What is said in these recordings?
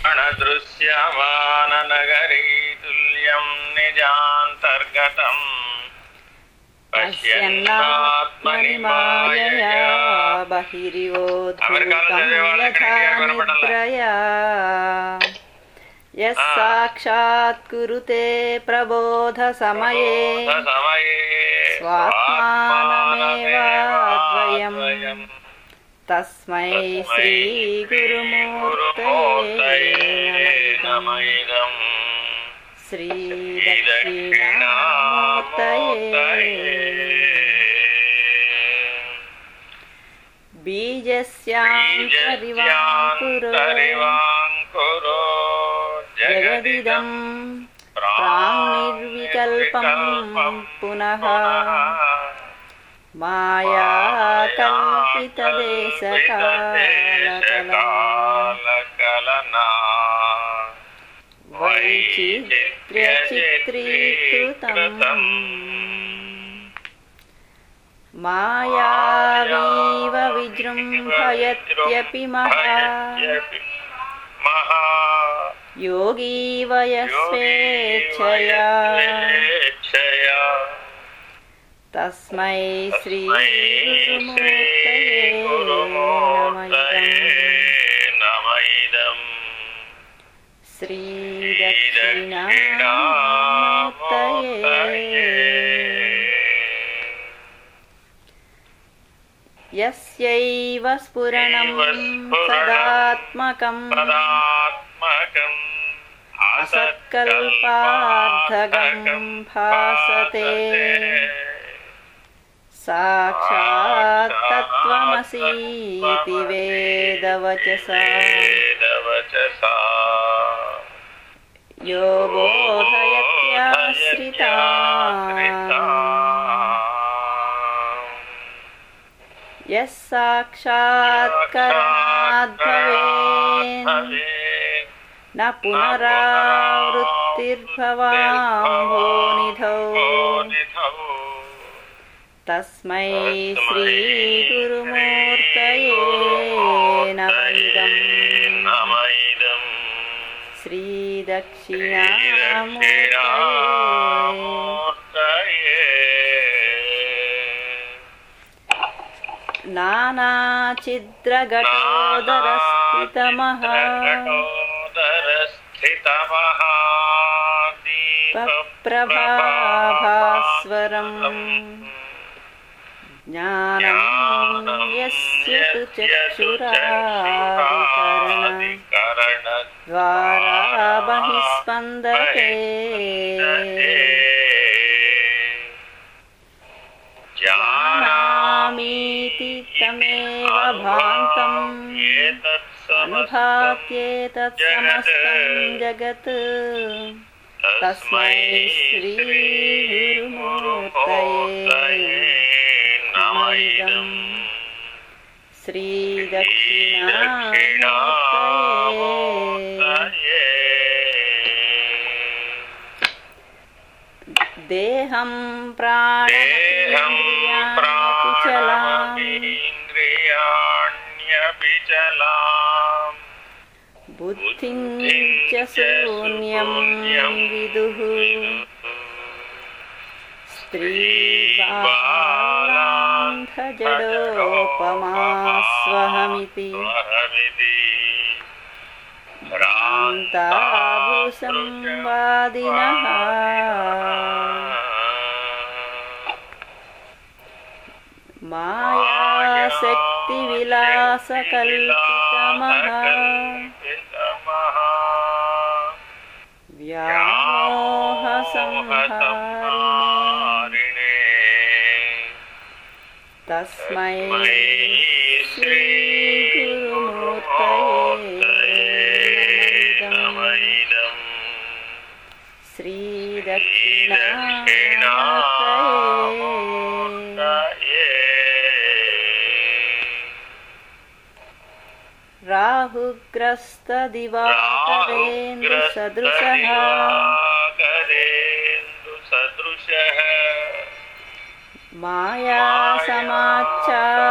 क्षणदृश्यमाननगरी तुल्यं निजान्तर्गतम् పశ్యన్నాత్మని మాయయా బహిరివోద్భూతం యథా నిద్రయా యస్సాక్షాత్ కురుతే ప్రబోధ సమయే సమయే స్వాత్మానమేవాద్వయం తస్మై శ్రీ గురుమూర్తయే నమైదం. శ్రీ దక్షిణామూర్తయే బీజస్యాంతరివాంకురో బీజస్యాంతరివాంకురో జగదిదం ప్రాంగ్నిర్వికల్పం పునః మాయా కల్పితదేశకాలకలనా వైచిత్ర్యచిత్రీకృతం మాయావీవ విజృంభయత్యపి మహా మహా యోగీవ యస్వేచ్ఛయా యోగేచ్ఛయా తస్మై శ్రీ శ్రీ గురుమూర్తయే గురుమూర్తయే నమైదం. నమైదం శ్రీ దక్షిణామూర్తయే దక్షిణామూర్తయే యస్యైవ స్ఫురణం సదాత్మకం పదాత్మకం అసత్కల్పార్థగం భాసతే సాక్షాత్ తత్వమసీతి వేదవచసా వేదవచసా యో బోధయత్యాశ్రితా యస్ సాక్షాత్కరణాద్భవేన్ న పునరావృత్తిర్భవాంభోనిధౌ తస్మై శ్రీ గురుమూర్తయే నమైదం నమైదం శ్రీ దక్షిణామూర్తయే దక్షిణామూర్తయే నానాచిద్రఘటోదరస్థితమః ప్రభాభాస్వరం జ్ఞానం యస్య తు చక్షురాదికరణ ద్వారా బహిస్పందతే జానామీతి తమేవ భాంతం అనుభాత్యేతత్ సమస్తం జగత్ తస్మై శ్రీ గురుమూర్తయే నమైదం శ్రీ దక్షిణామూర్తయే దేహం ప్రాణేంద్రియాణి చలాం ఇంద్రియాణ్యపి చలాం బుద్ధిం చ శూన్యం విదుః స్త్రీ బాలాంధజడోపమాస్వహమితి భ్రాంతాభృసంవాదినః మాయాశక్తివిలాసకల్పితమః వ్యామోహసంహారిణే తస్మై శ్రీ గురుమూర్తయే నమైదం శ్రీ దక్షిణామూర్తయే రాహుగ్రస్తదివాకరేంద్ర సదృశः సదృశः మాయా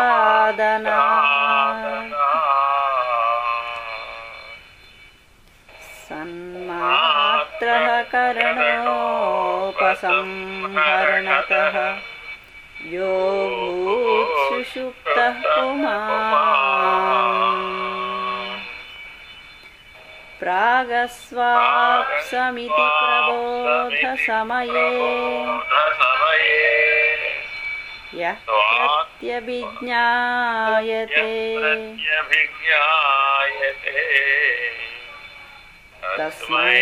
సమాచ్ఛాదనా सन्मात्रः करणोपसंहरणतः यो भूत्सुषुप्तः पुमान् प्रागस्वाप्समिति प्रबोधसमये समये यः प्रत्यभिज्ञायते प्रत्यभिज्ञायते तस्मै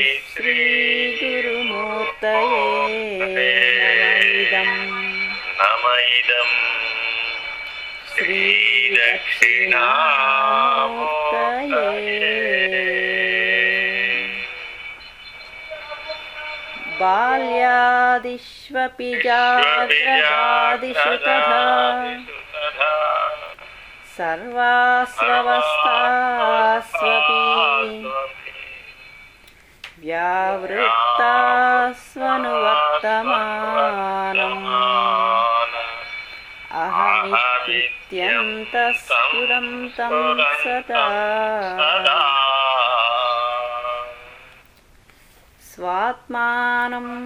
श्रीगुरुमूर्तये नमः नम इदम् श्रीदक्षिणामूर्तये बाल्यादिष्वपि जाग्रदादिषु तथा सर्वास्ववस्थास्वपि व्यावृत्तास्वनुवर्तमानम् अहमित्यन्तस्फुरं तं सदा स्वात्मानं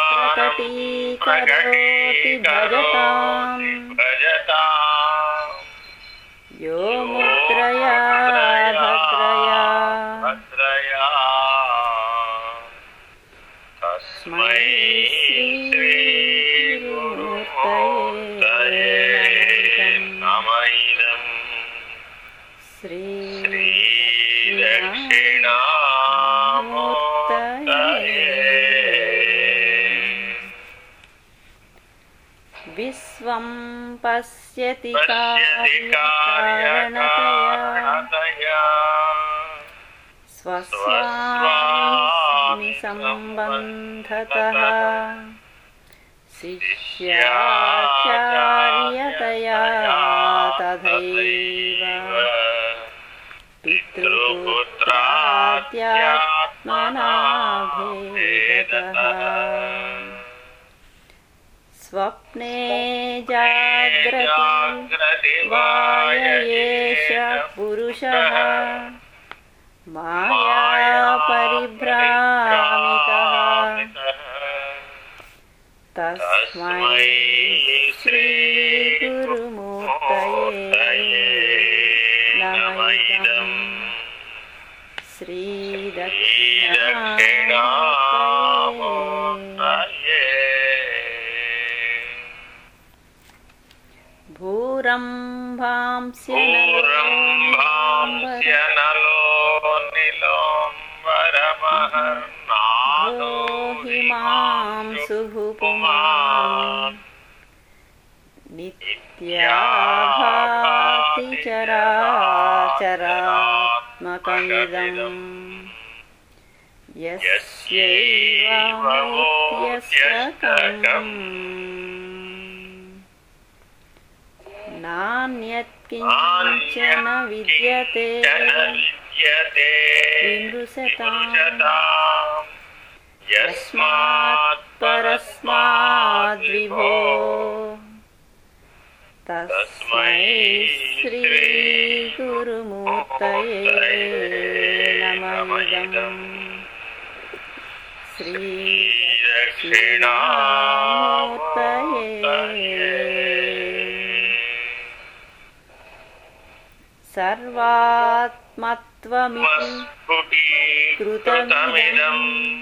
प्रकटीकरोति भजताम् यो मुद्रया भद्रया तस्मै श्रीगुरुमूर्तये नम इदम् श्री श्रीदक्षिणामूर्तये विश्वं पश्यति पश्यति कार्यकारणतया कार्यकारणतया स्वस्वामि सम्बन्धतः शिष्याचार्यतया तथैव पितृपुत्राद्यात्मना भेदतः स्वप्ने जाग्रति वाय एष पुरुषः माया परिभ्रामितः तस्मै श्रीगुरुमूर्तये नम इदम् श्रीदक्षिणामूर्तये भूरम्भांस्य पूरम्भांस्य नलो निलोम्बरमहर्नादो हिमां सुहुपुमान् नित्याभाति चराचरात्मकमिदम् यस्यैवमूर्त्यस्तकम् नान्यत्किञ्चन विद्यते जन विद्यते विमृशताम् विमृशताम् यस्मात् परस्माद्विभो तस्मै श्रीगुरुमूर्तये नम इदम् श्रीदक्षिणामूर्तये सर्वात्मत्वमिति कृतमिदम्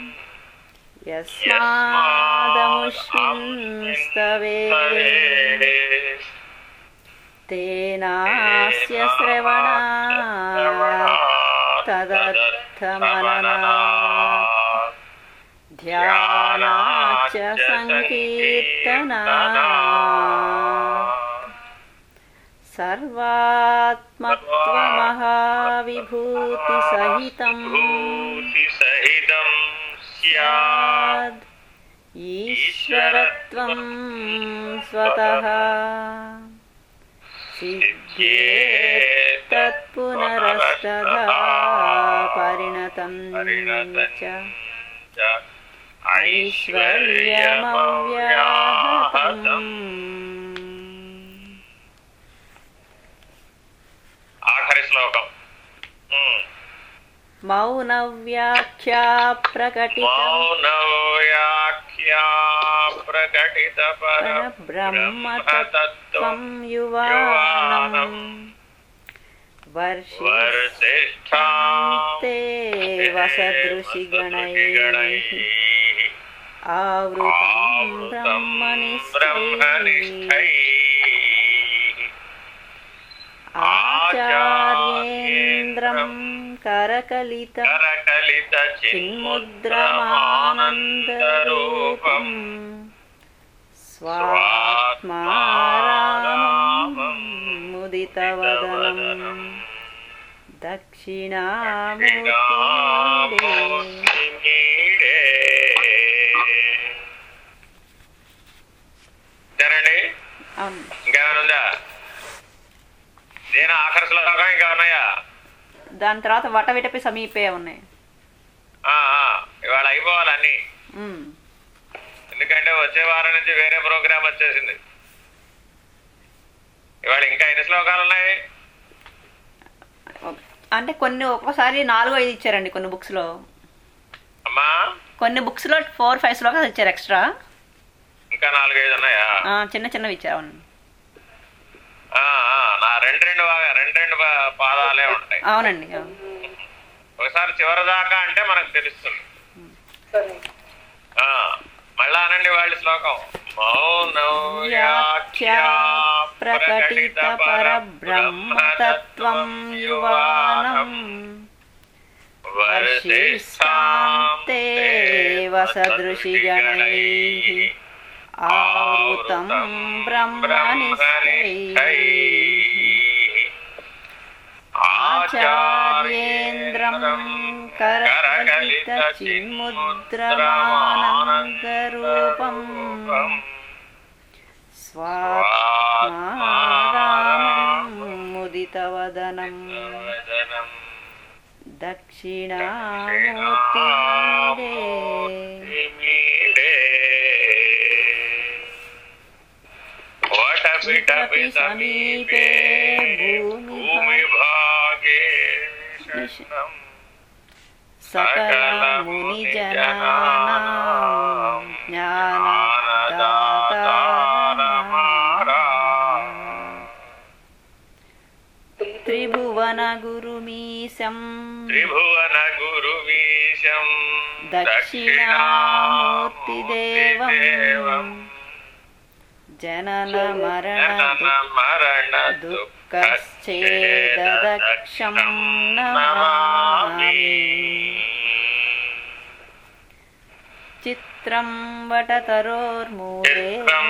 यस्मादमुष्मिंस्तवे तेनास्य श्रवणा तदर्थमनना ध्यानाच्च सङ्कीर्तना सर्वात्मत्वमहाविभूतिसहितम् भूतिसहितं स्यात् स्याद् ईश्वरत्वं स्वतः सिद्ध्येत्तत्पुनरस्तधा परिणतं च ऐश्वर्यमव्याहतम् ఆఖరి శ్లోకం ఉమ్. మౌనవ్యాఖ్యా ప్రకటితం మౌనవ్యాఖ్యా ప్రకటిత పరబ్రహ్మతత్వం యువానం వర్షి వర్షిష్ఠాంతే వసదృశిగణైః ఆవృతం బ్రహ్మనిష్టైః ఆచార్యేంద్రం కరకలిత కరకలిత చిన్ముద్రమానందరూపం స్వాత్మారామం ముదితవదనం దక్షిణామూర్తి సరేండి అవును ఇంకేమైనా ఉందా నేను ఆఖరి శ్లోకం ఇంకా ఉన్నాయా దాని తర్వాత వటవిటపి సమీపే ఉన్నాయి ఆ, ఆ, ఇవాళ అయిపోవాలి అన్ని ఉమ్. ఎందుకంటే వచ్చే వారం నుంచి వేరే ప్రోగ్రామ్ వచ్చేసింది ఇవాళ ఇంకా ఎన్ని శ్లోకాలు ఉన్నాయి అంటే కొన్ని ఒక్కోసారి నాలుగు ఐదు ఇచ్చారండి కొన్ని బుక్స్ లో అమ్మా కొన్ని బుక్స్ లో ఫోర్ ఫైవ్ శ్లోకాలు ఇచ్చారు ఎక్స్ట్రా ఇంకా నాలుగైదు ఉన్నాయా ఆ, చిన్న చిన్నవి ఇచ్చారు అవును ఆ, ఆ, నా రెండు రెండు బాగా రెండు రెండు పా- పాదాలే ఉంటాయి అవునండి అవును ఒకసారి చివరి దాకా అంటే మనకు తెలుస్తుంది ఆ, మళ్ళా అనండి వాళ్ళ శ్లోకం మౌనం వ్యాఖ్యా ప్రకటిత పరబ్రహ్మతత్వం యువానం వర్షిస్తాంతే వసదృశిగణైః ఆవృతం బ్రహ్మనిష్టైః ఆచార్యేంద్రం కరకలిత చిన్ముద్రమానందరూపం స్వాత్మారామం ముదితవదనం దక్షిణామూర్తి వటపిటపి సమీపే భూమి భాగే శరణం సకల ముని జనానాం త్రిభువన గురుమీశం త్రిభువన గురువీశం దక్షిణామూర్తిదేవం జనన మరణ జనన మరణ దుఃఖశ్చేదదక్షం నమామి చిత్రం వటతరోర్మూలే చిత్రం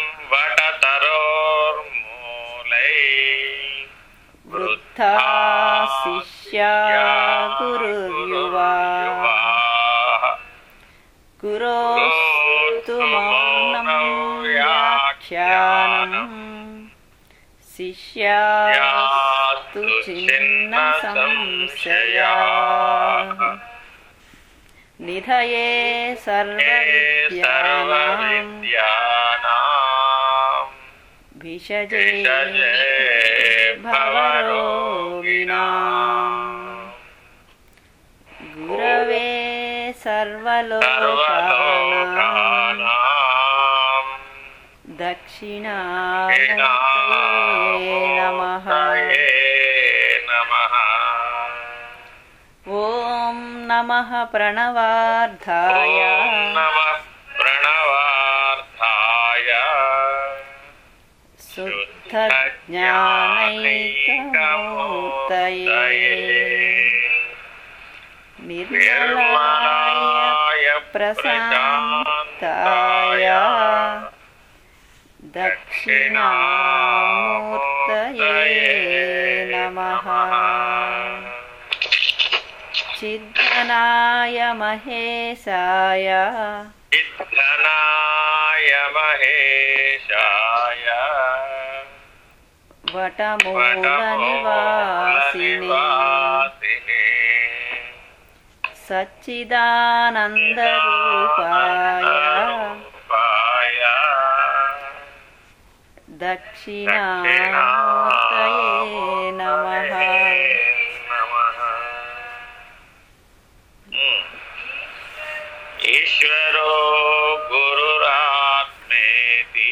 వటతరోర్మూలై వృద్ధా శిష్యా గురుర్యువా గురోస్తు మౌనం వ్యాఖ్యానం శిష్యాస్తు చిన్న సంశయా నిధయే సర్వవిద్యానాం భిషజే భవరోగిణాం గురవే సర్వలోకానాం దక్షిణామూర్తయే నమః ఓం నమః ప్రణవార్థాయ ప్రణవార్థాయ శుద్ధజ్ఞానైకమూర్తయే నిర్మలాయ నిర్మలాయ ప్రశాంతాయ దక్షిణామూర్తయే నమః చిద్ఘనాయ మహేశాయ సిద్ధనాయ మహేశాయ వటమూల నివాసినే వటమూలనివాసినే సచ్చిదానందరూపాయ రూపాయ దక్షిణామూర్తయే నమః నమః ఈశ్వరో గురురాత్మేతి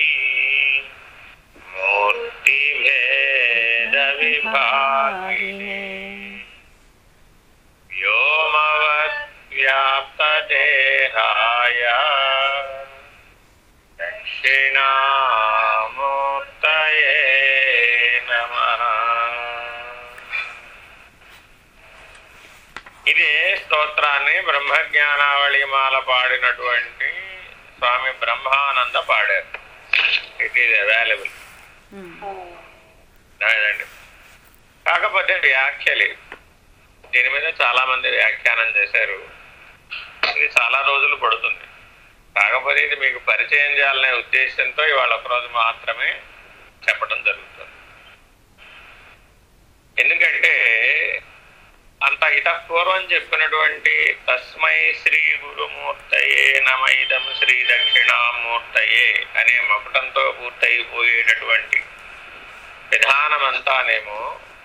మూర్తిభేద విభాగినే వ్యోమవద్వ్యాప్తదేహాయ దక్షిణామూర్తయే నమః ఇదే స్తోత్రాన్ని బ్రహ్మజ్ఞానావళి మాల పాడినటువంటి స్వామి బ్రహ్మానంద పాడారు ఇట్ ఈజ్ అవైలబుల్ అదేనండి కాకపోతే వ్యాఖ్య లేదు దీని మీద చాలా మంది వ్యాఖ్యానం చేశారు ఇది చాలా రోజులు పడుతుంది కాకపోతే ఇది మీకు పరిచయం చేయాలనే ఉద్దేశంతో ఇవాళ ఒకరోజు మాత్రమే చెప్పడం జరుగుతుంది ఎందుకంటే అంత ఇతపూర్వం చెప్పినటువంటి తస్మై శ్రీ గురుమూర్తయే నమైదం శ్రీ దక్షిణామూర్తయే అనే మకుటంతో పూర్తయిపోయేటటువంటి విధానమంతానేమో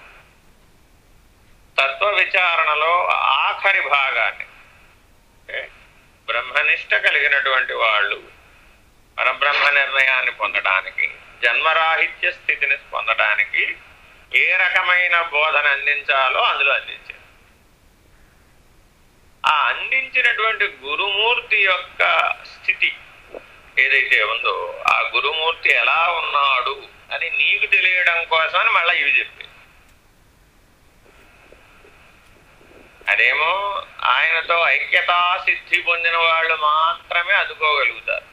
తత్వ విచారణలో ఆఖరి భాగాన్ని అంటే బ్రహ్మనిష్ట కలిగినటువంటి వాళ్ళు పరబ్రహ్మ నిర్ణయాన్ని పొందడానికి జన్మరాహిత్య స్థితిని పొందడానికి ఏ రకమైన బోధన అందించాలో అందులో అందించారు ఆ అందించినటువంటి గురుమూర్తి యొక్క స్థితి ఏదైతే ఉందో ఆ గురుమూర్తి ఎలా ఉన్నాడు అని నీకు తెలియడం కోసమని మళ్ళీ ఇవి చెప్పి అదేమో ఆయనతో ఐక్యతా సిద్ధి పొందిన వాళ్ళు మాత్రమే అందుకోగలుగుతారు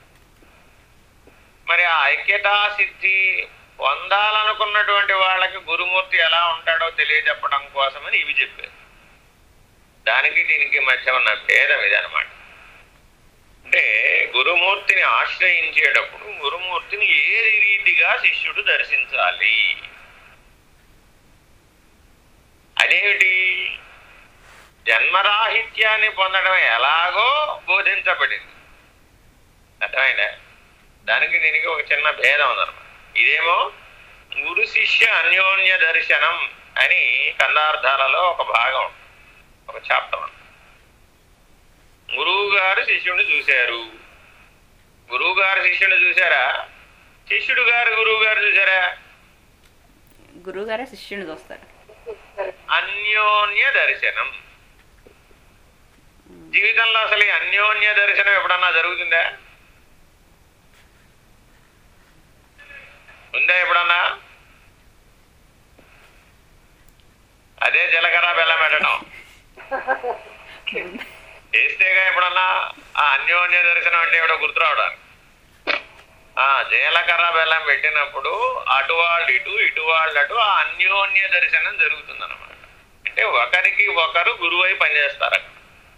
మరి ఆ ఐక్యతా సిద్ధి పొందాలనుకున్నటువంటి వాళ్ళకి గురుమూర్తి ఎలా ఉంటాడో తెలియజెప్పడం కోసమని ఇవి చెప్పారు దానికి దీనికి మధ్య ఉన్న భేదం ఇదనమాట అంటే గురుమూర్తిని ఆశ్రయించేటప్పుడు గురుమూర్తిని ఏ రీతిగా శిష్యుడు దర్శించాలి అదేమిటి జన్మరాహిత్యాన్ని పొందడం ఎలాగో బోధించబడింది అర్థమైందా దానికి దీనికి ఒక చిన్న భేదం ఉందన్నమాట ఇదేమో గురు శిష్య అన్యోన్య దర్శనం అని కందార్థాలలో ఒక భాగం ఒక చాప్టర్ గురువు గారు శిష్యుడిని చూశారు గురువు గారు శిష్యుడిని చూశారా శిష్యుడు గారు గురువు గారు చూశారా గురువు గారే శిష్యుని చూస్తారు అన్యోన్య దర్శనం జీవితంలో అసలు ఈ అన్యోన్య దర్శనం ఎప్పుడన్నా జరుగుతుందా ఉందా ఎప్పుడన్నా అదే జీలకర్ర బెల్లం పెట్టడం చేస్తేగా ఎప్పుడన్నా ఆ అన్యోన్య దర్శనం అంటే ఎవడో గుర్తు రావడానికి ఆ జీలకర్ర బెల్లం పెట్టినప్పుడు అటు వాళ్ళు ఇటు ఇటు వాళ్ళు అటు ఆ అన్యోన్య దర్శనం జరుగుతుంది అంటే ఒకరికి ఒకరు గురువై పనిచేస్తారు అక్కడ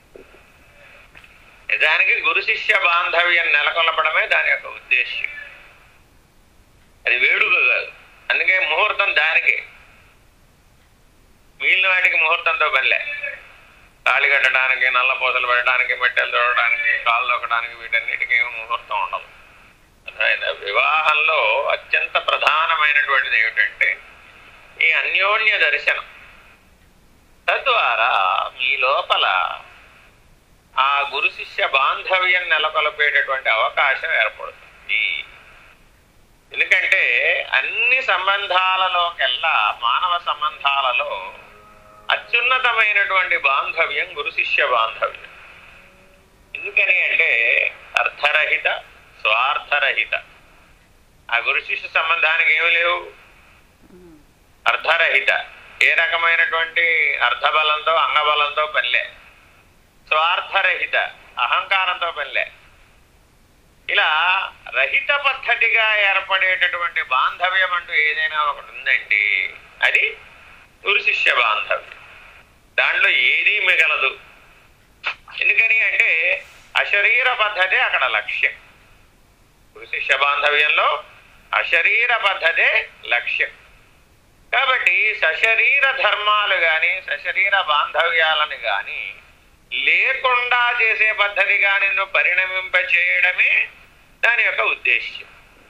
నిజానికి గురు శిష్య బాంధవ్యం నెలకొల్పడమే దాని యొక్క ఉద్దేశ్యం అది వేడుక కాదు అందుకే ముహూర్తం దానికే మిగిలిన వాటికి ముహూర్తంతో పనిలే తాళి కట్టడానికి నల్ల పూసలు పెట్టడానికి మెట్టెలు తోడడానికి కాళ్ళు తొక్కడానికి వీటన్నిటికీ ముహూర్తం ఉండదు అర్థమైందా వివాహంలో అత్యంత ప్రధానమైనటువంటిది ఏమిటంటే ఈ అన్యోన్య దర్శనం తద్వారా మీ లోపల ఆ గురు శిష్య బాంధవ్యం నెలకొల్పేటటువంటి అవకాశం ఏర్పడుతుంది ఎందుకంటే అన్ని సంబంధాలలోకెల్లా మానవ సంబంధాలలో అత్యున్నతమైనటువంటి బాంధవ్యం గురు శిష్య బాంధవ్యం ఎందుకని అంటే అర్థరహిత స్వార్థరహిత ఆ గురు శిష్య సంబంధానికి ఏమి లేవు అర్ధరహిత ఏ రకమైనటువంటి అర్ధబలంతో అంగబలంతో పనిలే స్వార్థరహిత అహంకారంతో పనిలే ఇలా రహిత పద్ధతిగా ఏర్పడేటటువంటి బాంధవ్యం అంటూ ఏదైనా ఒకటి ఉందంటే అది గురు శిష్య బాంధవ్యం దాంట్లో ఏదీ మిగలదు ఎందుకని అంటే అశరీర పద్ధతే అక్కడ లక్ష్యం గురు శిష్య బాంధవ్యంలో అశరీర పద్ధతే లక్ష్యం కాబట్టి సశరీర ధర్మాలు గాని సశరీర బాంధవ్యాలను గాని లేకుండా చేసే పద్ధతిగా నిన్ను పరిణమింప చేయడమే దాని యొక్క ఉద్దేశ్యం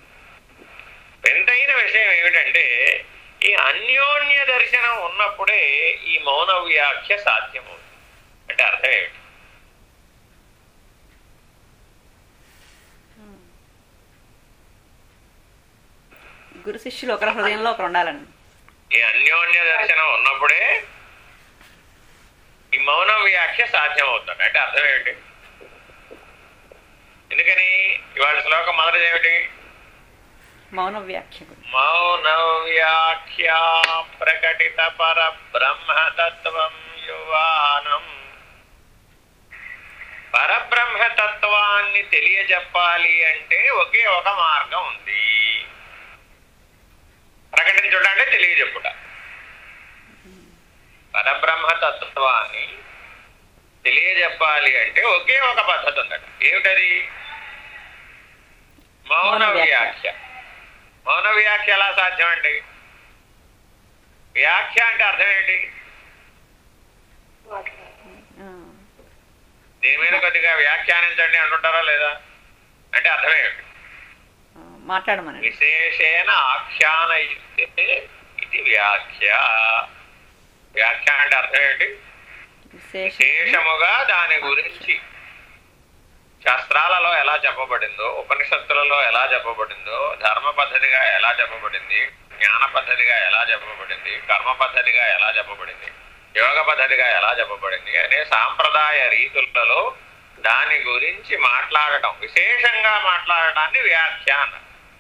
ఎంతైన విషయం ఏమిటంటే ఈ అన్యోన్య దర్శనం ఉన్నప్పుడే ఈ మౌన వ్యాఖ్య సాధ్యమవుతుంది అంటే అర్థం ఏమిటి గురు శిష్యులు ఒకరి హృదయంలో ఒకరు ఉండాలండి ఈ అన్యోన్య దర్శనం ఉన్నప్పుడే ఈ మౌన వ్యాఖ్య సాధ్యం అవుతుంది అంటే అర్థం ఏమిటి ఎందుకని ఇవాళ శ్లోకం మొదటి ఏమిటి మౌన వ్యాఖ్య గురు. మౌన వ్యాఖ్య ప్రకటిత పర బ్రహ్మతత్వం యువానం పరబ్రహ్మతత్వాన్ని తెలియజెప్పాలి అంటే ఒకే ఒక మార్గం ఉంది ప్రకటించుట అంటే తెలియజెప్పుట పరబ్రహ్మతత్వాన్ని తెలియజెప్పాలి అంటే ఒకే ఒక పద్ధతి ఉందట ఏమిటది మౌన మౌన వ్యాఖ్య. వ్యాఖ్య మౌన వ్యాఖ్య ఎలా సాధ్యం అండి వ్యాఖ్య అంటే అర్థం ఏంటి ఆ, దీని మీద కొద్దిగా వ్యాఖ్యానించండి అంటుంటారా లేదా అంటే అర్థం ఏమిటి ఆ, మాట్లాడమనండి విశేషేణ ఆఖ్యానయుక్తే ఇది వ్యాఖ్య వ్యాఖ్య అంటే అర్థం ఏంటి విశేష విశేషముగా దాని గురించి శాస్త్రాలలో ఎలా చెప్పబడిందో ఉపనిషత్తులలో ఎలా చెప్పబడిందో ధర్మ పద్ధతిగా ఎలా చెప్పబడింది జ్ఞాన పద్ధతిగా ఎలా చెప్పబడింది కర్మ పద్ధతిగా ఎలా చెప్పబడింది యోగ పద్ధతిగా ఎలా చెప్పబడింది అనే సాంప్రదాయ రీతులలో దాని గురించి మాట్లాడటం విశేషంగా మాట్లాడటాన్ని వ్యాఖ్య అన్నారు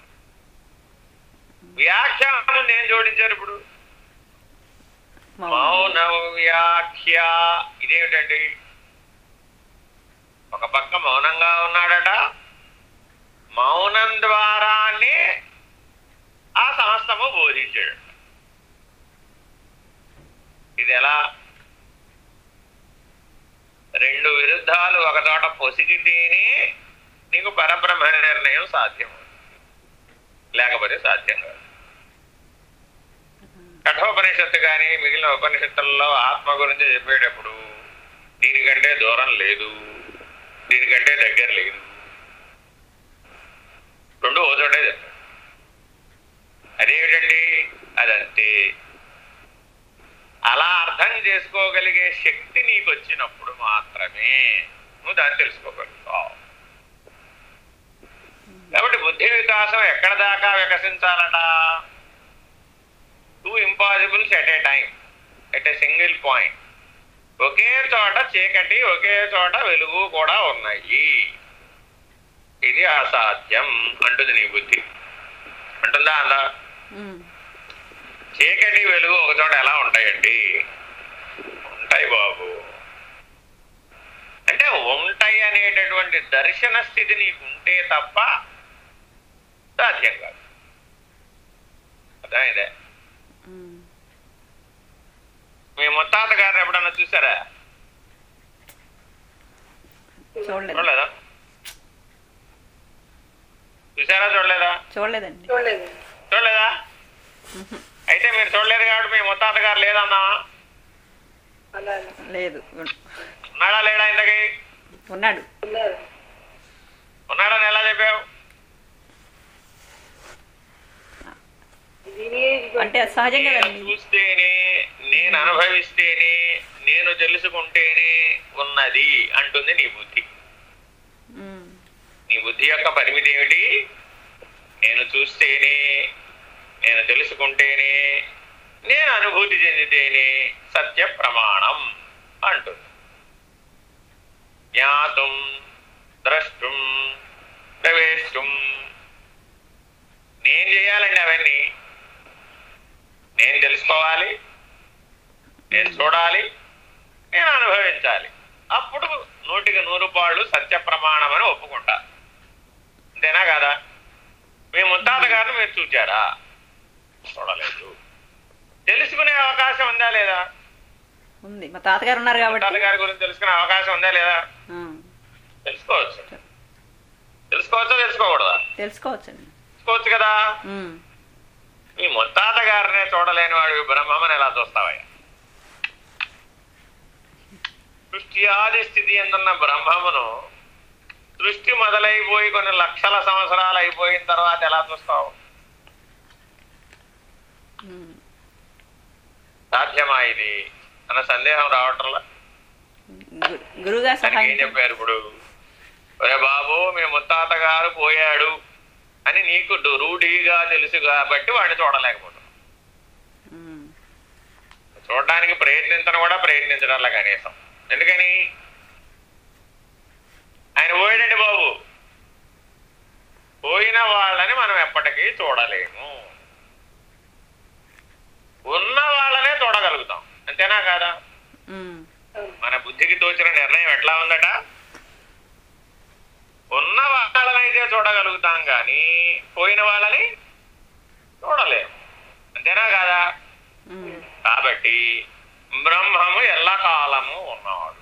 వ్యాఖ్యానం నేను జోడించారు ఇప్పుడు మౌన మౌన వ్యాఖ్య ఇదేమిటండి ఒక పక్క మౌనంగా ఉన్నాడట మౌనం ద్వారానే ఆ సమస్తము బోధించాడు ఇది ఎలా రెండు విరుద్ధాలు ఒక చోట పొసిగితేనే నీకు పరబ్రహ్మ నిర్ణయం సాధ్యం లేకపోతే సాధ్యం కాదు కఠోపనిషత్తు కానీ మిగిలిన ఉపనిషత్తులలో ఆత్మ గురించి చెప్పేటప్పుడు దీనికంటే దూరం లేదు దీనికంటే దగ్గర లేదు రెండు ఓ చోటే చెప్తాడు అదేమిటండి అదంతే అలా అర్థం చేసుకోగలిగే శక్తి నీకు వచ్చినప్పుడు మాత్రమే నువ్వు దాన్ని తెలుసుకోగలుగుతావు కాబట్టి బుద్ధి వికాసం ఎక్కడ దాకా వికసించాలట two impossibles at a time at a single point ఒకే చోట చీకటి ఒకే చోట వెలుగు కూడా ఉన్నాయి ఇది అసాధ్యం అంటుంది నీ బుద్ధి అంటుందా అందా ఉమ్, చీకటి వెలుగు ఒక చోట ఎలా ఉంటాయండి ఉంటాయి బాబు అంటే ఉంటాయి అనేటటువంటి దర్శన స్థితి నీకు ఉంటే తప్ప సాధ్యం కాదు అర్థమైందే ఉమ్. మీ ముత్తాత గారిని ఎప్పుడన్నా చూసారా చూడలేదు చూడలేదా చూసారా చూడలేదా చూడలేదండి చూడలేదు చూడలేదా ఉహు, అయితే మీరు చూడలేదు కాబట్టి మీ ముత్తాత గారు లేదన్నా అలా లేదు ఉన్- ఉన్నాడా లేడా ఇంతకీ ఉన్నాడు ఉన్నారు ఉన్నాడని ఎలా చెప్పావు విని అంటే అది సహజంగా నేను కదండి చూస్తేనే నేను అనుభవిస్తేనే నేను తెలుసుకుంటేనే ఉన్నది అంటుంది నీ బుద్ధి ఉమ్, నీ బుద్ధి యొక్క పరిమితి ఏమిటి నేను చూస్తేనే నేను తెలుసుకుంటేనే నేను అనుభూతి చెందితేనే సత్య ప్రమాణం అంటుంది జ్ఞాతం ద్రష్టం ప్రవేశం నేను చేయాలండి అవన్నీ నేను తెలుసుకోవాలి నేను చూడాలి నేను అనుభవించాలి అప్పుడు నూటికి నూరు పాళ్ళు సత్య ప్రమాణం అని ఒప్పుకుంటా అంతేనా కదా మీ ముత్తాత గారిని మీరు చూచారా చూడలేదు తెలుసుకునే అవకాశం ఉందా లేదా ఉంది మా తాతగారు ఉన్నారు ముత్తాత కాబట్టి గారి గురించి తెలుసుకునే అవకాశం ఉందా లేదా ఆ, తెలుసుకోవచ్చు తెలుసుకోవచ్చా తెలుసుకోకూడదా తెలుసుకోవచ్చండి తెలుసుకోవచ్చు కదా ఉమ్, మీ ముత్తాత గారినే చూడలేని వాడు బ్రహ్మమని ఎలా చూస్తావయ్యా సృష్టి ఆది స్థితి ఎందున్న బ్రహ్మమును సృష్టి మొదలైపోయి కొన్ని లక్షల సంవత్సరాలు అయిపోయిన తర్వాత ఎలా చూస్తావు ఉమ్, సాధ్యమా ఇది అన్న సందేహం రావటంలా గు- గురువుగారు దానికి ఏం సహాయం చెప్పారు ఇప్పుడు ఒరే బాబు మీ ముత్తాత గారు పోయాడు అని నీకు డు- రూఢిగా తెలుసు కాబట్టి వాడిని చూడలేకపోతున్నావు ఉమ్, చూడడానికి ప్రయత్నించడం కూడా ప్రయత్నించడంలా కనీసం ఎందుకని ఆయన పోయాడండి బాబు పోయిన వాళ్ళని మనం ఎప్పటికీ చూడలేము ఉన్న వాళ్ళనే చూడగలుగుతాం అంతేనా కాదా ఉమ్, మన బుద్ధికి తోచిన నిర్ణయం ఎట్లా ఉందట ఉన్న వాళ్ళనైతే చూడగలుగుతాం కానీ పోయిన వాళ్ళని చూడలేము అంతేనా కాదా ఉమ్, కాబట్టి బ్రహ్మము ఎల్లకాలము ఉన్నాడు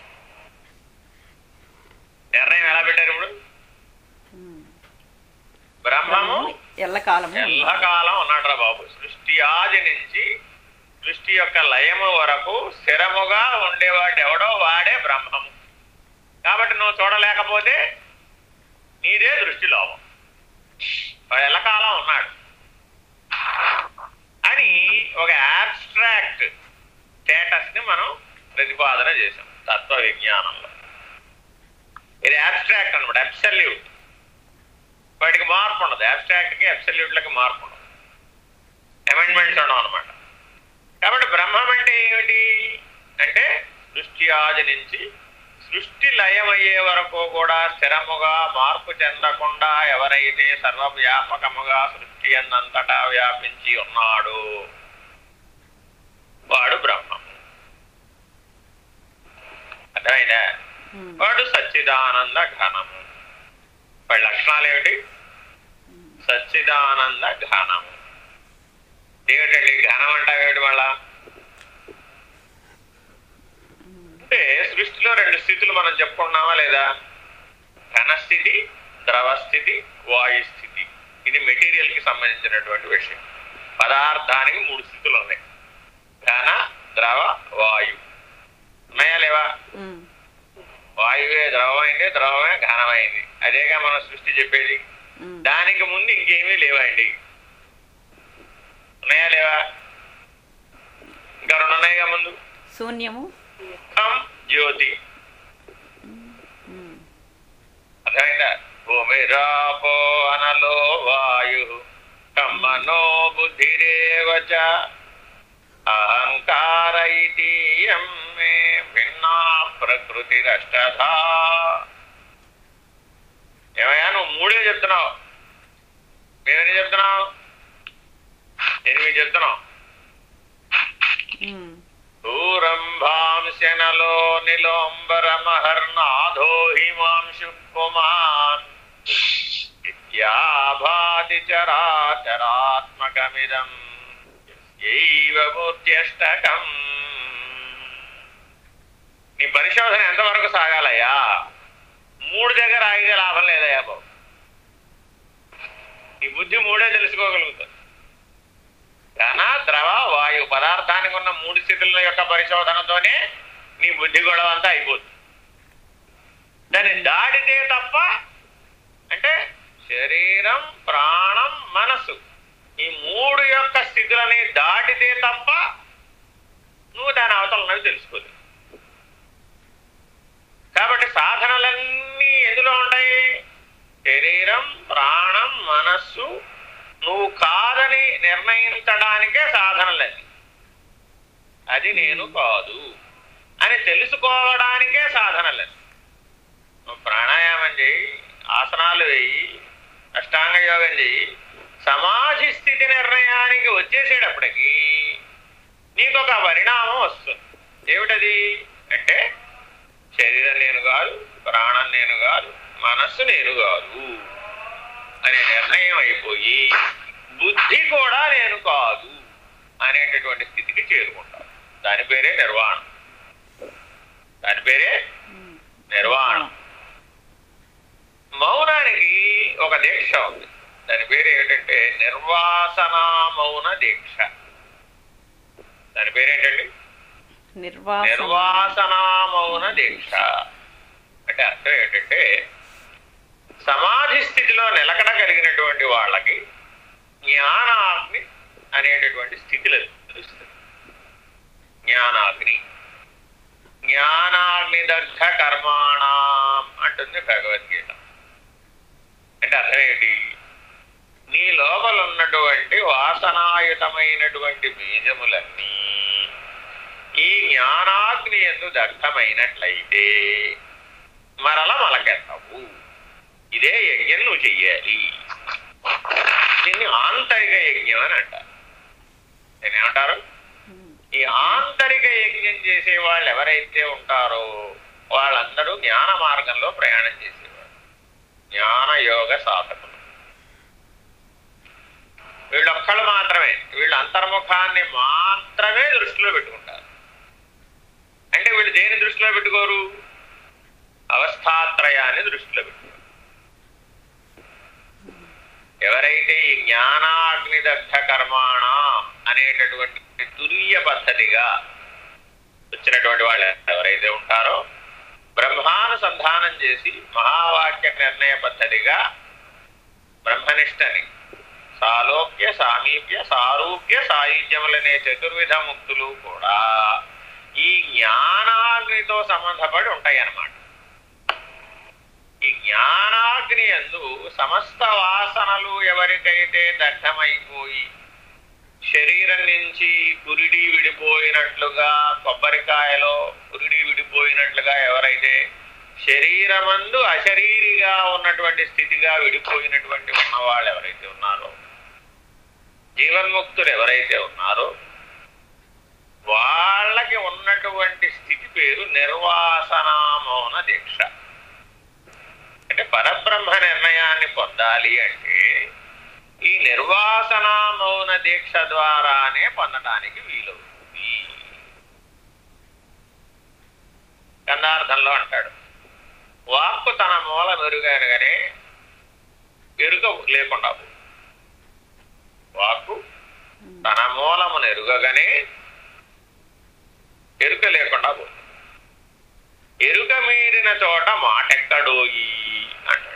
నిర్ణయం ఎలా పెట్టారు ఇప్పుడు ఉమ్. బ్రహ్మము ఎల్లకాలము ఎల్లకాలం ఉన్నాడు బాబు సృష్టి ఆది నుంచి సృష్టి యొక్క లయము వరకు స్థిరముగా ఉండేవాడు ఎవడో వాడే బ్రహ్మము కాబట్టి నువ్వు చూడలేకపోతే నీదే దృష్టి లోపం వాడు ఎల్లకాలం ఉన్నాడు అని ఒక ఆబ్స్ట్రాక్ట్ స్టేటస్ ని మనం ప్రతిపాదన చేసాం తత్వ విజ్ఞానంలో ఇది ఆబ్స్ట్రాక్ట్ అనమాట అబ్సల్యూట్ వాటికి మార్పు ఉండదు అబ్స్ట్రాక్ట్ కి అబ్సల్యూట్లకి మార్పు ఉండదు అమెండ్మెంట్స్ ఉండవు అనమాట కాబట్టి బ్రహ్మం అంటే ఏమిటి అంటే సృష్టి ఆది నుంచి సృష్టి లయమయ్యే వరకు కూడా స్థిరముగా మార్పు చెందకుండా ఎవరైతే సర్వవ్యాపకముగా సృష్టి అన్నంతటా వ్యాపించి ఉన్నాడు వాడు బ్రహ్మం అర్థమైందా ఉమ్, వాడు సచ్చిదానంద ఘనము వాడి లక్షణాలు ఏమిటి సచ్చిదానంద ఘనము ఏమిటండి ఘనం అంటావేమిటి మళ్ళా అంటే సృష్టిలో రెండు స్థితులు మనం చెప్పుకున్నామా లేదా ఘనస్థితి ద్రవస్థితి వాయు స్థితి ఇది మెటీరియల్ కి సంబంధించినటువంటి విషయం పదార్థానికి మూడు స్థితులు ఉన్నాయి ఘన ద్రవ వాయు ఉన్నాయా లేవా ఉమ్, వాయువే ద్రవమైంది ద్రవమే ఘనమైంది అదేగా మన సృష్టి చెప్పేది ఉమ్, దానికి ముందు ఇంకేమీ లేవండి ఉన్నాయా లేవా ఇంకా రెండు ఉన్నాయిగా ముందు శూన్యము కం జ్యోతి ఉమ్, అర్థమైందా భూమిరాపో అనలో వాయు కమ్మనో బుద్ధిరేవచ అహంకార ఇతీయం మే భిన్నా ప్రకృతిరష్టధా ఏమయ్యా నువ్వు మూడే చెప్తున్నావు మేమేం చెప్తున్నావు ఎనిమిది చెప్తున్నావు ఉమ్, భూరంభాంశనలో నిలోంబరమహర్నాథో హిమాంశు పుమాన్ ఇత్యాభాతి చరాచరాత్మకమిదం యైవ మూర్త్యష్టకం నీ పరిశోధన ఎంతవరకు సాగాలయ్యా మూడు దగ్గర ఆగితే లాభం లేదయ్యా బాబు నీ బుద్ధి మూడే తెలుసుకోగలుగుతుంది ఘన ద్రవ వాయు పదార్థానికి ఉన్న మూడు స్థితుల యొక్క పరిశోధనతోనే నీ బుద్ధి గొడవ అంతా అయిపోతుంది దాన్ని దాటితే తప్ప అంటే శరీరం ప్రాణం మనసు ఈ మూడు యొక్క స్థితులని దాటితే తప్ప నువ్వు దాని అవతలనవి తెలుసుకోలేదు కాబట్టి సాధనలన్నీ ఎందులో ఉంటాయి శరీరం ప్రాణం మనస్సు నువ్వు కాదని నిర్ణయించడానికే సాధనలది అది నేను కాదు అని తెలుసుకోవడానికే సాధనలది నువ్వు ప్రాణాయామం చేయి ఆసనాలు వేయి అష్టాంగ యోగం చెయ్యి సమాధి స్థితి నిర్ణయానికి వచ్చేసేటప్పటికి నీకు ఒక పరిణామం వస్తుంది ఏమిటది అంటే శరీరం నేను కాదు ప్రాణం నేను కాదు మనస్సు నేను కాదు అనే నిర్ణయం అయిపోయి బుద్ధి కూడా నేను కాదు అనేటటువంటి స్థితికి చేరుకుంటాను దాని పేరే నిర్వాణం దాని పేరే ఉమ్, నిర్వాణం మౌనానికి ఒక దీక్ష ఉంది దాని పేరు ఏమిటంటే నిర్వాసన మౌన దీక్ష దాని పేరేంటండి నిర్వాసన నిర్వాసన మౌన దీక్ష అంటే అర్థం ఏంటంటే సమాధి స్థితిలో నిలకడ కలిగినటువంటి వాళ్ళకి జ్ఞానాగ్ని అనేటటువంటి స్థితిలో తెలుస్తుంది జ్ఞానాగ్ని జ్ఞానాగ్ని దగ్ధ కర్మాణం అంటుంది భగవద్గీత అంటే అర్థం ఏంటి నీ లోపల ఉన్నటువంటి వాసనాయుతమైనటువంటి బీజములన్నీ ఈ జ్ఞానాగ్ని ఎందు దగ్ధమైనట్లయితే మరల మలకెత్తవు ఇదే యజ్ఞం నువ్వు చెయ్యాలి దీన్ని ఆంతరిక యజ్ఞం అని అంటారు దీన్ని ఏమంటారు ఈ ఆంతరిక యజ్ఞం చేసే వాళ్ళు ఎవరైతే ఉంటారో వాళ్ళందరూ జ్ఞాన మార్గంలో ప్రయాణం చేసేవారు జ్ఞాన యోగ సాధకులు వీళ్ళొక్కళ్ళు మాత్రమే వీళ్ళు అంతర్ముఖాన్ని మాత్రమే దృష్టిలో పెట్టుకుంటారు అంటే వీళ్ళు దేని దృష్టిలో పెట్టుకోరు అవస్థాత్రయాన్ని దృష్టిలో పెట్టుకోరు ఎవరైతే ఈ జ్ఞానాగ్నిదగ్ధ కర్మాణ అనేటటువంటి తుల్య పద్ధతిగా వచ్చినటువంటి వాళ్ళు ఎవరైతే ఉంటారో బ్రహ్మానుసంధానం చేసి మహావాక్య నిర్ణయ పద్ధతిగా బ్రహ్మనిష్టని సాలోక్య సామీప్య సారూప్య సాయుధ్యములనే చతుర్విధ ముక్తులు కూడా ఈ జ్ఞానాగ్నితో సంబంధపడి ఉంటాయి అన్నమాట ఈ జ్ఞానాగ్ని ఎందు సమస్త వాసనలు ఎవరికైతే దగ్ధమైపోయి శరీరం నుంచి పురిడి విడిపోయినట్లుగా కొబ్బరికాయలో పురిడి విడిపోయినట్లుగా ఎవరైతే శరీరమందు అశరీరిగా ఉన్నటువంటి స్థితిగా విడిపోయినటువంటి ఉన్నవాళ్ళు ఎవరైతే ఉన్నారో జీవన్ముక్తులు ఎవరైతే ఉన్నారో వాళ్ళకి ఉన్నటువంటి స్థితి పేరు నిర్వాసనామౌన దీక్ష అంటే పరబ్రహ్మ నిర్ణయాన్ని పొందాలి అంటే ఈ నిర్వాసన మౌన దీక్ష ద్వారానే పొందడానికి వీలవుతుంది గంధార్థంలో అంటాడు వాక్కు తన మూల మెరుగనగానే ఎరుక లేకుండా పోదు. వాక్కు తన మూలమును ఎరుగగానే ఎరుక లేకుండా పోతుంది ఎరుక మీరిన చోట మాటెక్కడోయి అంటాడు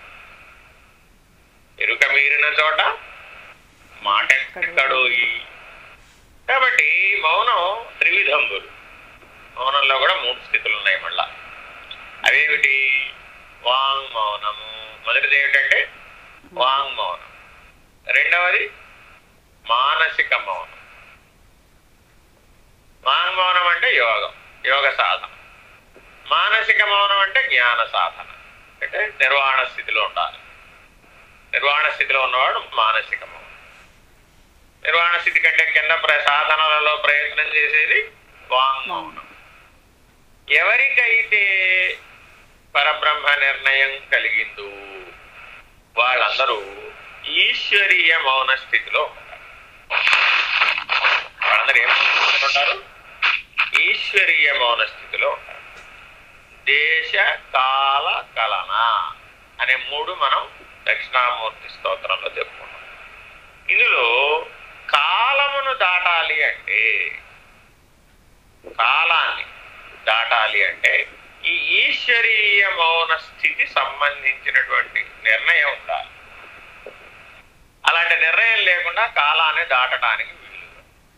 ఎరుక మీరిన చోట మాటెక్కడోయి కాబట్టి మౌనం త్రివిధంబులు మౌనంలో కూడా మూడు స్థితులు ఉన్నాయి మళ్ళా అవేమిటి వాంగ్ మౌనము మొదటిది ఏమిటంటే వాంగ్ మౌనం రెండవది మానసిక మౌనం వాంగ్ మౌనం అంటే యోగం యోగ సాధన మానసిక మౌనం అంటే జ్ఞాన సాధన అంటే నిర్వాణ స్థితిలో ఉండాలి నిర్వాణ స్థితిలో ఉన్నవాడు మానసిక మౌనం నిర్వాణ స్థితి కంటే కింద ప్ర- సాధనలలో ప్రయత్నం చేసేది వాంగ్ మౌనం ఎవరికైతే పరబ్రహ్మ నిర్ణయం కలిగిందో వాళ్ళందరూ ఈశ్వరీయ మౌన స్థితిలో ఉంటారు వాళ్ళందరూ ఏం స్థితిలో ఉంటారు ఈశ్వరీయ మౌన స్థితిలో ఉంటారు దేశ కాల కలన అనే మూడు మనం దక్షిణామూర్తి స్తోత్రంలో చెప్పుకున్నాం ఇందులో కాలమును దాటాలి అంటే కాలాన్ని దాటాలి అంటే ఈ ఈశ్వరీయ మౌన స్థితి సంబంధించినటువంటి నిర్ణయం ఉండాలి అలాంటి నిర్ణయం లేకుండా కాలాన్ని దాటడానికి వీలు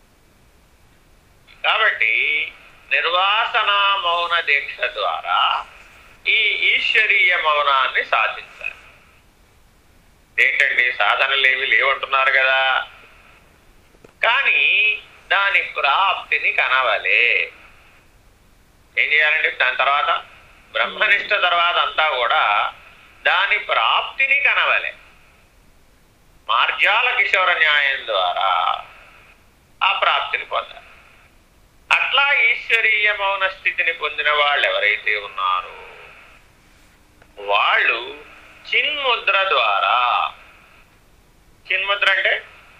కాబట్టి నిర్వాసన మౌన దీక్ష ద్వారా ఈ ఈశ్వరీయ మౌనాన్ని సాధించాలి ఏంటండి సాధనలు ఏమి లేవంటున్నారు కదా కానీ దాని ప్రాప్తిని కనవలే ఏం చేయాలండి దాని తర్వాత బ్రహ్మనిష్ట తర్వాత అంతా కూడా దాని ప్రాప్తిని కనవలే మార్జాల కిశోర న్యాయం ద్వారా ఆ ప్రాప్తిని పొందాలి అట్లా ఈశ్వరీయ మౌన స్థితిని పొందిన వాళ్ళు ఎవరైతే ఉన్నారో వాళ్ళు చిన్ముద్ర ద్వారా చిన్ముద్ర అంటే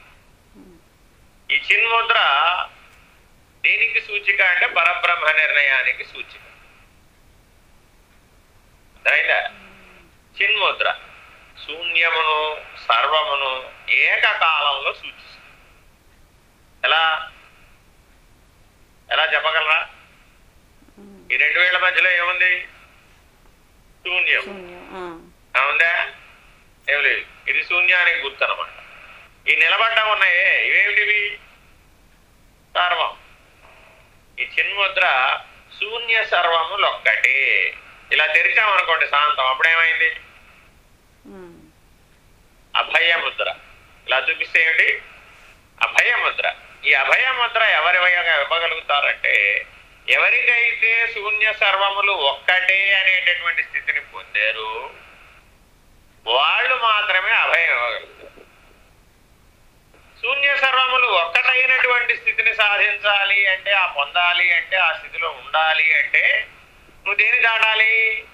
ఈ చిన్ముద్ర దేనికి సూచిక అంటే పరబ్రహ్మ నిర్ణయానికి సూచిక అర్థమైందా చిన్ముద్ర శూన్యమును సర్వమును ఏకకాలంలో సూచిస్తుంది ఎలా ఎలా చెప్పగలరా ఈ రెండు వేల మధ్యలో ఏముంది శూన్యం శూన్యం ఆ. ఆ, ఉందా ఏం లేదు ఇది శూన్యానికి గుర్తు అనమాట ఈ నిలబడ్డ ఉన్నాయే ఇవేమిటివి సర్వం ఈ చిన్ముద్ర శూన్య సర్వములొక్కటే ఇలా తెరిచామనుకోండి శాంతం అప్పుడేమైంది ఉమ్. అభయ ముద్ర ఇలా చూపిస్తే ఏమిటి అభయముద్ర ఈ అభయముద్ర ఎవరి ఇవ్వగలుగుతారంటే ఎవరికైతే శూన్య సర్వములు ఒక్కటే అనేటటువంటి స్థితిని పొందారు వాళ్ళు మాత్రమే అభయం ఇవ్వగలుగుతారు శూన్య సర్వములు ఒక్కటైనటువంటి స్థితిని సాధించాలి అంటే ఆ పొందాలి అంటే ఆ స్థితిలో ఉండాలి అంటే నువ్వు దేని దాటాలి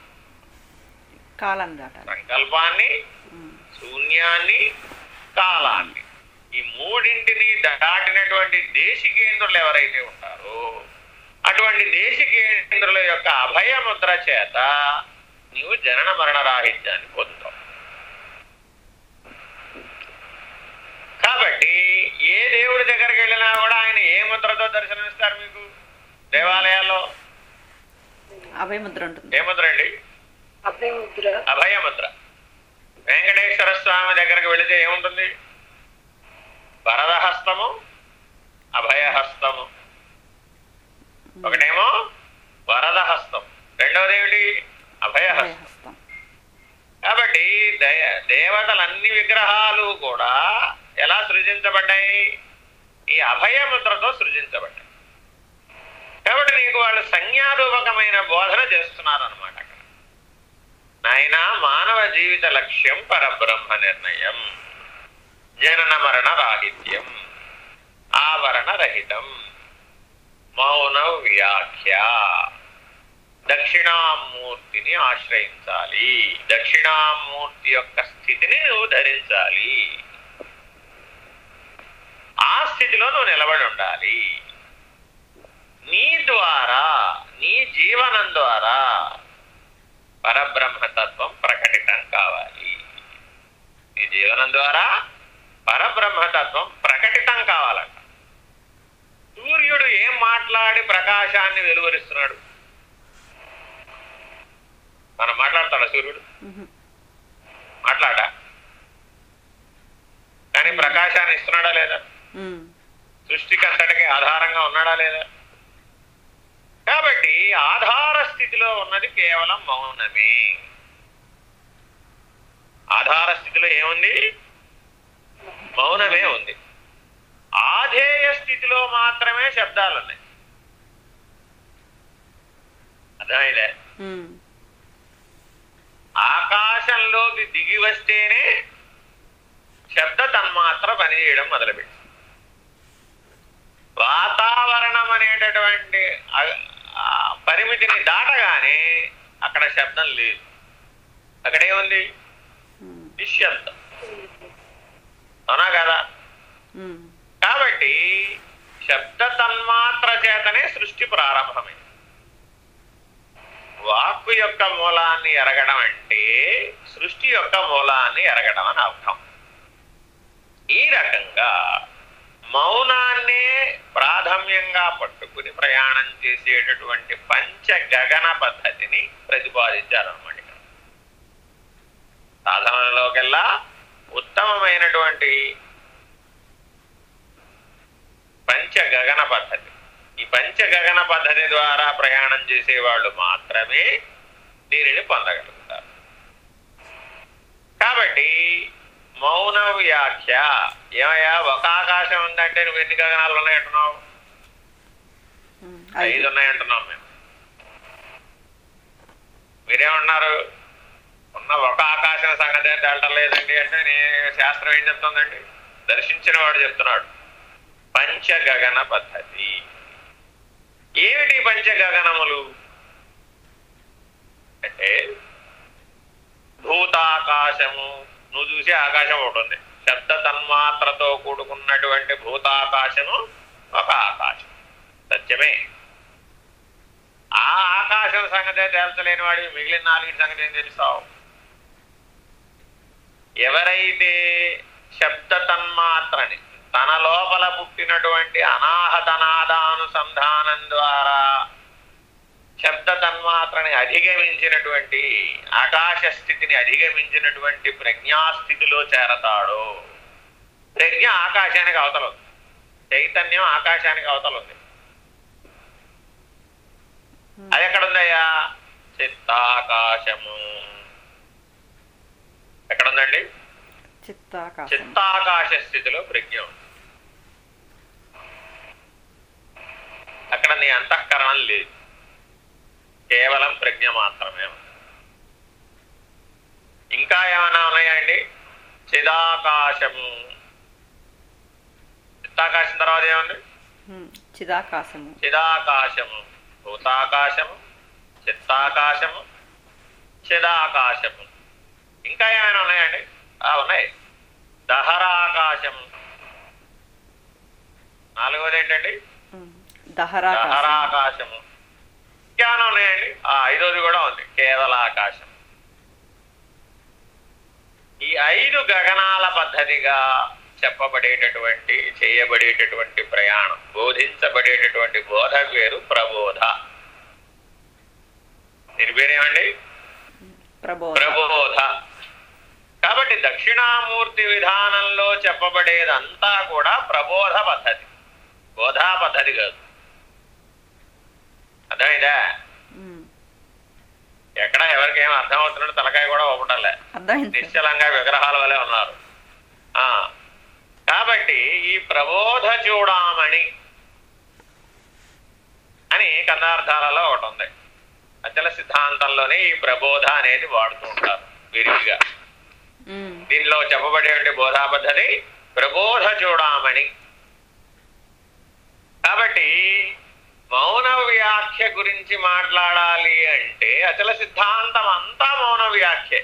కాలం దాటాలి సంకల్పాన్ని ఉమ్. శూన్యాన్ని కాలాన్ని ఈ మూడింటిని దాటినటువంటి దేశికేంద్రులు ఎవరైతే ఉంటారో అటువంటి దేశికేంద్రుల యొక్క అభయముద్ర చేత నీవు జనన మరణ రాహిత్యాన్ని పొందుతావు కాబట్టి ఏ దేవుడి దగ్గరికి వెళ్ళినా కూడా ఆయన ఏ ముద్రతో దర్శనమిస్తారు మీకు దేవాలయాల్లో అభయముద్ర ఉంటుంది ఏ ముద్ర అండి అభయముద్ర అభయముద్ర వెంకటేశ్వర స్వామి దగ్గరకు వెళితే ఏముంటుంది వరదహస్తము అభయహస్తము ఒకటేమో వరదహస్తం రెండవది ఏమిటి అభయహస్తం అభయహస్తం కాబట్టి దయ- దేవతలన్ని విగ్రహాలు కూడా ఎలా సృజించబడ్డాయి ఈ అభయముద్రతో సృజించబడ్డాయి కాబట్టి నీకు వాళ్ళు సంజ్ఞారూపకమైన బోధన చేస్తున్నారనమాట అక్కడ నాయన మానవ జీవిత లక్ష్యం పరబ్రహ్మ నిర్ణయం జనన మరణ రాహిత్యం ఆవరణ రహితం మౌన వ్యాఖ్య దక్షిణామూర్తిని ఆశ్రయించాలి దక్షిణామూర్తి యొక్క స్థితిని నువ్వు ధరించాలి ఆ స్థితిలో నువ్వు నిలబడి ఉండాలి నీ ద్వారా నీ జీవనం ద్వారా పరబ్రహ్మతత్వం ప్రకటితం కావాలి నీ జీవనం ద్వారా పరబ్రహ్మతత్వం ప్రకటితం కావాలంట సూర్యుడు ఏం మాట్లాడి ప్రకాశాన్ని వెలువరిస్తున్నాడు మనం మాట్లాడతాడా సూర్యుడు ఉహు. మాట్లాడా కానీ ప్రకాశాన్ని ఇస్తున్నాడా లేదా ఉమ్. సృష్టికి అంతటికి ఆధారంగా ఉన్నాడా లేదా కాబట్టి ఆధార స్థితిలో ఉన్నది కేవలం మౌనమే ఆధార స్థితిలో ఏముంది మౌనమే ఉంది ఆధేయ స్థితిలో మాత్రమే శబ్దాలు ఉన్నాయి అర్థమైందే ఉమ్. ఆకాశంలోకి దిగి వస్తేనే శబ్ద తన్మాత్ర పనిచేయడం మొదలుపెట్టి వాతావరణం అనేటటువంటి అ- ఆ పరిమితిని దాటగానే అక్కడ శబ్దం లేదు అక్కడేముంది ఉమ్. నిశ్శబ్దం అవునా కదా ఉమ్. కాబట్టి శబ్ద తన్మాత్ర చేతనే సృష్టి ప్రారంభమైంది వాక్కు యొక్క మూలాన్ని ఎరగడం అంటే సృష్టి యొక్క మూలాన్ని ఎరగడం అని అర్థం ఈ రకంగా మౌనాన్నే ప్రాథమ్యంగా పట్టుకుని ప్రయాణం చేసేటటువంటి పంచ గగన పద్ధతిని ప్రతిపాదించారన్నమాట ఇక్కడ సాధనలోకెల్లా ఉత్తమమైనటువంటి పంచ గగన పద్ధతి ఈ పంచ గగన పద్ధతి ద్వారా ప్రయాణం చేసేవాళ్ళు మాత్రమే దీనిని పొందగలుగుతారు కాబట్టి మౌన వ్యాఖ్య ఏమయ్యా ఒక ఆకాశం ఉందంటే నువ్వు ఎన్ని గగనాలు ఉన్నాయంటున్నావు ఉమ్. ఐదు ఐదు ఉన్నాయంటున్నాం మేము మీరేమన్నారు ఉన్న ఒక ఆకాశం సంగతి తేలటం లేదండి అంటే నీ శాస్త్రం ఏం చెప్తుందండి దర్శించిన వాడు చెప్తున్నాడు పంచగగన పద్ధతి ఏమిటి పంచగగనములు అంటే భూతాకాశము నువ్వు చూసే ఆకాశం ఒకటి ఉంది శబ్ద తన్మాత్రతో కూడుకున్నటువంటి భూతాకాశము ఒక ఆకాశం సత్యమే ఆ ఆకాశం సంగతే తేల్చలేని వాడివి మిగిలిన నాలుగు సంగతి ఏం తెలుస్తావు ఎవరైతే శబ్ద తన్మాత్రని తన లోపల పుట్టినటువంటి అనాహతనాదానుసంధానం ద్వారా శబ్ద తన్మాత్రని అధిగమించినటువంటి ఆకాశ స్థితిని అధిగమించినటువంటి ప్రజ్ఞాస్థితిలో చేరతాడో ప్రజ్ఞ ఆకాశానికి అవతల ఉంది చైతన్యం ఆకాశానికి అవతల ఉంది అది ఎక్కడుందయ్యా చిత్తాకాశము ఎక్కడుందండి చిత్తాకాశం చిత్తాకాశ స్థితిలో ప్రజ్ఞ ఉంది అక్కడ నీ అంతఃకరణం లేదు కేవలం ప్రజ్ఞ మాత్రమే ఉంది ఇంకా ఏమైనా ఉన్నాయండి చిదాకాశము చిత్తాకాశం తర్వాత ఏముంది ఉమ్, చిదాకాశము చిదాకాశము భూతాకాశము చిత్తాకాశము చిదాకాశము ఇంకా ఏమైనా ఉన్నాయండి ఆ ఉన్నాయి దహరాకాశము నాలుగోది ఏంటండి ఉమ్, దహరాకాశం దహరాకాశము ఇంకేమైనా ఉన్నాయండి ఆ ఐదోది కూడా ఉంది కేవలాకాశం ఈ ఐదు గగనాల పద్ధతిగా చెప్పబడేటటువంటి చేయబడేటటువంటి ప్రయాణం బోధించబడేటటువంటి బోధ పేరు ప్రబోధ దీని పేరేమండి ప్రబోధ ప్రబోధ కాబట్టి దక్షిణామూర్తి విధానంలో చెప్పబడేదంతా కూడా ప్రబోధ పద్ధతి బోధా పద్ధతి కాదు అర్థమైందా ఉమ్, ఎక్కడ ఎవరికి ఏం అర్థమవుతున్నట్టు తలకాయ కూడా ఒప్పటంలే అర్థమైంది సార్. నిశ్చలంగా విగ్రహాల వలె ఉన్నారు ఆ కాబట్టి ఈ ప్రబోధ చూడామణి అని కన్నార్థాలలో ఒకటి ఉంది అచల సిద్ధాంతంలోనే ఈ ప్రబోధ అనేది వాడుతూ ఉంటారు విరివిగా ఉమ్, దీనిలో చెప్పబడేటువంటి బోధా పద్ధతి ప్రబోధ చూడామణి కాబట్టి మౌన వ్యాఖ్య గురించి మాట్లాడాలి అంటే అచల సిద్ధాంతం అంతా మౌన వ్యాఖ్యే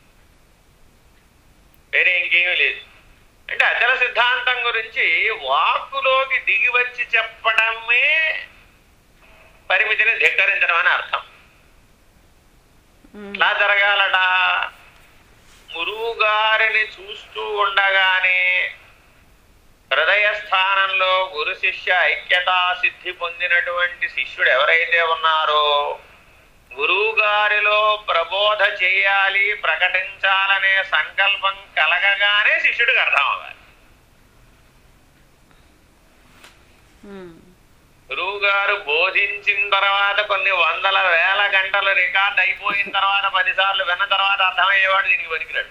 వేరే ఇంకేమీ లేదు అంటే అచల సిద్ధాంతం గురించి వాక్కులోకి దిగి వచ్చి చెప్పడమే పరిమితిని ధిక్కరించడం అని అర్థం ఉమ్, ఎలా జరగాలట గురువు గారిని చూస్తూ ఉండగానే హృదయ స్థానంలో గురు శిష్య ఐక్యతా సిద్ధి పొందినటువంటి శిష్యుడు ఎవరైతే ఉన్నారో గురువు గారిలో ప్రబోధ చేయాలి ప్రకటించాలనే సంకల్పం కలగగానే శిష్యుడికి అర్థం అవ్వాలి ఉమ్, గురువు గారు బోధించిన తర్వాత కొన్ని వందల వేల గంటలు రికార్డ్ అయిపోయిన తర్వాత పదిసార్లు విన్న తర్వాత అర్థమయ్యేవాడు దీనికి పనికిరాడు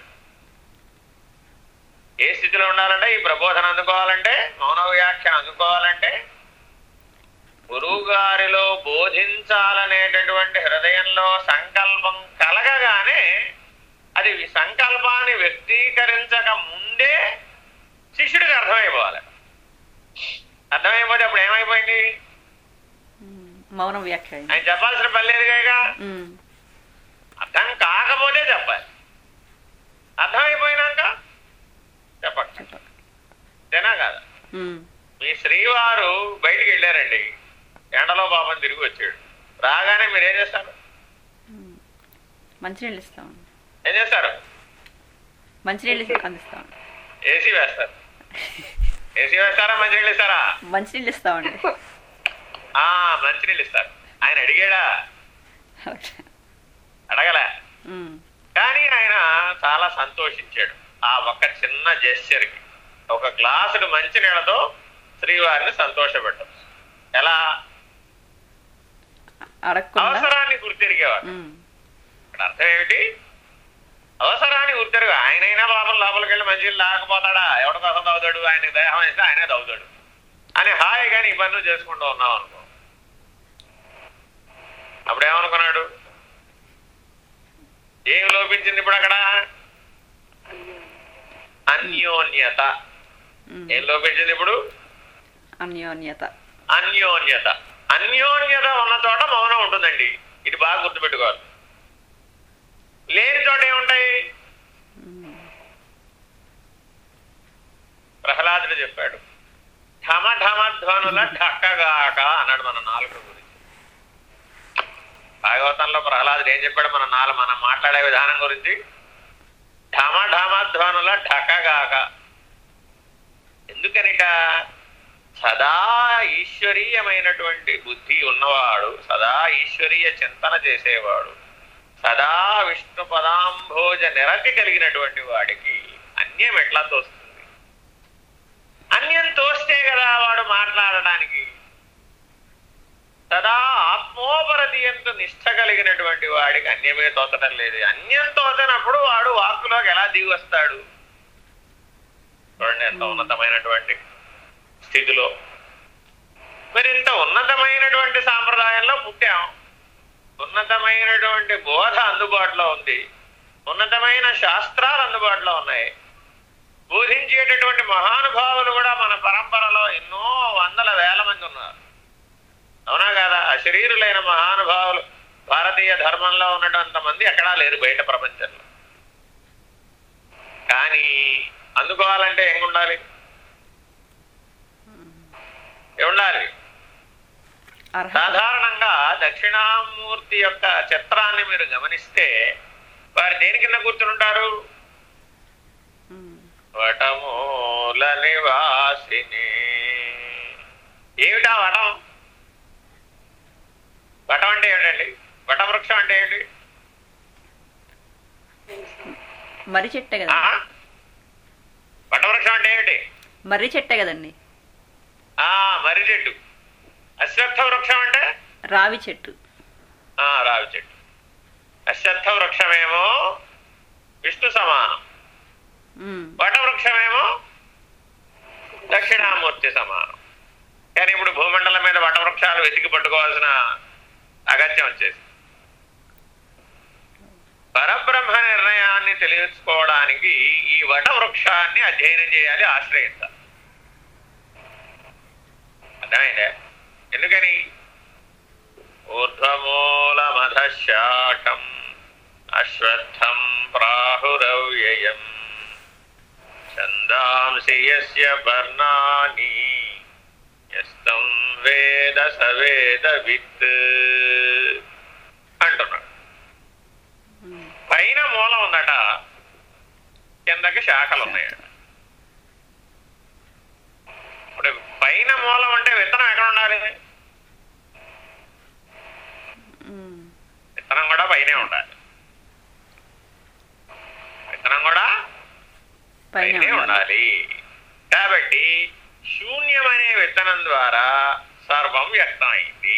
ఏ స్థితిలో ఉండాలంటే ఈ ప్రబోధన అందుకోవాలంటే మౌన వ్యాఖ్యానం అందుకోవాలంటే గురువు గారిలో బోధించాలనేటటువంటి హృదయంలో సంకల్పం కలగగానే అది వి- సంకల్పాన్ని వ్యక్తీకరించక ముందే శిష్యుడికి అర్థమైపోవాలి అర్థమైపోతే అప్పుడు ఏమైపోయింది ఉమ్, మౌన వ్యాఖ్య అయింది. ఆయన చెప్పాల్సిన పని లేదుగా ఇక ఉమ్, అర్థం కాకపోతే చెప్పాలి అర్థమైపోయినాక చెప్పండి చెప్పండి అంతేనా కాదా ఉమ్, మీ శ్రీవారు బయటికి వెళ్ళారండి ఎండలో పాపం తిరిగి వచ్చాడు రాగానే మీరు ఏం చేస్తారు ఉమ్. మంచినీళ్ళు ఇస్తామండి ఏం చేస్తారు మంచినీళ్ళు అందిస్తామండి ఏసీ వేస్తారు ఏసీ వేస్తారా మంచినీళ్ళు ఇస్తారా మంచినీళ్ళు ఇస్తామండి ఆ మంచినీళ్ళు ఇస్తారు ఆయన అడిగాడా అడగలే ఉమ్, కానీ ఆయన చాలా సంతోషించాడు ఆ ఒక్క చిన్న జెస్చర్కి ఒక గ్లాసుడు మంచినీళ్ళతో శ్రీవారిని సంతోషపెట్టచ్చు ఎలా అడగకుండా అవసరాన్ని గుర్తెరిగేవాడు ఉమ్, ఇక్కడ అర్థం ఏమిటి అవసరాన్ని గుర్తెరుగు ఆయనైనా పాపం లోపలికి వెళ్ళి మంచిగా లేకపోతాడా ఎవరి కోసం తవ్వుతాడు ఆయనకి దేహం వేస్తే ఆయనే తవ్వుతాడు అని హాయిగా నీ పనులు చేసుకుంటూ ఉన్నావు అనుకో అప్పుడు ఏమనుకున్నాడు ఏం లోపించింది ఇప్పుడు అక్కడ అన్యోన్యత ఉమ్, ఏం లోపించింది ఇప్పుడు అన్యోన్యత అన్యోన్యత అన్యోన్యత ఉన్న చోట మౌనం ఉంటుందండి ఇది బాగా గుర్తుపెట్టుకోవాలి లేని చోట ఏముంటాయి ఉమ్, ప్రహ్లాదుడు చెప్పాడు ఢమ ఢమ ధ్వనుల ఢక్కగాక అన్నాడు మన నాలుగు గురించి భాగవతంలో ప్రహ్లాదుడు ఏం చెప్పాడు మన నాలుగు మనం మాట్లాడే విధానం గురించి ఢమ ఢమ ధ్వనుల ఢక్కగాక ఎందుకనిట సదా ఈశ్వరీయమైనటువంటి బుద్ధి ఉన్నవాడు సదా ఈశ్వరీయ చింతన చేసేవాడు సదా విష్ణు పదాంభోజ నిరతి కలిగినటువంటి వాడికి అన్యం ఎట్లా తోస్తుంది అన్యం తోస్తే కదా వాడు మాట్లాడడానికి సదా ఆత్మోపరతి ఎందు నిష్ట కలిగినటువంటి వాడికి అన్యమే తోచడం లేదు అన్యం తోచనప్పుడు వాడు వాక్కులోకి ఎలా దిగి వస్తాడు చూడండి ఎంత ఉన్నతమైనటువంటి స్థితిలో మరి ఇంత ఉన్నతమైనటువంటి సాంప్రదాయంలో పుట్టాం ఉన్నతమైనటువంటి బోధ అందుబాటులో ఉంది ఉన్నతమైన శాస్త్రాలు అందుబాటులో ఉన్నాయి బోధించేటటువంటి మహానుభావులు కూడా మన పరంపరలో ఎన్నో వందల వేల మంది ఉన్నారు అవునా కదా అశరీరులైన మహానుభావులు భారతీయ ధర్మంలో ఉన్నటువంటి మంది ఎక్కడా లేరు బయట ప్రపంచంలో కానీ అందుకోవాలంటే ఏం ఉండాలి ఏముండాలి అర్హత సాధారణంగా దక్షిణామూర్తి యొక్క చిత్రాన్ని మీరు గమనిస్తే వారు దేని కింద కూర్చుంటారు ఉమ్. వటమూల నివాసిని ఏమిటా వటం వటం అంటే ఏమిటండి వటవృక్షం అంటే ఏంటి మర్రి చెట్టే ఆ? కదండి వటవృక్షం అంటే ఏమిటి మర్రి చెట్టే కదండి ఆ మర్రి చెట్టు అశ్వత్థ వృక్షం అంటే రావి చెట్టు ఆ రావి చెట్టు అశ్వత్థ వృక్షమేమో విష్ణు సమానం ఉమ్. వటవృక్షమేమో దక్షిణామూర్తి సమానం కానీ ఇప్పుడు భూమండలం మీద వటవృక్షాలు వెతికి పట్టుకోవాల్సిన అగత్యం వచ్చేసి పరబ్రహ్మ నిర్ణయాన్ని తెలుసుకోవడానికి ఈ వటవృక్షాన్ని అధ్యయనం చేయాలి ఆశ్రయించాలి అర్థమైందే ఎందుకని ఊర్ధ్వమూలమధశాఖం అశ్వత్థం ప్రాహురవ్యయం ఛందాంసి యస్య వర్ణాని యస్తం వేద సవేద విత్ అంటున్నాడు ఉమ్. పైన మూలం ఉందట కిందకి శాఖలు ఉన్నాయట ఇప్పుడు పైన మూలం అంటే విత్తనం ఎక్కడ ఉండాలి ఉమ్. విత్తనం కూడా పైనే ఉండాలి విత్తనం కూడా పైన పైనే ఉండాలి కాబట్టి శూన్యం అనే విత్తనం ద్వారా సర్వం వ్యక్తమైంది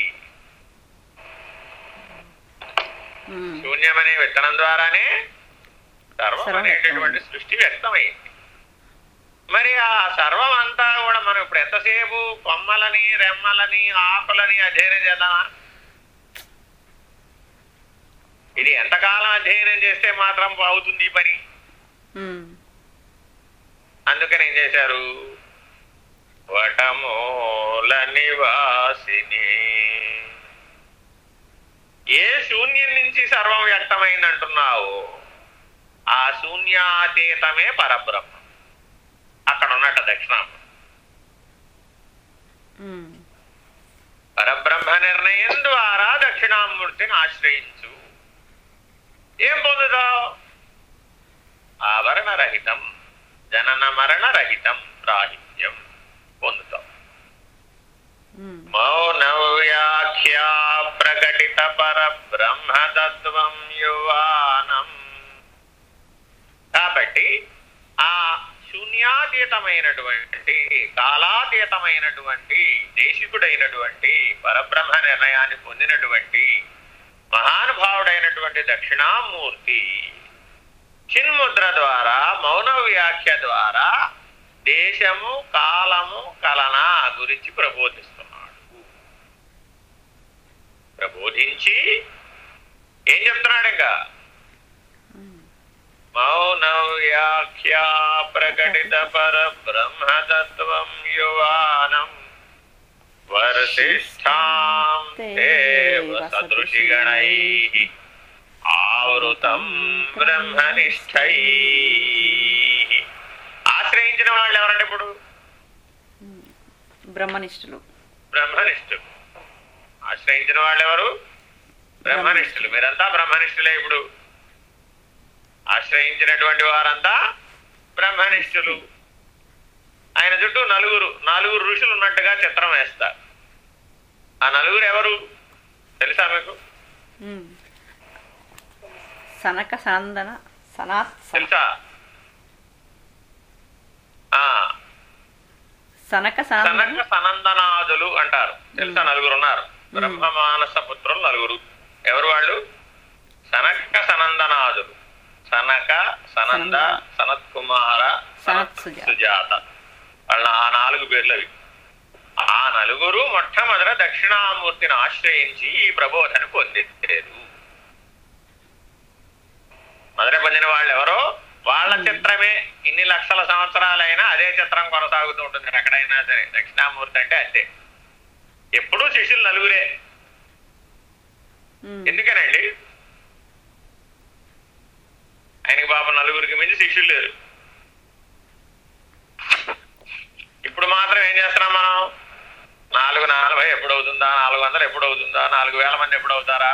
ఉమ్. శూన్యం అనే విత్తనం ద్వారానే సర్వం సర్వం అనేటటువంటి సృష్టి వ్యక్తమైంది మరి ఆ సర్వం అంతా కూడా మనం ఇప్పుడు ఎంతసేపు కొమ్మలని రెమ్మలని ఆకులని అధ్యయనం చేద్దామా ఇది ఎంతకాలం అధ్యయనం చేస్తే మాత్రం అవుతుంది ఈ పని ఉమ్. అందుకని ఏం చేశారు వటమూల నివాసిని ఏ శూన్యం నుంచి సర్వం వ్యక్తమైంది అంటున్నావు ఆ శూన్యాతీతమే పరబ్రహ్మ అక్కడ ఉన్నట్టు దక్షిణామూర్తి ఉమ్. పరబ్రహ్మ నిర్ణయం ద్వారా దక్షిణామూర్తిని ఆశ్రయించు ఏం పొందుతావు ఆవరణరహితం జనన మరణ రహితం రాహిత్యం పొందుతాం ఉమ్. మౌన వ్యాఖ్యా ప్రకటిత పర బ్రహ్మతత్వం యువానం కాబట్టి ఆ శూన్యాతీతమైనటువంటి కాలాతీతమైనటువంటి దేశికుడైనటువంటి పరబ్రహ్మ నిర్ణయాన్ని పొందినటువంటి మహానుభావుడైనటువంటి దక్షిణామూర్తి చిన్ముద్ర ద్వారా మౌన వ్యాఖ్య ద్వారా దేశము కాలము కలన గురించి ప్రబోధిస్తున్నాడు ప్రబోధించి ఏం చెప్తున్నాడు ఇంకా మౌన వ్యాఖ్య ప్రకటిత పర బ్రహ్మతత్వం యువానం వర్షిష్టాం దేవ సదృశిగణై ఆవృతం బ్రహ్మనిష్టై ఆశ్రయించిన వాళ్ళు ఎవరంటే ఇప్పుడు బ్రహ్మనిష్ఠులు బ్రహ్మనిష్ఠులు ఆశ్రయించిన వాళ్ళు ఎవరు బ్రహ్మనిష్ఠులు మీరంతా బ్రహ్మనిష్ఠులే ఇప్పుడు ఆశ్రయించినటువంటి వారంతా బ్రహ్మనిష్ఠులు ఆయన చుట్టూ నలుగురు నలుగురు ఋషులు ఉన్నట్టుగా చిత్రం వేస్తారు ఆ నలుగురు ఎవరు తెలుసా మీకు ఉమ్. సనక సనందన సనాత్ సన- తెలుసా ఆ సనక సనందన సనక సనందనాదులు అంటారు తెలుసా నలుగురు ఉన్నారు బ్రహ్మ మానస పుత్రులు నలుగురు ఎవరు వాళ్ళు సనక సనందనాదులు సనక సనంద సనత్ కుమార సనత్ సుజాత. సుజాత వాళ్ళ ఆ నాలుగు పేర్లు అవి ఆ నలుగురు మొట్టమొదట దక్షిణామూర్తిని ఆశ్రయించి ఈ ప్రబోధన పొందించారు మొదట పొందిన వాళ్ళు ఎవరో వాళ్ళ చిత్రమే ఇన్ని లక్షల సంవత్సరాలైనా అదే చిత్రం కొనసాగుతూ ఉంటుంది ఎక్కడైనా సరే దక్షిణామూర్తి అంటే అంతే ఎప్పుడూ శిష్యులు నలుగురే ఉమ్. ఎందుకనండి ఆయనకి పాపం నలుగురికి మించి శిష్యులు లేరు ఇప్పుడు మాత్రం ఏం చేస్తున్నాం మనం నాలుగు నలభై ఎప్పుడు అవుతుందా నాలుగు వందలు ఎప్పుడు అవుతుందా నాలుగు వేల మంది ఎప్పుడు అవుతారా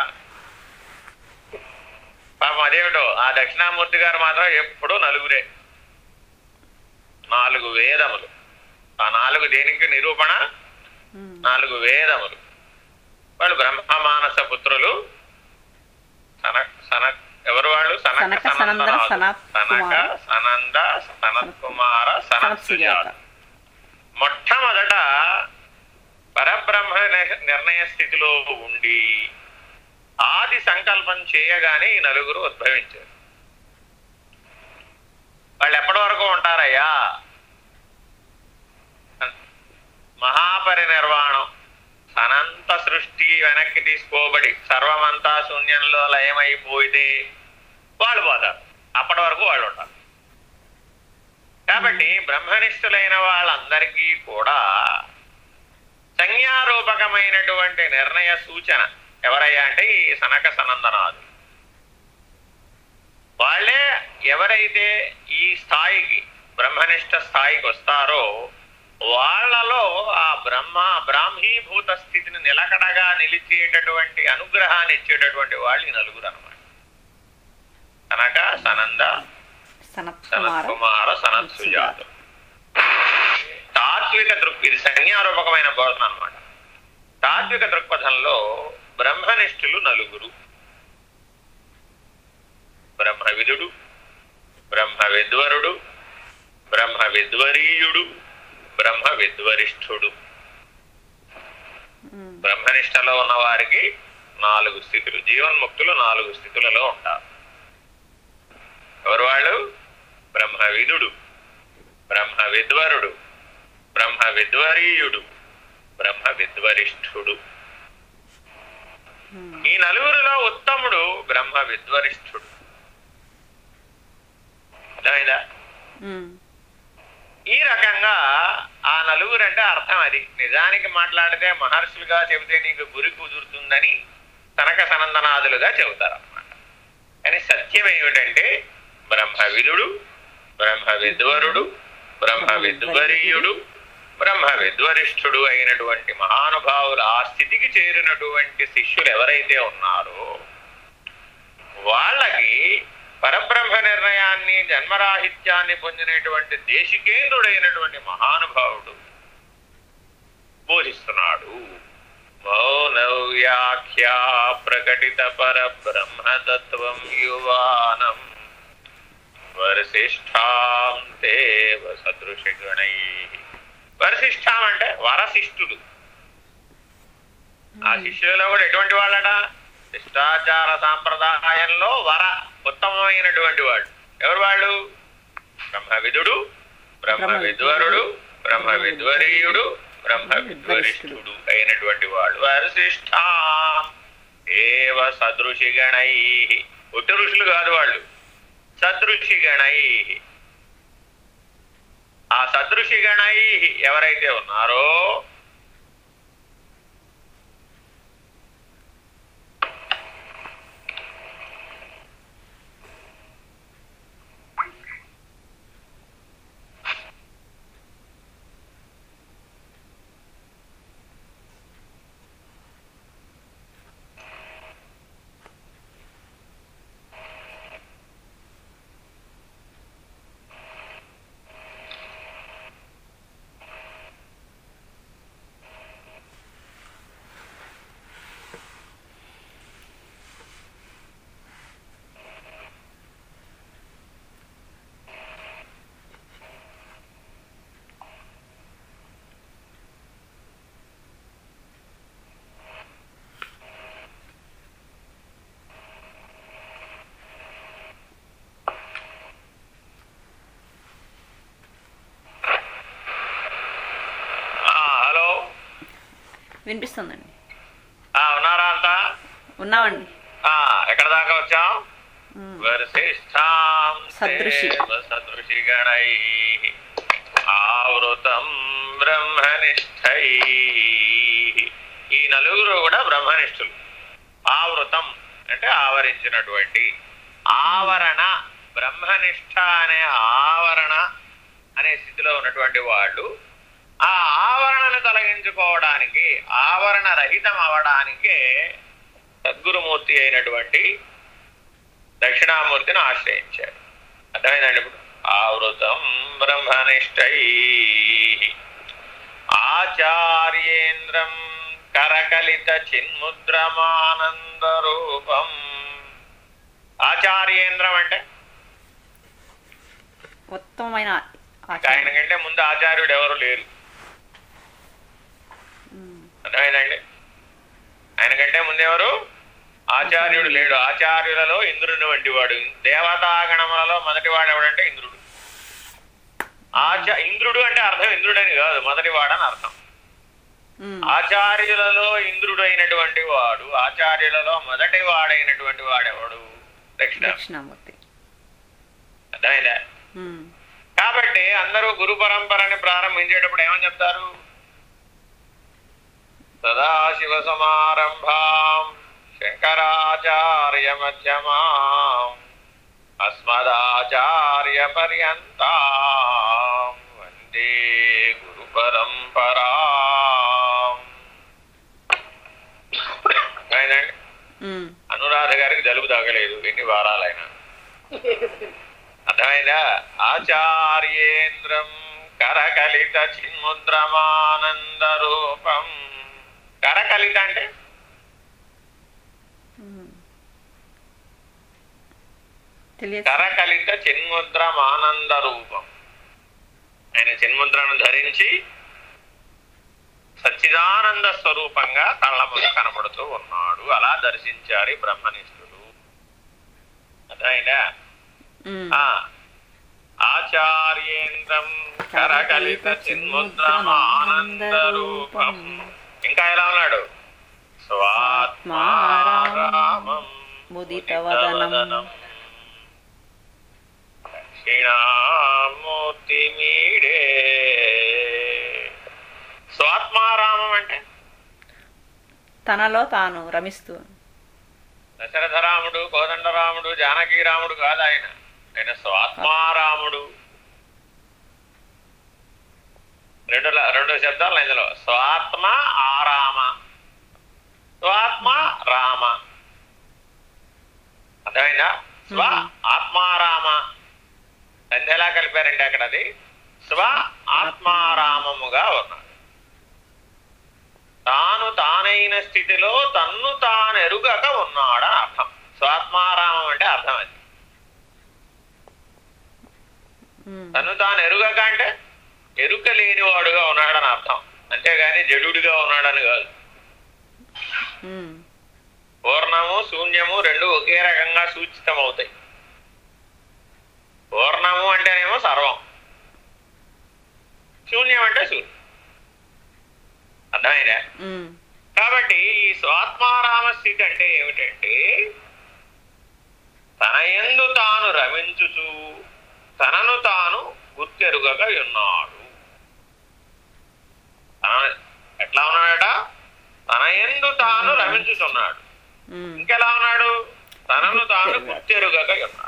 పాపం అదేమిటో ఆ దక్షిణామూర్తి గారు మాత్రం ఎప్పుడూ నలుగురే నాలుగు వేదములు ఆ నాలుగు దేనికి నిరూపణ ఉమ్. నాలుగు వేదములు వాళ్ళు బ్రహ్మమానస పుత్రులు సన సన ఎవరు వాళ్ళు సనక సనక, సనందన, సనందనాథులు. సనత్ సనక కుమార. సనంద సనత్ కుమార సనత్ సనత్ సుజాత సుజాత మొట్టమొదట పరబ్రహ్మ ని- నిర్ణయ స్థితిలో ఉండి ఆది సంకల్పం చేయగానే ఈ నలుగురు ఉద్భవించారు వాళ్ళు ఎప్పటి వరకు ఉంటారయ్యా మహాపరినిర్వాణం అనంత సృష్టి వెనక్కి తీసుకోబడి సర్వమంతా శూన్యంలో లయమైపోయితే వాళ్ళు పోతారు అప్పటి వరకు వాళ్ళు ఉంటారు కాబట్టి బ్రహ్మనిష్ఠులైన వాళ్ళందరికీ కూడా సంజ్ఞారూపకమైనటువంటి నిర్ణయ సూచన ఎవరయ్యా అంటే ఈ సనక సనందనాథులు వాళ్ళే ఎవరైతే ఈ స్థాయికి బ్రహ్మనిష్ట స్థాయికి వస్తారో వాళ్ళలో ఆ బ్రహ్మ బ్రాహ్మీభూత స్థితిని నిలకడగా నిలిచేటటువంటి అనుగ్రహాన్ని ఇచ్చేటటువంటి వాళ్ళు ఈ నలుగురు అనమాట కనుక సనంద సనత్ సనత్ కుమార కుమార సనత్ సుజాత తాత్విక దృక్ ఇది సంజ్ఞారూపకమైన బోధన అనమాట తాత్విక దృక్పథంలో బ్రహ్మనిష్ఠులు నలుగురు బ్రహ్మ విదుడు బ్రహ్మ విద్వరుడు బ్రహ్మ విద్వరీయుడు బ్రహ్మ విద్వరిష్ఠుడు ఉమ్. బ్రహ్మనిష్టలో ఉన్న వారికి నాలుగు స్థితులు జీవన్ముక్తులు నాలుగు స్థితులలో ఉంటారు ఎవరు వాళ్ళు బ్రహ్మ విదుడు బ్రహ్మ విద్వరుడు బ్రహ్మ విద్వరీయుడు బ్రహ్మ విద్వరిష్ఠుడు ఉమ్. ఈ నలుగురిలో ఉత్తముడు బ్రహ్మ విద్వరిష్ఠుడు అర్థమైందా ఉమ్. ఈ రకంగా ఆ నలుగురు అంటే అర్థం అది నిజానికి మాట్లాడితే మహర్షులుగా చెబితే నీకు గురి కుదురుతుందని తనక సనందనాదులుగా చెబుతారు అన్నమాట కానీ సత్యం ఏమిటంటే బ్రహ్మ విదుడు బ్రహ్మ విద్వరుడు బ్రహ్మ విద్వరీయుడు బ్రహ్మ విద్వరిష్ఠుడు అయినటువంటి మహానుభావులు ఆ స్థితికి చేరినటువంటి శిష్యులు ఎవరైతే ఉన్నారో వాళ్ళకి పరబ్రహ్మ నిర్ణయాన్ని జన్మరాహిత్యాన్ని పొందినటువంటి దేశికేంద్రుడైనటువంటి మహానుభావుడు బోధిస్తున్నాడు మౌనవ్యాఖ్యా ప్రకటిత పరబ్రహ్మతత్వం యువానం వరశిష్టాం దేవ సదృశగణై వరశిష్టాం అంటే వరశిష్టులు ఆ శిష్యులలో కూడా ఎటువంటి వాళ్ళట శిష్టాచార సాంప్రదాయంలో వర ఉత్తమమైనటువంటి వాళ్ళు ఎవరు వాళ్ళు బ్రహ్మ విదుడు బ్రహ్మ బ్రహ్మ విద్వరుడు బ్రహ్మ విద్వరీయుడు బ్రహ్మ విద్వరిష్ఠుడు అయినటువంటి వాళ్ళు వరశిష్టా ఏవ సదృశిగణై ఉట్టి ఋషులు కాదు వాళ్ళు సదృశిగణై ఆ సదృశిగణై ఎవరైతే ఉన్నారో వినిపిస్తుందండి ఆ, ఉన్నారా అంతా ఉన్నామండి ఆ, ఎక్కడ దాకా వచ్చాం ఉమ్. వరిశిష్టాం సదృశి. దేవ సదృశి గణై ఆవృతం బ్రహ్మనిష్టై ఈ నలుగురు కూడా బ్రహ్మనిష్ఠులు ఆవృతం అంటే ఆవరించినటువంటి ఆవరణ బ్రహ్మనిష్ట అనే ఆవరణ అనే స్థితిలో ఉన్నటువంటి వాళ్ళు ఆ ఆవరణను తొలగించుకోవడానికి ఆవరణ రహితం అవడానికే సద్గురుమూర్తి అయినటువంటి దక్షిణామూర్తిని ఆశ్రయించాడు అర్థమైందండి ఇప్పుడు ఆవృతం బ్రహ్మనిష్టై ఆచార్యేంద్రం కరకలిత చిన్ముద్రమానంద రూపం ఆచార్యేంద్రం అంటే ఉత్తమమైన ఇంకా ఆయన ఆచారం కంటే ముందు ఆచార్యుడు ఎవరు లేరు ఉమ్. అర్థమైందండి ఆయన కంటే ముందెవరు ఆచార్యుడు లేడు ఆచార్యులలో ఇంద్రుని వంటి వాడు దేవతాగణములలో మొదటి వాడు ఎవడంటే ఇంద్రుడు ఆచా ఇంద్రుడు అంటే అర్థం ఇంద్రుడని కాదు మొదటి వాడని అర్థం ఉమ్. ఆచార్యులలో ఇంద్రుడు అయినటువంటి వాడు ఆచార్యులలో మొదటి వాడైనటువంటి వాడెవడు దక్షిణ దక్షిణామూర్తి అర్థమైందా ఉమ్. కాబట్టి అందరూ గురు పరంపరని ప్రారంభించేటప్పుడు ఏమని చెప్తారు సదాశివ సమారంభాం శంకరాచార్య మధ్యమాం అస్మదాచార్య పర్యంతాం వందే గురు పరంపరా అర్థమైందండి ఉమ్. అనురాధ గారికి జలుబు తగ్గలేదు ఎన్ని వారాలైనా అర్థమైందా ఆచార్యేంద్రం కరకలిత చిన్ముద్రమానంద రూపం కరకలిత అంటే ఉమ్. తెలియదు కరకలిత చిన్ముద్రమానంద రూపం ఆయన చిన్ముద్రను ధరించి సచ్చిదానంద స్వరూపంగా కళ్ళ ముందు కనబడుతూ ఉన్నాడు అలా దర్శించారు ఈ బ్రహ్మనిష్ఠుడు అర్థమైందా ఉమ్. ఆ ఆచార్యేంద్రం కరకలిత చిన్ముద్రమానంద రూపం ఇంకా ఎలా ఉన్నాడు స్వాత్మారామం ముదితవదనం. దక్షిణామూర్తి మీడే స్వాత్మారామం అంటే తనలో తాను రమిస్తూ దశరథరాముడు కోదండరాముడు జానకీరాముడు కాదు ఆయన ఆయన స్వాత్మారాముడు రెండు ల- రెండు శబ్దాలు ఇందులో స్వాత్మ ఆరామ స్వాత్మ రామ అర్థమైందా స్వ మ్మ్. ఆత్మారామ దాన్ని ఎలా కలిపారంటే అక్కడ అది స్వ ఆత్మారామముగా ఉన్నాడు తాను తానైన స్థితిలో తన్ను తాను ఎరుగక ఉన్నాడని అర్థం స్వాత్మారామం అంటే అర్థం అది ఉమ్. తను తాను ఎరుగక అంటే ఎరుక లేనివాడుగా ఉన్నాడని అర్థం అంతేగాని జడుడిగా ఉన్నాడని కాదు ఉమ్. పూర్ణము శూన్యము రెండు ఒకే రకంగా సూచితమవుతాయి పూర్ణము అంటేనేమో సర్వం శూన్యం అంటే శూన్యం అర్థమైందా ఉమ్. కాబట్టి ఈ స్వాత్మారామ స్థితి అంటే ఏమిటంటే తన యందు తాను రమించుచు తనను తాను గుర్తెరుగక ఉన్నాడు తన- ఎట్లా ఉన్నాడట తన యందు తాను రమించుచున్నాడు ఉమ్. ఇంకెలా ఉన్నాడు తనను తాను గుర్తెరుగక ఉన్నాడు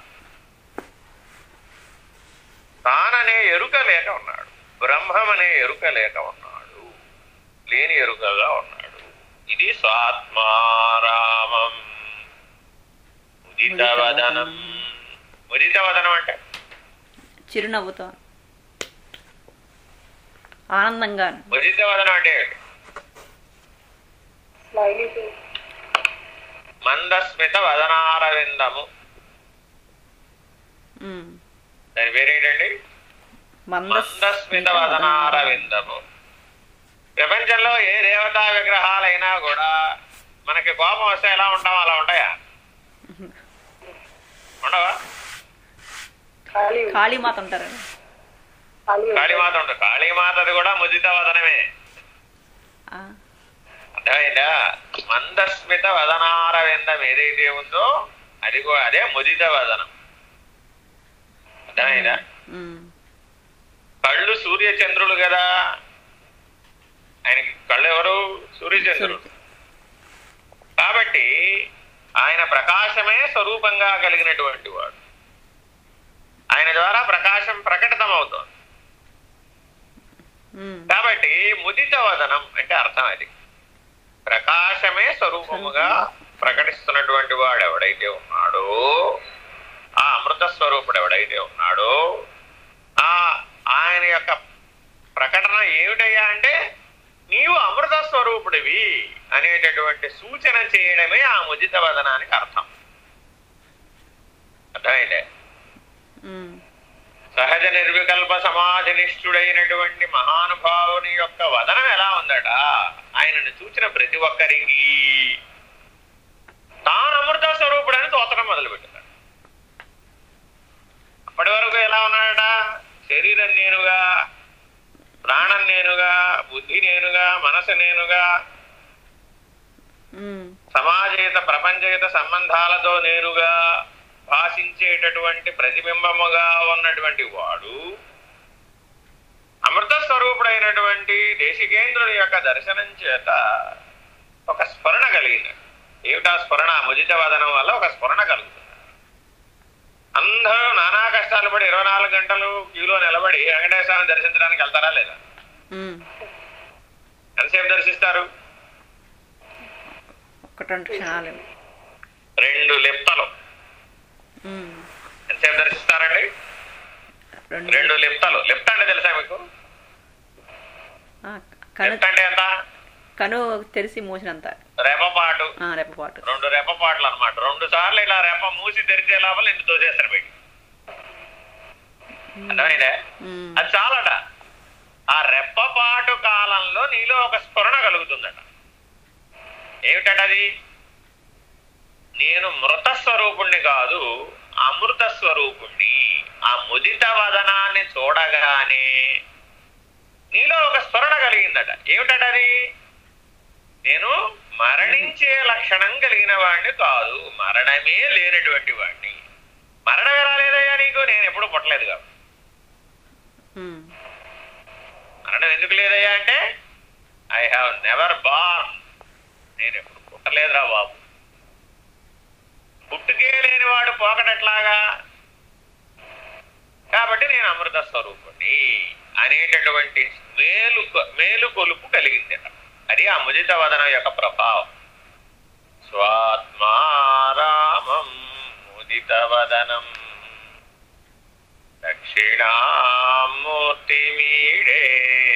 తాననే ఎరుక లేక ఉన్నాడు బ్రహ్మమనే ఎరుక లేక ఉన్నాడు లేని ఎరుకగా ఉన్నాడు ఇది స్వాత్మారామం ముదితవదనం ముదితవదనం అంటే చిరునవ్వుతో ఆనందంగా ముదితవదనం అంటే ఏంటి? స్మైలీ ఫేస్ మందస్మిత వదనారవిందము ఉమ్. దాని పేరేంటండి మందస్మిత వదనారవిందము ప్రపంచంలో ఏ దేవతా విగ్రహాలైనా కూడా మనకి కోపం వస్తే ఎలా ఉంటాం అలా ఉంటాయా ఉండవా ఖాళీ కాళీమాత ఉంటారు ఖాళీ కాళీమాత ఉంటుంది కాళీమాతది కూడా ముదిత వదనమే ఆ. అర్థమైందా మందస్మిత వదనార విందం ఏదైతే ఉందో అది కూడా అదే ముదిత వదనం అర్థమైందా ఉమ్, కళ్ళు సూర్యచంద్రులు కదా ఆయనకి కళ్ళు ఎవరు సూర్యచంద్రుడు కాబట్టి ఆయన ప్రకాశమే స్వరూపంగా కలిగినటువంటి వాడు ఆయన ద్వారా ప్రకాశం ప్రకటితమవుతోంది ఉమ్, కాబట్టి ముదిత వదనం అంటే అర్థం అది ప్రకాశమే స్వరూపముగా ప్రకటిస్తున్నటువంటి వాడు ఎవడైతే ఉన్నాడో ఆ అమృత స్వరూపుడు ఎవడైతే ఉన్నాడో ఆ ఆయన యొక్క ప్రకటన ఏమిటయ్యా అంటే నీవు అమృత స్వరూపుడివి అనేటటువంటి సూచన చేయడమే ఆ ముదిత వదనానికి అర్థం అర్థమైందే ఉమ్, సహజ నిర్వికల్ప సమాధినిష్ఠుడైనటువంటి మహానుభావుని యొక్క వదనం ఎలా ఉందట ఆయనను చూచిన ప్రతి ఒక్కరికి తాను అమృత స్వరూపుడని తోచడం మొదలుపెట్టాడు అప్పటి వరకు ఎలా ఉన్నాడట శరీరం నేనుగా ప్రాణం నేనుగా బుద్ధి నేనుగా మనసు నేనుగా ఉమ్, సమాజేత ప్రపంచయుత సంబంధాలతో నేరుగా భాషించేటటువంటి ప్రతిబింబముగా ఉన్నటువంటి వాడు అమృత స్వరూపుడైనటువంటి దేశికేంద్రుడి యొక్క దర్శనం చేత ఒక స్ఫురణ కలిగింది ఏమిటా స్ఫురణ ముజిత వదనం వల్ల ఒక స్ఫురణ కలుగుతుంది అందరూ నానా కష్టాలు పడి ఇరవై నాలుగు గంటలు క్యూలో నిలబడి వెంకటేశ్వరాన్ని దర్శించడానికి వెళ్తారా లేదా ఉమ్. ఎంతసేపు దర్శిస్తారు ఒకటి రెండు క్షణాలు రెండు లిప్తలు ఉమ్, ఎంతసేపు దర్శిస్తారండి రెండు రెండు లిప్తలు లిప్త అంటే తెలుసా మీకు ఆ, కను లిప్త అంటే ఎంత కను తెరిసి మూసినంత రెపపాటు ఆ, రెప్పపాటు రెండు రెపపాట్లు అన్నమాట రెండు సార్లు ఇలా రెప మూసి తెరిచే లోపల ఇంటి తోసేస్తారు బయట అర్థమైందే ఉమ్, అది చాలట ఆ రెప్పపాటు కాలంలో నీలో ఒక స్ఫురణ కలుగుతుందట ఏమిటది నేను మృత స్వరూపుణ్ణి కాదు అమృత స్వరూపుణ్ణి ఆ ముదిత వదనాన్ని చూడగానే నీలో ఒక స్ఫురణ కలిగిందట ఏమిటది నేను మరణించే లక్షణం కలిగిన వాడిని కాదు మరణమే లేనటువంటి వాడిని మరణం ఎలా లేదయ్యా నీకు నేను ఎప్పుడు పుట్టలేదు కాబట్టి ఉమ్, మరణం ఎందుకు లేదయ్యా అంటే ఐ హ్యావ్ నెవర్ బార్న్ నేను ఎప్పుడు పుట్టలేదురా బాబు పుట్టుకే లేనివాడు పోకటట్లాగా కాబట్టి నేను అమృత స్వరూపుణ్ణి అనేటటువంటి మేలు మేలు కొలుపు కలిగింది అక్కడ. అది ఆ ముదిత వదనం యొక్క ప్రభావం స్వాత్మారామం ముదిత వదనం దక్షిణామూర్తి మీడే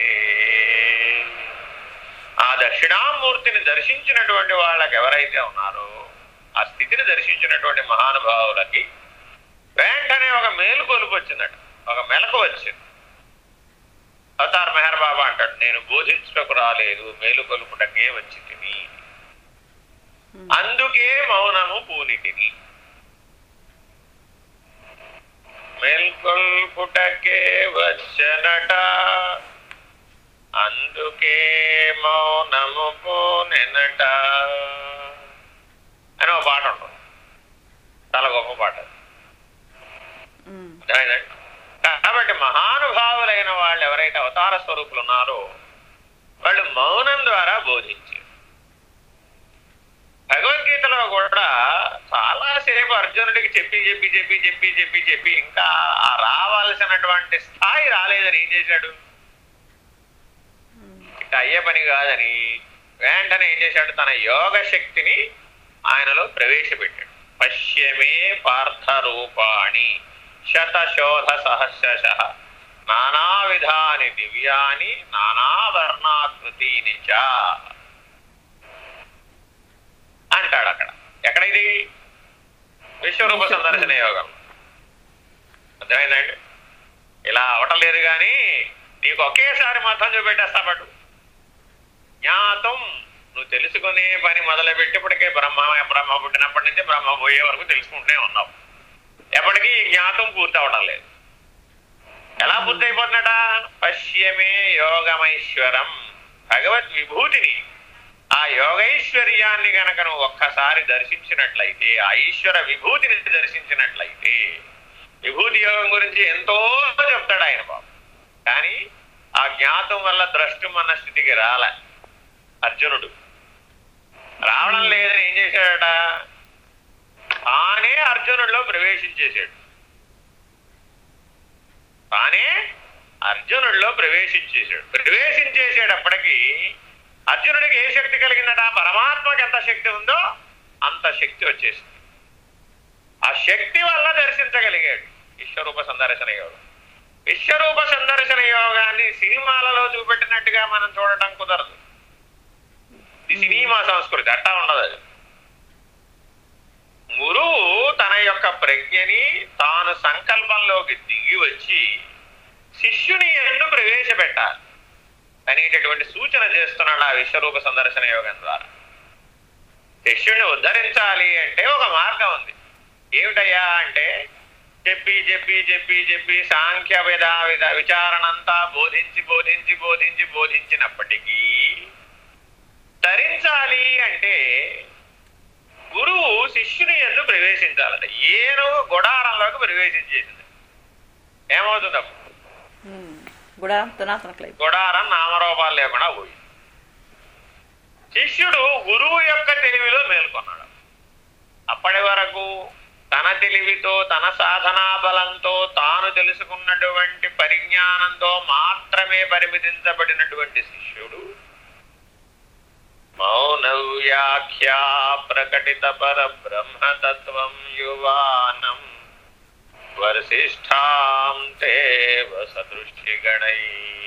ఆ దక్షిణామూర్తిని దర్శించినటువంటి వాళ్ళకి ఎవరైతే ఉన్నారో ఆ స్థితిని దర్శించినటువంటి మహానుభావులకి వెంటనే ఒక మేలు కొలుపు వచ్చిందట ఒక మెలకు వచ్చింది అవతార్ మెహర్ బాబా అంటాడు నేను బోధించుటకు రాలేదు మేలు కొలుపుటకే వచ్చి తిని అందుకే మౌనము పూనిటిని మేల్కొల్పుటకే వచ్చనట అందుకే మౌనము పూనెనట అని ఒక పాట ఉంటుంది చాలా గొప్ప పాట అది. ఉమ్, అర్థమైందండి? కాబట్టి మహానుభావులైన వాళ్ళు ఎవరైతే అవతార స్వరూపులు ఉన్నారో వాళ్ళు మౌనం ద్వారా బోధించారు భగవద్గీతలో కూడా చాలాసేపు అర్జునుడికి చెప్పి చెప్పి చెప్పి చెప్పి చెప్పి చెప్పి ఇంకా ఆ రావాల్సినటువంటి స్థాయి రాలేదని ఏం చేశాడు ఇంకా అయ్యే పని కాదని వెంటనే ఏం చేశాడు తన యోగ శక్తిని ఆయనలో ప్రవేశపెట్టాడు పశ్యమే పార్థ రూపాణి శతశోధ సహస్రశ నానా విధాని దివ్యాని నానా వర్ణాకృతిని చ అంటాడు అక్కడ ఎక్కడ ఇది విశ్వరూప సందర్శన యోగం అర్థమైందండి ఇలా అవటం లేదు కానీ నీకు ఒకేసారి మొత్తం చూపెట్టేస్తా పట్టు జ్ఞాతం నువ్వు తెలుసుకునే పని మొదలుపెట్టిప్పటికే బ్రహ్మ బ్రహ్మ పుట్టినప్పటి నుంచి బ్రహ్మ పోయే వరకు తెలుసుకుంటూనే ఉన్నావు ఎప్పటికీ ఈ జ్ఞాతం పూర్తి అవడం లేదు ఎలా పూర్తి అయిపోతున్నట పశ్యమే యోగమైశ్వరం భగవద్ విభూతిని ఆ యోగైశ్వర్యాన్ని గనక నువ్వు ఒక్కసారి దర్శించినట్లయితే ఆ ఈశ్వర విభూతిని దర్శించినట్లయితే విభూతి యోగం గురించి ఎంతో చెప్తాడు ఆయన బాబు కానీ ఆ జ్ఞాతం వల్ల ద్రష్టం అన్న స్థితికి రాల అర్జునుడు రావడం లేదని ఏం చేశాడట తానే అర్జునుడిలో ప్రవేశించేశాడు తానే అర్జునుడిలో ప్రవేశించేశాడు ప్రవేశించేసేటప్పటికి అర్జునుడికి ఏ శక్తి కలిగిందట పరమాత్మకి ఎంత శక్తి ఉందో అంత శక్తి వచ్చేసింది ఆ శక్తి వల్ల దర్శించగలిగాడు విశ్వరూప సందర్శన యోగం విశ్వరూప సందర్శన యోగాన్ని సినిమాలలో చూపెట్టినట్టుగా మనం చూడటం కుదరదు ఇది సినిమా సంస్కృతి అట్టా ఉండదు అది గురువు తన యొక్క ప్రజ్ఞని తాను సంకల్పంలోకి దిగి వచ్చి శిష్యుని ఎందు ప్రవేశపెట్టాలి అనేటటువంటి సూచన చేస్తున్నాడు ఆ విశ్వరూప సందర్శన యోగం ద్వారా శిష్యుణ్ణి ఉద్ధరించాలి అంటే ఒక మార్గం ఉంది ఏమిటయ్యా అంటే చెప్పి చెప్పి చెప్పి చెప్పి సాంఖ్య విధ విధ విచారణంతా బోధించి బోధించి బోధించి బోధించినప్పటికీ ధరించాలి అంటే గురువు శిష్యుని ఎందు ప్రవేశించాలట ఏనుగు గుడారంలోకి ప్రవేశించేసింది ఏమవుతుంది అప్పుడు ఉమ్. కూడా తునాసనట్లయి గుడారం నామరూపాలు లేకుండా పోయి శిష్యుడు గురువు యొక్క తెలివిలో మేల్కొన్నాడు అప్పటి వరకు తన తెలివితో తన సాధనా బలంతో తాను తెలుసుకున్నటువంటి పరిజ్ఞానంతో మాత్రమే పరిమితించబడినటువంటి శిష్యుడు మౌన వ్యాఖ్యా ప్రకటిత పర బ్రహ్మతత్వం యువానం వర్షిష్టాం తేవ సదృశ్యగణై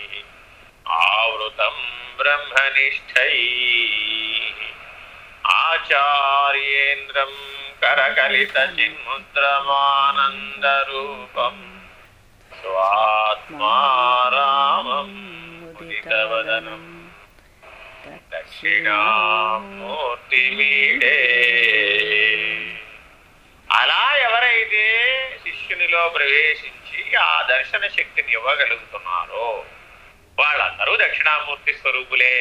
ఆవృతం బ్రహ్మనిష్టై ఆచార్యేంద్రం కరకలిత చిన్ముద్రమానందరూపం స్వాత్మారామం ముదితవదనం దక్షిణామూర్తిమీడే అలా ఎవరైతే శిష్యునిలో ప్రవేశించి ఆ దర్శన శక్తిని ఇవ్వగలుగుతున్నారో వాళ్ళందరూ దక్షిణామూర్తి స్వరూపులే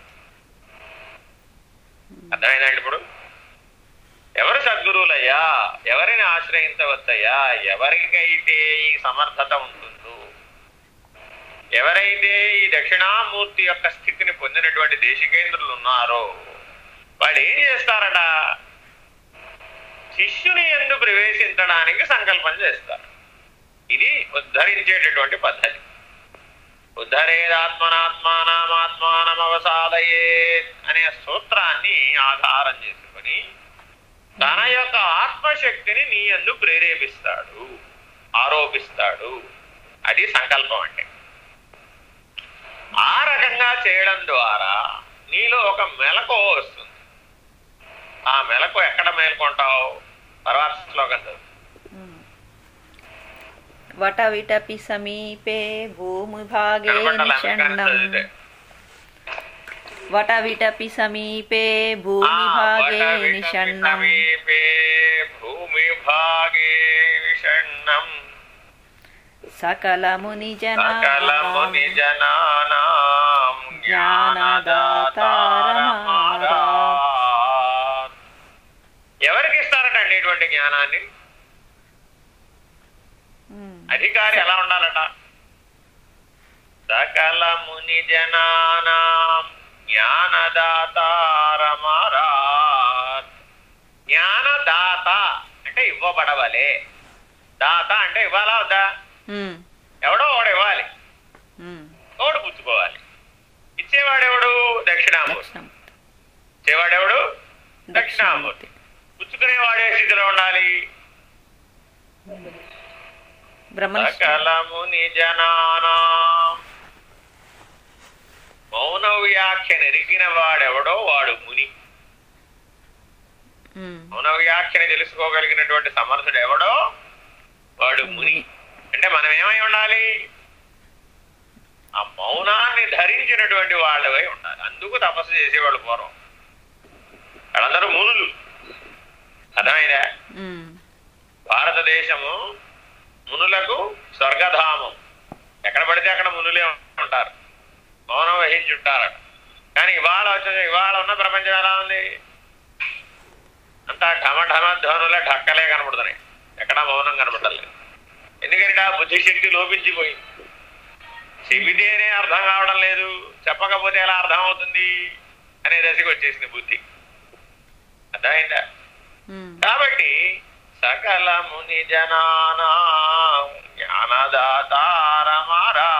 అర్థమైందండి ఇప్పుడు ఎవరు సద్గురువులయ్యా ఎవరిని ఆశ్రయించవచ్చయ్యా ఎవరికైతే ఈ సమర్థత ఉంటుందో ఎవరైతే ఈ దక్షిణామూర్తి యొక్క స్థితిని పొందినటువంటి దేశికేంద్రులు ఉన్నారో వాళ్ళు ఏం చేస్తారట శిష్యుని ఎందు ప్రవేశించడానికి సంకల్పం చేస్తారు ఇది ఉద్ధరించేటటువంటి పద్ధతి ఉద్ధరేదాత్మనాత్మానామాత్మానం అవసాదయే అనే సూత్రాన్ని ఆధారం చేసుకుని తన యొక్క ఆత్మశక్తిని నీ ఎందు ప్రేరేపిస్తాడు ఆరోపిస్తాడు అది సంకల్పం అంటే ఆ రకంగా చేయడం ద్వారా నీలో ఒక మెలకు వస్తుంది ఆ మెలకు ఎక్కడ మేల్కొంటావు తర్వాత శ్లోకం చదువు వటవిటపి సమీపే భూమిభాగే కనబడాలి నిషణ్ణం చదివితే వటవిటపి సమీపే ఆ, భూమిభాగే వటవిటపి నిషణ్ణం సమీపే భూమిభాగే విషణ్ణం సకలముని సకలముని జనానాం జ్ఞానదాతారమారాత్. ఎవరికి ఇస్తారటండి ఇటువంటి జ్ఞానాన్ని అధికారి ఎలా ఉండాలట సకల ముని జనానాం జ్ఞానదాతారమారాత్ జ్ఞానదాత అంటే ఇవ్వబడవలే దాత అంటే ఇవ్వాలా వద్దా ఎవడో వాడు ఇవ్వాలి ఓడు పుచ్చుకోవాలి ఇచ్చేవాడెవడు దక్షిణామూర్తి ఇచ్చేవాడెవడు దక్షిణామూర్తి పుచ్చుకునేవాడే స్థితిలో ఉండాలి బ్రహ్మనిష్ట సకలముని జనానాం మౌన వ్యాఖ్య నెరిగిన వాడెవడో వాడు ముని మౌన వ్యాఖ్యని తెలుసుకోగలిగినటువంటి సమర్థుడు ఎవడో వాడు ముని అంటే మనం ఏమై ఉండాలి ఆ మౌనాన్ని ధరించినటువంటి వాళ్ళవై ఉండాలి అందుకు తపస్సు చేసేవాళ్ళు పూర్వం వాళ్ళందరూ మునులు అర్థమైందా భారతదేశము మునులకు స్వర్గధామం ఎక్కడ పడితే అక్కడ మునులే ఉంటారు మౌనం వహించి ఉంటారట కానీ ఇవాళ వచ్చే ఇవాళ ఉన్న ప్రపంచం ఎలా ఉంది అంతా ఢమ ఢమ ధ్వనుల ఢక్కలే కనబడుతున్నాయి ఎక్కడా మౌనం కనబడలేదు ఎందుకంటే ఆ బుద్ధిశక్తి లోపించిపోయింది చెబితేనే అర్థం కావడం లేదు చెప్పకపోతే ఎలా అర్థం అవుతుంది అనే దశకు వచ్చేసింది బుద్ధి అర్థమైందా ఉమ్, కాబట్టి సకల ముని జనానా జ్ఞానదాతారమారా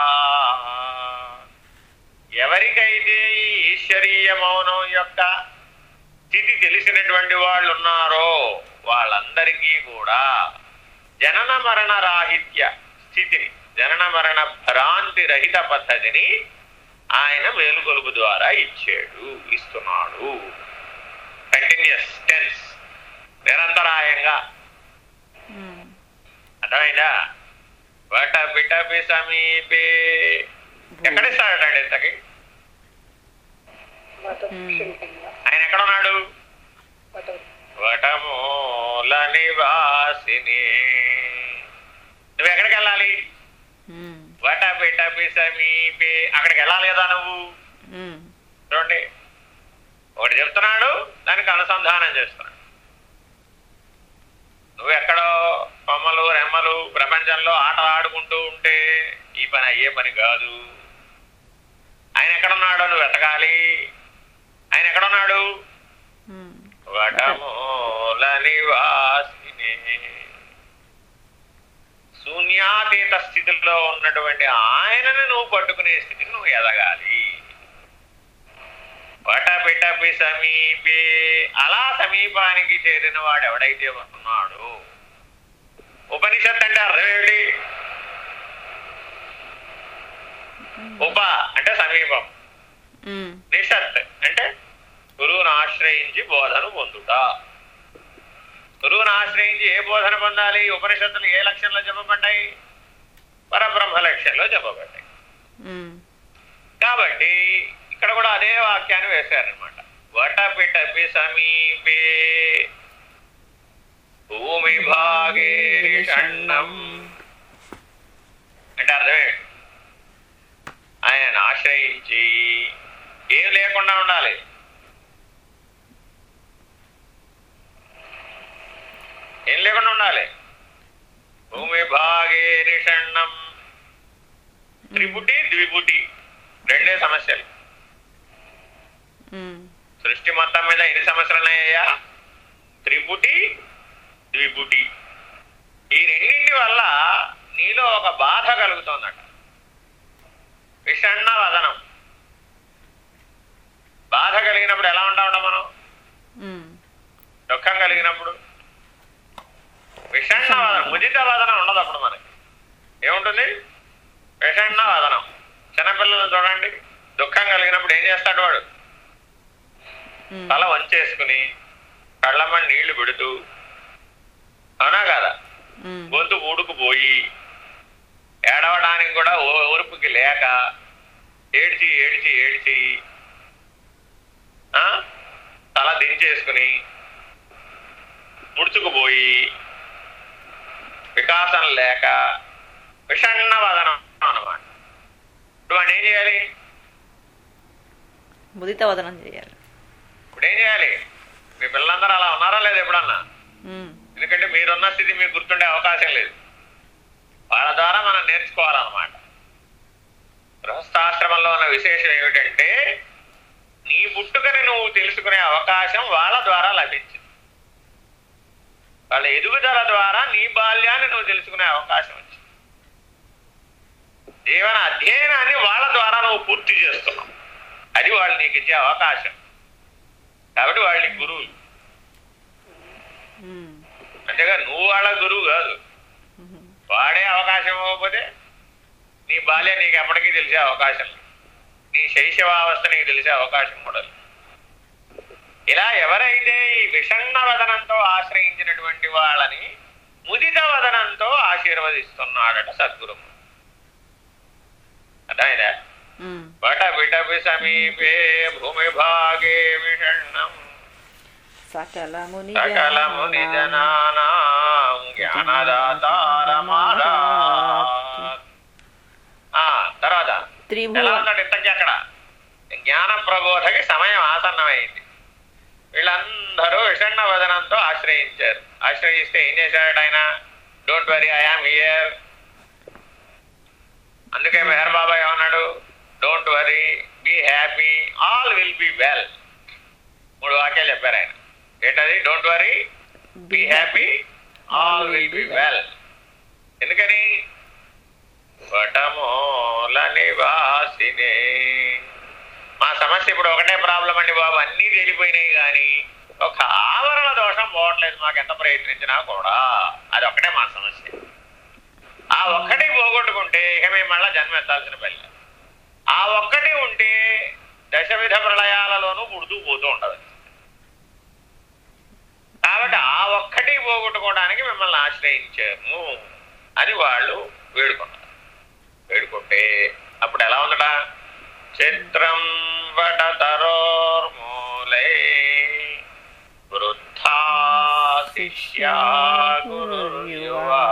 ఎవరికైతే ఈ ఈశ్వరీయ మౌనం యొక్క స్థితి తెలిసినటువంటి వాళ్ళు ఉన్నారో వాళ్ళందరికీ కూడా జనన మరణ రాహిత్య స్థితిని జనన మరణ భ్రాంతి రహిత పద్ధతిని ఆయన వేలుగొలుపు ద్వారా ఇచ్చాడు ఇస్తున్నాడు కంటిన్యూస్ టెన్స్ నిరంతరాయంగా ఉమ్, అర్థమైందా వట పిటపి సమీపే ఎక్కడ ఇస్తాడటండి ఇంతకి మత Hmm. ఆయన ఎక్కడ ఉన్నాడు మతం వటమూల నివాసిని నువ్వు ఎక్కడికి వెళ్ళాలి ఉమ్, వట పిటపి సమీపే అక్కడికి వెళ్ళాలి కదా నువ్వు ఉమ్, చూడండి ఒకటి చెప్తున్నాడు దానికి అనుసంధానం చేస్తున్నాడు నువ్వు ఎక్కడో కొమ్మలు రెమ్మలు ప్రపంచంలో ఆటలు ఆడుకుంటూ ఉంటే ఈ పని అయ్యే పని కాదు ఆయన ఎక్కడున్నాడో నువ్వు వెతకాలి ఆయన ఎక్కడున్నాడు ఉమ్, వటమూల నివాసిని శూన్యాతీత స్థితిలో ఉన్నటువంటి ఆయనను నువ్వు పట్టుకునే స్థితికి నువ్వు ఎదగాలి వటపిటపి సమీపే అలా సమీపానికి చేరిన వాడు ఎవడైతే ఉన్నాడో ఉపనిషత్ అంటే అర్థం ఏమిటి ఉప అంటే సమీపం ఉమ్, నిషత్ అంటే గురువును ఆశ్రయించి బోధను పొందుట గురువును ఆశ్రయించి ఏ బోధన పొందాలి ఉపనిషత్తులు ఏ లక్ష్యంలో చెప్పబడ్డాయి పరబ్రహ్మ లక్ష్యంలో చెప్పబడ్డాయి ఉమ్, కాబట్టి ఇక్కడ కూడా అదే వాక్యాన్ని వేశారనమాట వటపిటపి సమీపే భూమి భాగే షణ్ణం అంటే అర్థమే ఆయన ఆశ్రయించి ఏం లేకుండా ఉండాలి ఏం లేకుండా ఉండాలి భూమి భాగే నిషణ్ణం త్రిపుటి ద్విపుటి రెండే సమస్యలు ఉమ్, సృష్టి మొత్తం మీద ఎన్ని సమస్యలు ఉన్నాయ్యా త్రిపుటి ద్విపుటి ఈ రెండింటి వల్ల నీలో ఒక బాధ కలుగుతోందట విషణ్ణ వదనం బాధ కలిగినప్పుడు ఎలా ఉంటా ఉంటాం మనం ఉమ్, దుఃఖం కలిగినప్పుడు విషణ్ణ వదనం ముదిత వదనం ఉండదు అప్పుడు మనకి ఏముంటుంది విషణ్ణ వదనం చిన్నపిల్లలు చూడండి దుఃఖం కలిగినప్పుడు ఏం చేస్తాడు వాడు ఉమ్, తల వంచేసుకుని కళ్ళమ్మని నీళ్లు పెడుతూ అవునా కదా ఉమ్, గొంతు ఊడుకుపోయి ఏడవడానికి కూడా ఓ- ఓర్పుకి లేక ఏడ్చి ఏడ్చి ఏడ్చి ఆ? తల దించేసుకుని ముడుచుకుపోయి వికాసం లేక విషణ్ణ వదనం అన్నమాట ఇప్పుడు వాడిని ఏం చేయాలి ముదిత వదనం చేయాలి ఇప్పుడు ఏం చేయాలి మీ పిల్లలందరూ అలా ఉన్నారా లేదా ఎప్పుడన్నా ఉమ్, ఎందుకంటే మీరున్న స్థితి మీకు గుర్తుండే అవకాశం లేదు వాళ్ళ ద్వారా మనం నేర్చుకోవాలన్నమాట గృహస్థాశ్రమంలో ఉన్న విశేషం ఏమిటంటే నీ పుట్టుకని నువ్వు తెలుసుకునే అవకాశం వాళ్ళ ద్వారా లభించింది వాళ్ళ ఎదుగుదల ద్వారా నీ బాల్యాన్ని నువ్వు తెలుసుకునే అవకాశం వచ్చింది జీవన అధ్యయనాన్ని వాళ్ళ ద్వారా నువ్వు పూర్తి చేస్తున్నావు అది వాళ్ళు నీకు ఇచ్చే అవకాశం కాబట్టి వాళ్ళు నీ గురువులు ఉమ్, అంతేగా నువ్వు వాళ్ళ గురువు కాదు ఉమ్, వాడే అవకాశం ఇవ్వకపోతే నీ బాల్యం నీకు ఎప్పటికీ తెలిసే అవకాశం లేదు నీ శైశవావస్థ నీకు తెలిసే అవకాశం కూడా లేదు ఇలా ఎవరైతే ఈ విషణ్ణ వదనంతో ఆశ్రయించినటువంటి వాళ్ళని ముదిత వదనంతో ఆశీర్వదిస్తున్నాడట సద్గురు అర్థమైందా ఉమ్, వట విటపి సమీపే భూమి భాగే విషణ్ణం సకల ముని సకల ముని జనానాం జ్ఞానదాతారమాదాత్. ఆ తర్వాత త్రిభువ ఎలా ఉన్నాడు ఇంతకీ అక్కడ జ్ఞాన ప్రబోధకి సమయం ఆసన్నమైంది వీళ్ళందరూ విషణ్ణ వదనంతో ఆశ్రయించారు ఆశ్రయిస్తే ఏం చేశాడు ఆయన డోంట్ వరీ ఐఆమ్ హియర్ అందుకే మెహర్ బాబా ఏమన్నాడు don't worry be happy all will be well మూడు వాక్యాలు చెప్పారు ఆయన ఏంటది don't worry be happy all will be well ఎందుకని వటమూల నివాసినే మా సమస్య ఇప్పుడు ఒకటే ప్రాబ్లం అండి బాబు అన్నీ తేలిపోయినాయి కానీ ఒక ఆవరణ దోషం పోవట్లేదు మాకు ఎంత ప్రయత్నించినా కూడా అది ఒకటే మా సమస్య ఆ ఒక్కటి పోగొట్టుకుంటే ఇక మేము మళ్ళా జన్మెత్తాల్సిన పని లేదు. ఆ ఒక్కటి ఉంటే దశవిధ ప్రళయాలలోనూ పుడుతూ పోతూ ఉండదు కాబట్టి ఆ ఒక్కటి పోగొట్టుకోవడానికి మిమ్మల్ని ఆశ్రయించాము అని వాళ్ళు వేడుకున్నారు వేడుకుంటే అప్పుడు ఎలా ఉందట చిత్రం వటతరోర్మూలే వృద్ధా శిష్యా గురుర్యువా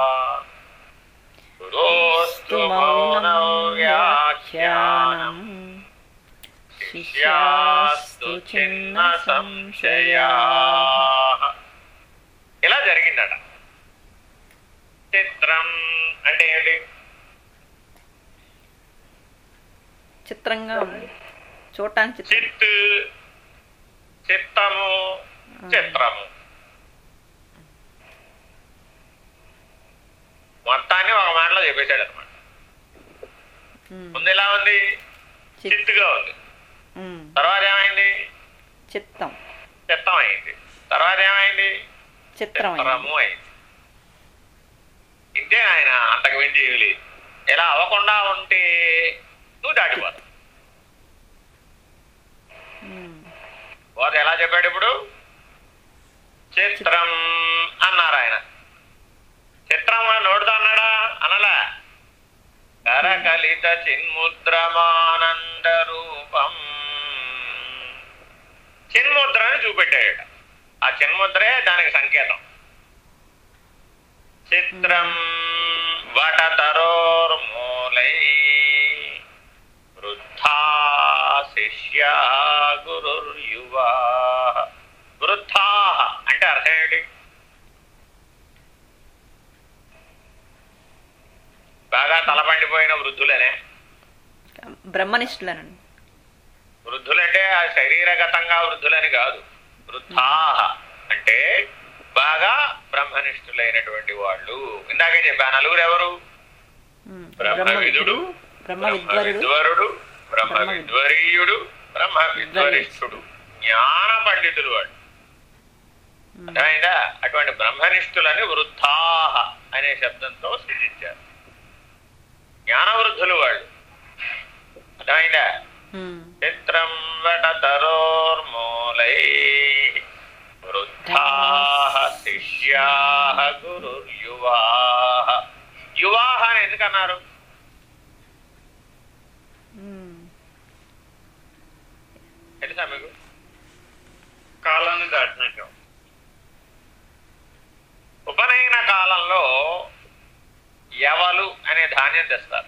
గురోస్తు మౌనం వ్యాఖ్యానం శిష్యాస్తు చిన్న సంశయా ఇలా జరిగిందట చిత్రం అంటే ఏంటి చిత్రంగా ఉంది చూడటానికి చిత్రం చిత్ చిత్తము చిత్రము మొత్తాన్ని ఒక మాటలో చెప్పేశాడు అనమాట ఉమ్, ముందు ఎలా ఉంది చిత్- చిత్తుగా ఉంది ఉమ్, తర్వాత ఏమైంది చిత్తం చిత్తం అయింది తర్వాత ఏమైంది చిత్రం చిత్రము అయింది ఇంతే ఆయన అంతకు మించి ఏమీ లేదు ఇలా అవ్వకుండా ఉంటే నువ్వు దాటిపోతావు పోతే ఎలా చెప్పాడు ఇప్పుడు చిత్రం అన్నారు ఆయన చిత్రం అని నోడుతో అన్నాడా అనలా కరకలిత చిన్ముద్రమానంద రూపం చిన్ముద్రని చూపెట్టాడట ఆ చిన్ముద్రే దానికి సంకేతం చిత్రం వటతరోర్మూలై వృద్ధా శిష్యా గురుర్యువా వృద్ధా అంటే అర్థం ఏంటి బాగా తలపండిపోయిన వృద్ధులనే బ్రహ్మనిష్ఠులనండి వృద్ధులంటే ఆ శరీరగతంగా వృద్ధులని కాదు వృద్ధా అంటే బాగా బ్రహ్మనిష్ఠులైనటువంటి వాళ్ళు ఇందాకే చెప్పాను నలుగురు ఎవరు ఉమ్, బ్రహ్మవిదుడు బ్రహ్మ విద్వరుడు విద్వరుడు బ్రహ్మ విద్వరీయుడు బ్రహ్మ విద్వరిష్ఠుడు జ్ఞాన పండితులు వాడు ఉమ్, అర్థమైందా అటువంటి బ్రహ్మనిష్ఠులని వృద్ధాహ అనే శబ్దంతో సూచించారు జ్ఞానవృద్ధులు వాళ్ళు అర్థమైందా ఉమ్, చిత్రం వటతరోర్మూలై వృద్ధా శిష్యా గురుర్యువా యువాహ అని ఎందుకన్నారు ఉమ్, తెలుసా మీకు కాలాన్ని దాటినాక ఉపనయన కాలంలో యవలు అనే ధాన్యం తెస్తారు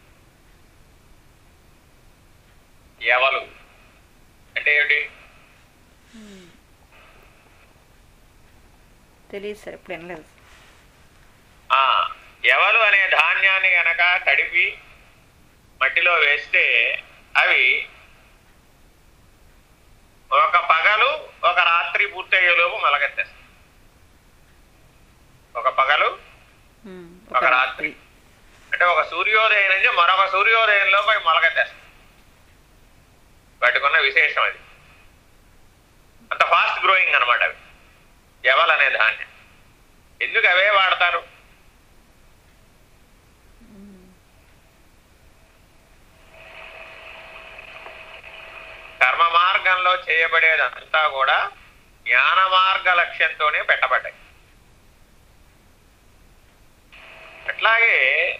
యవలు అంటే ఏమిటి తెలియదు సార్ ఇప్పుడు వినలేదు ఆ యవలు అనే ధాన్యాన్ని గనక తడిపి మట్టిలో వేస్తే అవి ఒక పగలు ఒక రాత్రి పూర్తయ్యేలోపు మొలకెత్తేస్తాయి ఒక పగలు ఉమ్, ఒక రాత్రి అంటే ఒక సూర్యోదయం నుంచి మరొక సూర్యోదయంలో అవి మొలకెత్తేస్తాయి వాటికున్న విశేషం అది అంత ఫాస్ట్ గ్రోయింగ్ అనమాట అవి ఎవల్ అనే ధాన్యం ఎందుకు అవే వాడతారు కర్మ మార్గంలో చేయబడేదంతా కూడా జ్ఞాన మార్గ లక్ష్యంతోనే పెట్టబడ్డాయి అట్లాగే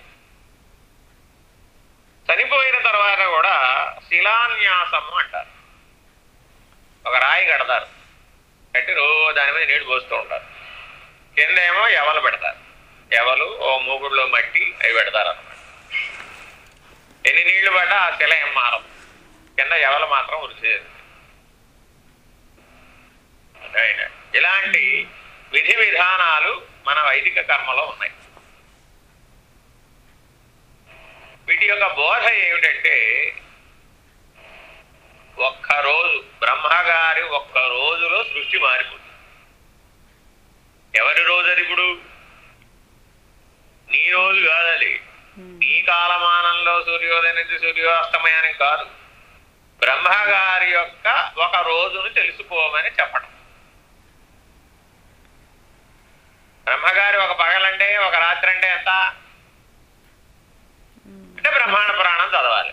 చనిపోయిన తర్వాత కూడా శిలాన్యాసము అంటారు ఒక రాయి కడతారు కట్టి రోజు దాని మీద నీళ్లు పోస్తూ ఉంటారు కింద ఏమో ఎవలు పెడతారు ఎవలు ఓ మూగుడులో మట్టి అవి పెడతారు అనమాట ఎన్ని నీళ్లు పడ్డా ఆ శిల ఏం మారదు కింద ఎవలు మాత్రం వృద్ధి చెందుతుంది అర్థమైందా? ఇలాంటి విధి విధానాలు మన వైదిక కర్మలో ఉన్నాయి వీటి యొక్క బోధ ఏమిటంటే ఒక్కరోజు బ్రహ్మగారి ఒక్క రోజులో సృష్టి మారిపోతుంది ఎవరి రోజు అది ఇప్పుడు నీ రోజు కాదది నీ కాలమానంలో సూర్యోదయం నుంచి సూర్యాస్తమయానికి కాదు బ్రహ్మగారి యొక్క ఒక రోజును తెలుసుకోమని చెప్పడం బ్రహ్మగారి ఒక పగలంటే ఒక రాత్రి అంటే ఎంత అంటే బ్రహ్మాండ పురాణం చదవాలి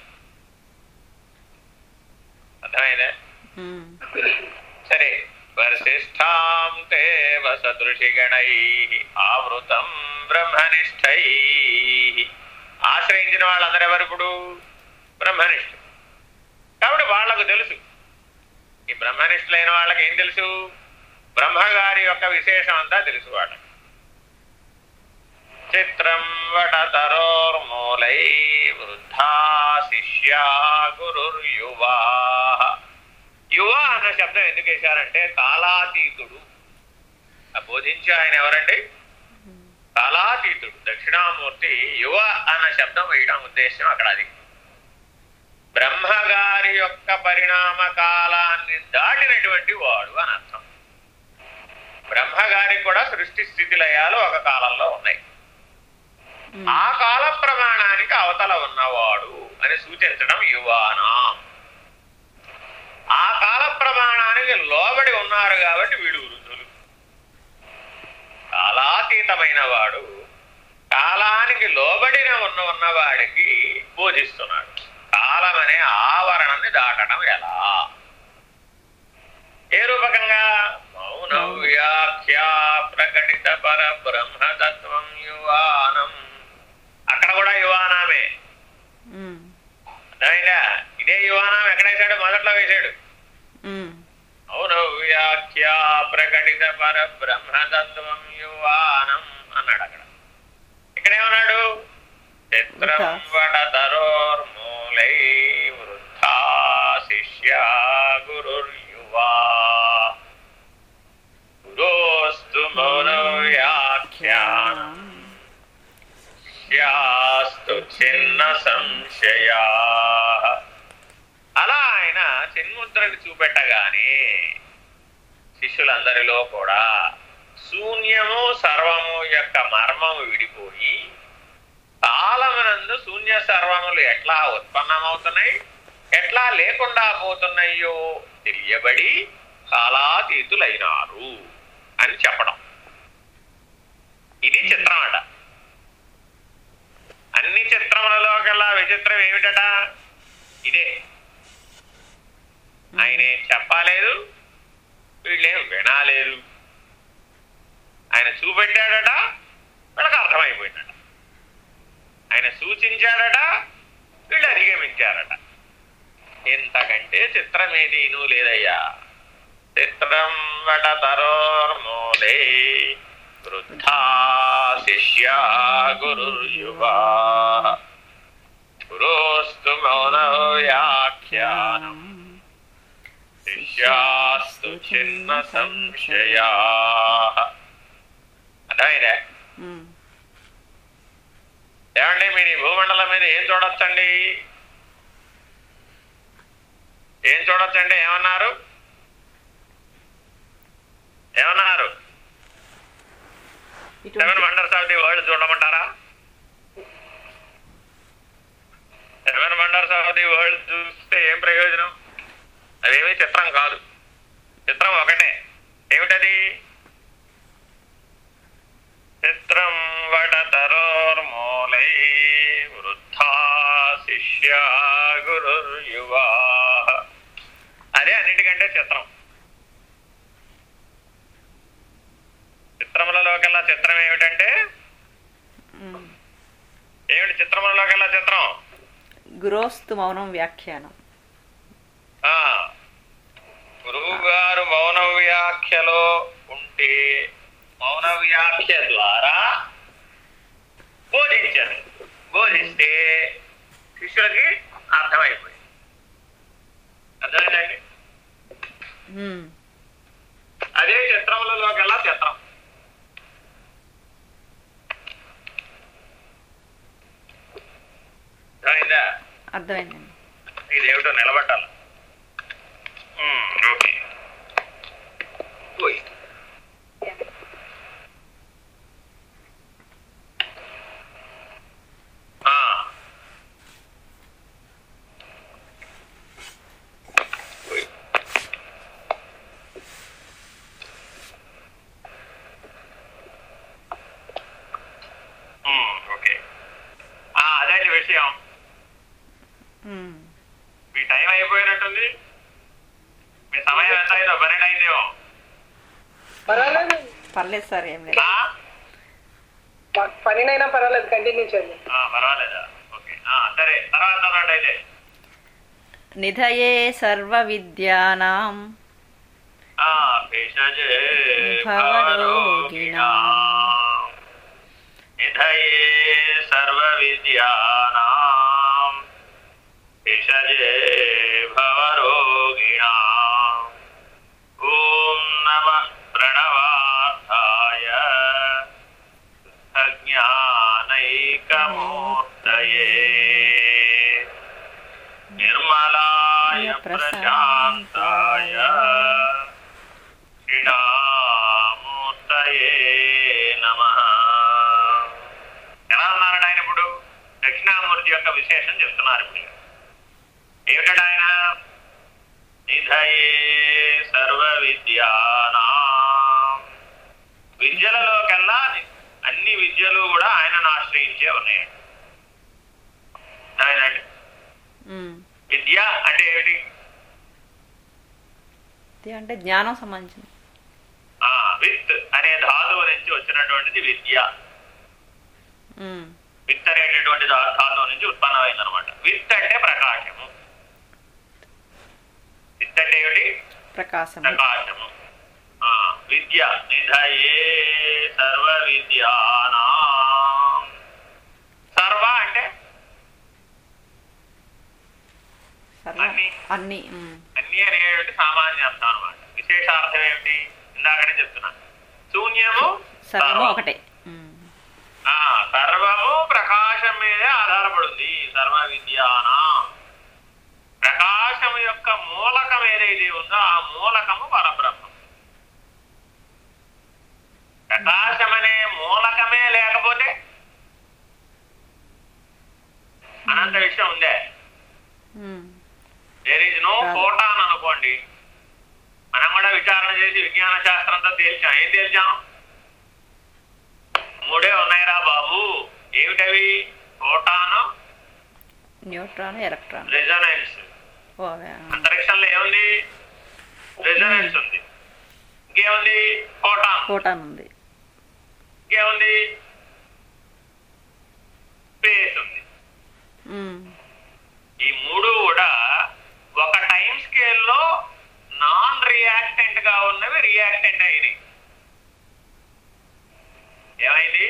అర్థమైందే ఉమ్. సరే వశిష్టాం తే వసదృషిగణై ఆవృతం బ్రహ్మనిష్టై ఆశ్రయించిన వాళ్ళందరూ ఎవరు ఇప్పుడు బ్రహ్మనిష్ఠులు కాబట్టి వాళ్లకు తెలుసు ఈ బ్రహ్మనిష్ఠులైన వాళ్ళకి ఏం తెలుసు బ్రహ్మగారి యొక్క విశేషం అంతా తెలుసు వాళ్ళకి చిత్రం వటతరోర్మూలై వృద్ధా శిష్యా గురుర్యువా యువ అన్న శబ్దం ఎందుకు వేశారంటే కాలాతీతుడు ఆ బోధించి ఆయన ఎవరండి కాలాతీతుడు దక్షిణామూర్తి యువ అన్న శబ్దం వేయడం ఉద్దేశం అక్కడ అది బ్రహ్మగారి యొక్క పరిణామ కాలాన్ని దాటినటువంటి వాడు అని అర్థం బ్రహ్మగారికి కూడా సృష్టి స్థితి లయాలు ఒక కాలంలో ఉన్నాయి ఉమ్. ఆ కాల ప్రమాణానికి అవతల ఉన్నవాడు అని సూచించడం యువానం ఆ కాల ప్రమాణానికి లోబడి ఉన్నారు కాబట్టి వీడు వృద్ధులు కాలాతీతమైన వాడు కాలానికి లోబడిన ఉన్న ఉన్నవాడికి బోధిస్తున్నాడు కాలం అనే ఆవరణని దాటడం ఎలా ఏ రూపకంగా మౌన వ్యాఖ్యా ప్రకటిత పర బ్రహ్మతత్వం యువానం అక్కడ కూడా యువానామే ఉమ్. అర్థమైందా ఇదే యువానం ఎక్కడ వేశాడు మొదట్లో వేశాడు ఉమ్. మౌన వ్యాఖ్యా ప్రకటిత పర బ్రహ్మతత్వం యువానం అన్నాడు అక్కడ ఇక్కడ ఏమన్నాడు చిత్రం వడతరోర్మూలై వృద్ధా శిష్య గురుర్యువా గురోస్తు మౌన వ్యాఖ్యానం శాస్తు చిన్న సంశయా అలా ఆయన చిన్ముద్రని చూపెట్టగానే శిష్యులందరిలో కూడా శూన్యము సర్వము యొక్క మర్మము విడిపోయి కాలమునందు శూన్య సర్వములు ఎట్లా ఉత్పన్నమవుతున్నాయి ఎట్లా లేకుండా పోతున్నాయో తెలియబడి కాలాతీతులైనారు అని చెప్పడం ఇది చిత్రం అట అన్ని చిత్రములలో కల్లా విచిత్రం ఏమిటట ఇదే ఆయన ఏం చెప్పలేదు వీళ్ళేం వినాలేదు ఆయన చూపెట్టాడట వీళ్ళకి అర్థమైపోయిందట ఆయన సూచించాడట వీళ్ళు అధిగమించారట ఇంతకంటే చిత్రమేదీను లేదయ్యా చిత్రం వటతరోర్మూలే వృద్ధా శిష్యా గురుర్యువా గురోస్తు మౌన వ్యాఖ్యానం శిష్యాస్తు చిన్న సంశయా అర్థమైందా ఉమ్. ఏమండి మీరు ఈ భూమండలం మీద ఏం చూడొచ్చండి ఏం చూడొచ్చండి ఏమన్నారు ఏమన్నారు సెవెన్ ఇటువంటి వండర్స్ ఆఫ్ ది వరల్డ్ చూడమంటారా seven wonders of the world చూస్తే ఏం ప్రయోజనం అదేమీ చిత్రం కాదు చిత్రం ఒకటే ఏమిటది చిత్రం వడతరోర్మూలై వృద్ధా శిష్య గురుర్యువా అదే అన్నిటికంటే చిత్రం చిత్రములలోకెల్లా చిత్రం ఏమిటంటే ఉమ్. ఏమిటి చిత్రములలోకెల్లా చిత్రం గురోస్తు మౌనం వ్యాఖ్యానం ఆ గురువు గారు మౌన వ్యాఖ్యలో ఉంటే మౌన వ్యాఖ్య ద్వారా బోధించారు బోధిస్తే శిష్యులకి అర్థమైపోయింది అర్థమైందండి ఉమ్. అదే చిత్రములలోకెల్లా చిత్రం అర్థమైందా అర్థమైందండి ఇదేమిటో నిలబట్టాలి ఉమ్, ఓకే పోయి ఆ. పోయి. ఉమ్, ఓకే ఆ, అదే విషయం ఉమ్. మీ టైం అయిపోయినట్టుంది మీ సమయం ఎంత అయిందో పన్నెండు అయిందేమో పర్వాలేదు పర్లేదు సార్ ఏం లేదు ఆ? మాకు పనినైనా పర్వాలేదు కంటిన్యూ చేయండి ఆ, పర్వాలేదా ఓకే ఆ, సరే తర్వాత చదవండి అయితే నిధయే సర్వ విద్యానాం ఆ, భేషజే భవరోగిణాం. నిధయే సర్వ విద్యానాం భేషజే భవరోగిణాం ఓం నమ ప్రణవార్థాయ జ్ఞానైకమూర్తయే నిర్మలాయ ప్రశాంతాయ క్షీణామూర్తయే నమ ఎలా అన్నాడు ఆయన ఇప్పుడు దక్షిణామూర్తి యొక్క విశేషం చెప్తున్నారు ఇప్పుడు ఏమిటాడు ఆయన నిధయే సర్వ విద్యానా విద్యలలోకెల్లా అన్ని విద్యలు కూడా ఆయనను ఆశ్రయించే ఉన్నాయి అర్థమైందండి ఉమ్. విద్య అంటే ఏమిటి ఇది అంటే జ్ఞానం సంబంధించింది ఆ విత్ అనే ధాతువు నుంచి వచ్చినటువంటిది విద్య ఉమ్. విత్ అనేటటువంటి ధా- ధాతువు నుంచి ఉత్పన్నమైంది అనమాట విత్ అంటే ప్రకాశము విత్ అంటే ఏమిటి ప్రకాశం ప్రకాశము ఆ, విద్య నిధయే సర్వ విద్యానా సర్వ అంటే సర్వ అన్ని. అన్ని ఉమ్. అన్ని అనేటువంటి సామాన్య అర్థం అనమాట విశేషార్థం ఏమిటి ఇందాకనే చెప్తున్నా శూన్యము సర్వము సర్వం. ఒకటే ఉమ్. ఆ సర్వము ప్రకాశం మీదే ఆధారపడింది సర్వ విద్యానా ప్రకాశం యొక్క మూలకం ఏదైతే ఉందో ఆ మూలకము పరబ్రహ్మం ప్రకాశం అనే మూలకమే లేకపోతే అనంత విషయం ఉందే ఉమ్. దేర్ ఈజ్ నో కాదు. ఫోటాన్ అనుకోండి మనం కూడా విచారణ చేసి విజ్ఞాన శాస్త్రంతో తేల్చాం ఏం తేల్చాం మూడే ఉన్నాయిరా బాబు ఏమిటవి ఫోటాను న్యూట్రాన్ ఎలక్ట్రాన్ రెజొనెన్స్ ఓ అవే, ఆ. అంతరిక్షంలో ఏముంది రెజొనెన్స్ ఉంది ఇంకేముంది ఫోటాన్ ఫోటాన్ ఉంది ఇంకేముంది స్పేస్ ఉంది ఉమ్. ఈ మూడు కూడా ఒక టైం స్కేల్లో నాన్ రియాక్టెంట్ గా ఉన్నవి రియాక్టెంట్ అయినాయి ఏమైంది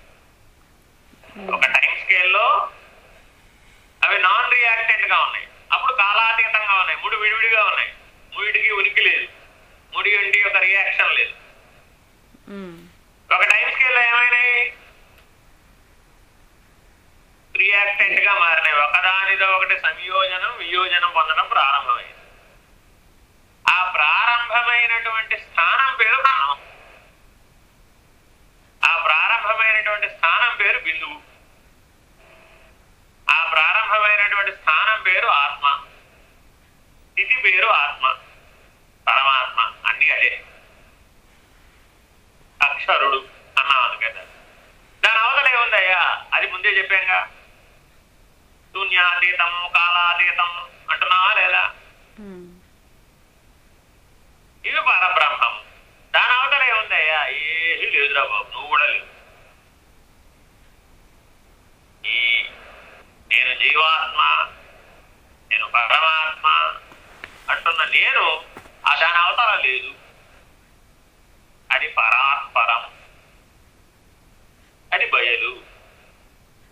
ఒక టైం స్కేల్లో అవి నాన్ రియాక్టెంట్ గా ఉన్నాయి అప్పుడు కాలాతీతంగా ఉన్నాయి మూడు విడివిడిగా ఉన్నాయి మూడికి ఉనికి లేదు మూడింటి ఒక రియాక్షన్ లేదు ఉమ్. ఒక టైం స్కేల్లో ఏమైనాయి రియాక్టెంట్ గా మారినాయి ఒకదానితో ఒకటి సంయోజనం వియోజనం పొందడం ప్రారంభమైంది ఆ ప్రారంభమైనటువంటి స్థానం పేరు ప్రాణం ఆ ప్రారంభమైనటువంటి స్థానం పేరు బిందువు ఆ ప్రారంభమైనటువంటి స్థానం పేరు ఆత్మ స్థితి పేరు ఆత్మ పరమాత్మ అన్ని అదే అక్షరుడు అన్నాం అందుకని దాని అవతల ఏముందయ్యా అది ముందే చెప్పాంగా శూన్యాతీతం కాలాతీతం అంటున్నావా లేదా ఉమ్. ఇవి పరబ్రహ్మం దాని అవతల ఏముందయ్యా ఏమీ లేదురా బాబు నువ్వు కూడా లేవు ఈ నేను జీవాత్మ నేను పరమాత్మ అంటున్న నేను ఆ దాని అవతల లేదు అది పరాత్పరం అది బయలు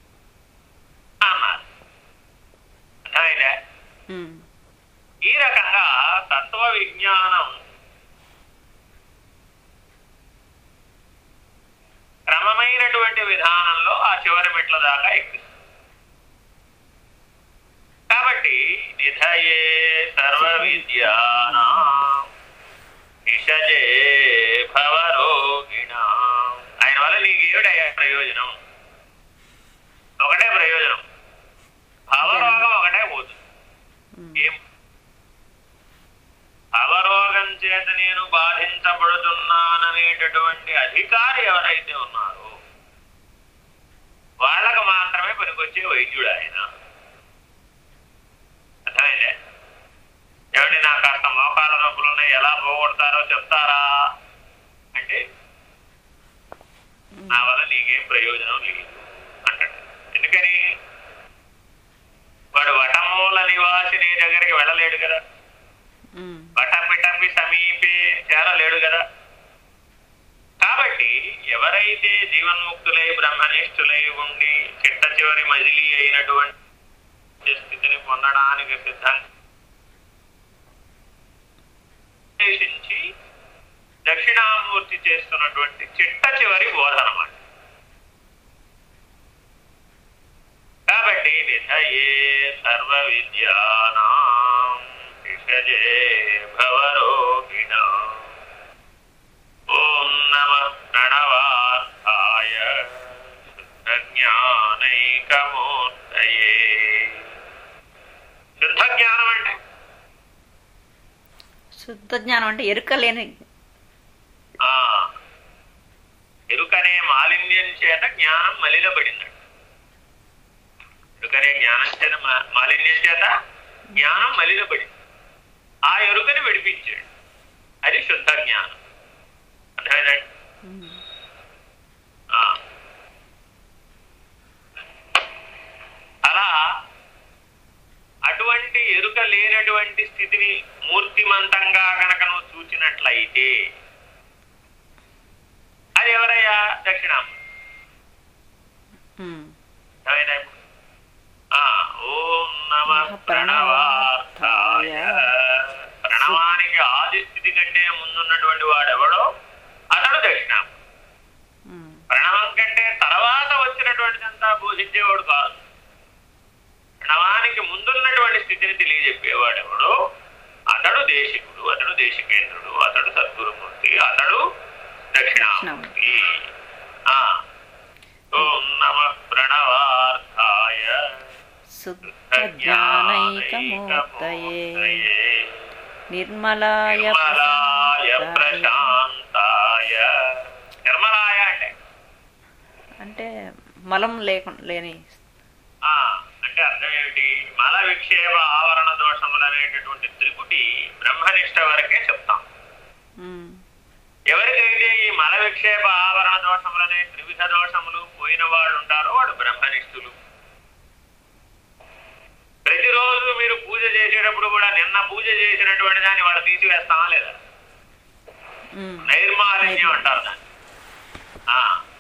అన్నారు అర్థమైందా ఉమ్. ఈ రకంగా విధానంలో ఆ చివరి మెట్ల దాకా ఎక్కిస్తుంది కాబట్టి నిధయే సర్వ విద్యానా విషజే భవరోగిణ ఆయన వల్ల నీకు ఏమిటయ్యా ప్రయోజనం ఒకటే ప్రయోజనం భవరోగం ఒకటే పోతుంది ఏం అవరోగం చేత నేను బాధించబడుతున్నాననేటటువంటి అధికారి ఎవరైతే ఉన్నారో వాళ్ళకు మాత్రమే పనికొచ్చే వైద్యుడు ఆయన అర్థమైందే ఏమంటే నాకు కాస్త మోకాల నొప్పులు ఉన్నాయి ఎలా పోగొడతారో చెప్తారా అంటే నా వల్ల నీకేం ప్రయోజనం లేదు అంటాడు ఎందుకని వాడు వటమూల నివాసి నీ దగ్గరికి వెళ్ళలేడు కదా ఉమ్, వటపిటపి సమీపే చేరలేడు కదా కాబట్టి ఎవరైతే జీవన్ముక్తులై బ్రహ్మనిష్ఠులై ఉండి చిట్ట చివరి మజిలీ అయినటువంటి స్థితిని పొందడానికి సిద్ధంగా ఉద్దేశించి దక్షిణామూర్తి చేస్తున్నటువంటి చిట్ట చివరి బోధన అన్నమాట కాబట్టి నిధయే సర్వ విద్యానాం విషజే భవరోగిణ ఓం నమ ప్రణవార్థాయ శుద్ధ జ్ఞానైకమూర్తయే శుద్ధ జ్ఞానం అంటే శుద్ధ జ్ఞానం అంటే ఎరుక లేని ఆ ఎరుకనే మాలిన్యం చేత జ్ఞానం మలినబడిందంట ఎరుకనే జ్ఞానం చేత మా- మాలిన్యం చేత జ్ఞానం మలినబడింది ఆ ఎరుకని విడిపించాడు అది శుద్ధ జ్ఞానం అర్థమైందండి ఉమ్, ఆ. అలా అటువంటి ఎరుక లేనటువంటి స్థితిని మూర్తిమంతంగా గనక నువ్వు చూచినట్లయితే అది ఎవరయ్యా దక్షిణామూర్తి ఉమ్, అర్థమైందా ఇప్పుడు? ఆ, ఓం నమ ప్రణవార్థాయ ప్రణవానికి ఆది స్థితి కంటే ముందున్నటువంటి వాడెవడో అతడు దక్షిణామూర్తి ఉమ్, ప్రణవం కంటే తర్వాత వచ్చినటువంటిదంతా బోధించేవాడు కాదు ప్రణవానికి ముందున్నటువంటి స్థితిని తెలియజెప్పేవాడెవడు అతడు దేశికుడు అతడు దేశికేంద్రుడు అతడు సద్గురుమూర్తి అతడు దక్షిణామూర్తి ఆ. ఓం నమ ప్రణవార్థాయ శుద్ధ జ్ఞానైకమూర్తయే నిర్మలాయ నిర్మలాయ ప్రశాంతాయ. ప్రశాంతాయ నిర్మలాయ అంటే అంటే మలం లేకుండా లేని ఆ అంటే అర్థం ఏమిటి మల విక్షేప ఆవరణ దోషములు అనేటటువంటి త్రిపుటి బ్రహ్మనిష్ట వరకే చెప్తాం ఉమ్, ఎవరికైతే ఈ మల విక్షేప ఆవరణ దోషములనే త్రివిధ దోషములు పోయిన వాళ్ళు ఉంటారో వాడు బ్రహ్మనిష్ఠులు ప్రతిరోజు మీరు పూజ చేసేటప్పుడు కూడా నిన్న పూజ చేసినటువంటి దాన్ని వాళ్ళు తీసివేస్తామా లేదా ఉమ్, నైర్మాలిన్యం అంటారు దాన్ని ఆ.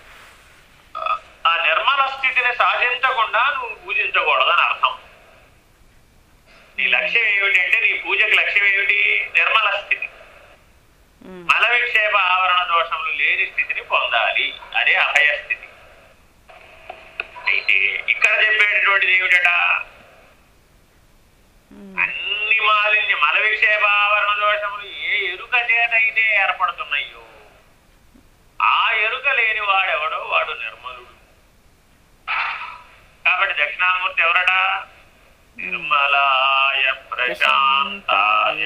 ఆ నిర్మల స్థితిని సాధించకుండా నువ్వు పూజించకూడదని అర్థం నీ లక్ష్యం ఏమిటి అంటే నీ పూజకి లక్ష్యం ఏమిటి నిర్మల స్థితి ఉమ్, మల విక్షేప ఆవరణ దోషములు లేని స్థితిని పొందాలి అదే అభయ స్థితి అయితే ఇక్కడ చెప్పేటటువంటిది ఏమిటట ఉమ్, అన్ని మాలిన్య మల విక్షేప ఆవరణ దోషములు ఏ ఎరుక చేతైతే ఏర్పడుతున్నాయో ఆ ఎరుక లేని వాడెవడో వాడు నిర్మలుడు కాబట్టి దక్షిణామూర్తి ఎవరట నిర్మలాయ ప్రశాంతాయ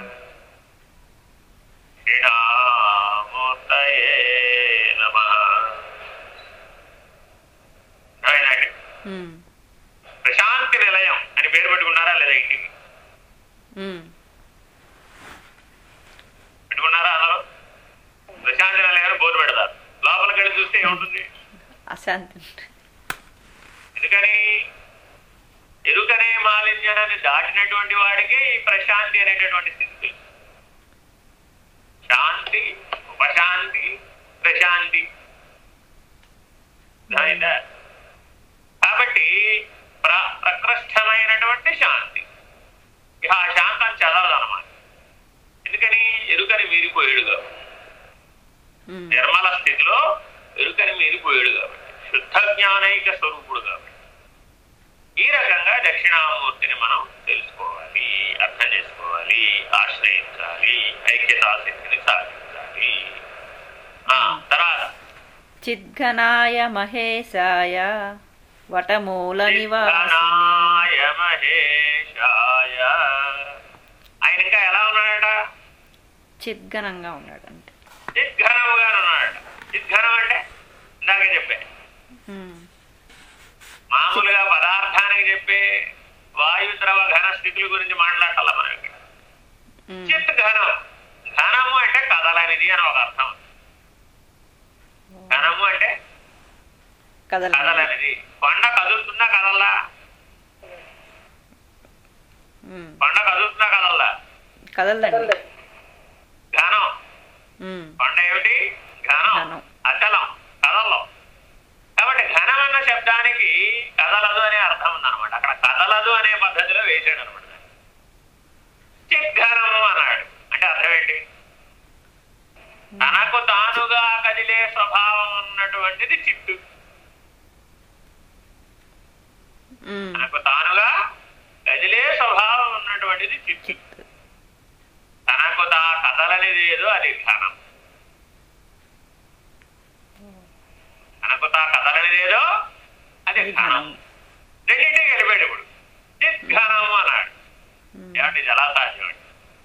క్షీణామూర్తయే నమ ఉమ్, ప్రశాంతి నిలయం అని పేరు పెట్టుకున్నారా లేదా ఇంటికి ఉమ్, పెట్టుకున్నారా అందరూ ప్రశాంతి నిలయం బోర్డు పెడతారు లోపలికి వెళ్ళి చూస్తే ఏముంటుంది అశాంతి ఎందుకని ఎరుకనే మాలిన్యాన్ని దాటినటువంటి వాడికే ఈ ప్రశాంతి అనేటటువంటి స్థితి తెలుసు. శాంతి ఉపశాంతి ప్రశాంతి అర్థమైందా? కాబట్టి ప్ర ప్రకృష్టమైనటువంటి శాంతి ఇక ఆ శాంతం చదవదు అనమాట ఎందుకని ఎరుకని మీరిపోయాడు కాబట్టి ఉమ్, నిర్మల స్థితిలో ఎరుకని మీరిపోయాడు కాబట్టి శుద్ధ జ్ఞానైక స్వరూపుడు కాబట్టి ఈ రకంగా దక్షిణామూర్తిని మనం తెలుసుకోవాలి అర్థం చేసుకోవాలి ఆశ్రయించాలి ఐక్యతాశక్తిని సాధించాలి ఆ, తర్వాత చిద్ఘనాయ మహేశాయ వటమూల నివాస చిద్ఘనాయ మహేశాయ ఆయన ఇంకా ఎలా ఉన్నాడట చిద్ఘనంగా ఉన్నాడు అంటే చిద్ఘనముగా ఉన్నాడట చిద్ఘనం అంటే ఇందాక చెప్పే ఉమ్, మామూలుగా పదార్థానికి చెప్పే వాయు ద్రవ ఘన స్థితుల గురించి మాట్లాడాల మనం ఇక్కడ ఉమ్, చిత్ ఘనం ఘనము అంటే కదలనిది అని ఒక అర్థం ఘనము అంటే కదలండి కదలనిది కొండ కదులుతున్నా కదల్లా ఉమ్, కొండ కదులుతున్నా కదల్లా కదలండి ఘనం ఉమ్, కొండ ఏమిటి ఘనం ఘనం. అచలం కదలం కాబట్టి ఘనం అన్న శబ్దానికి కదలదు అనే అర్థం ఉందన్నమాట అక్కడ కదలదు అనే పద్ధతిలో వేసాడు అనమాట చిద్ఘనము అన్నాడు అంటే అర్థం ఏంటి తనకు తానుగా కదిలే స్వభావం ఉన్నటువంటిది చిత్తు ఉమ్, తనకు తానుగా కదిలే స్వభావం ఉన్నటువంటిది చిత్తు చిత్ తనకు తా కదలనిది ఏదో అది ఘనం తనకు తా కదలనిదేదో అది అది ఘనం ఘనం. రెండింటికి గెలిపాడు ఇప్పుడు చిద్ఘనము అన్నాడు ఉమ్, ఏమంటే ఇది ఎలా సాధ్యం అండి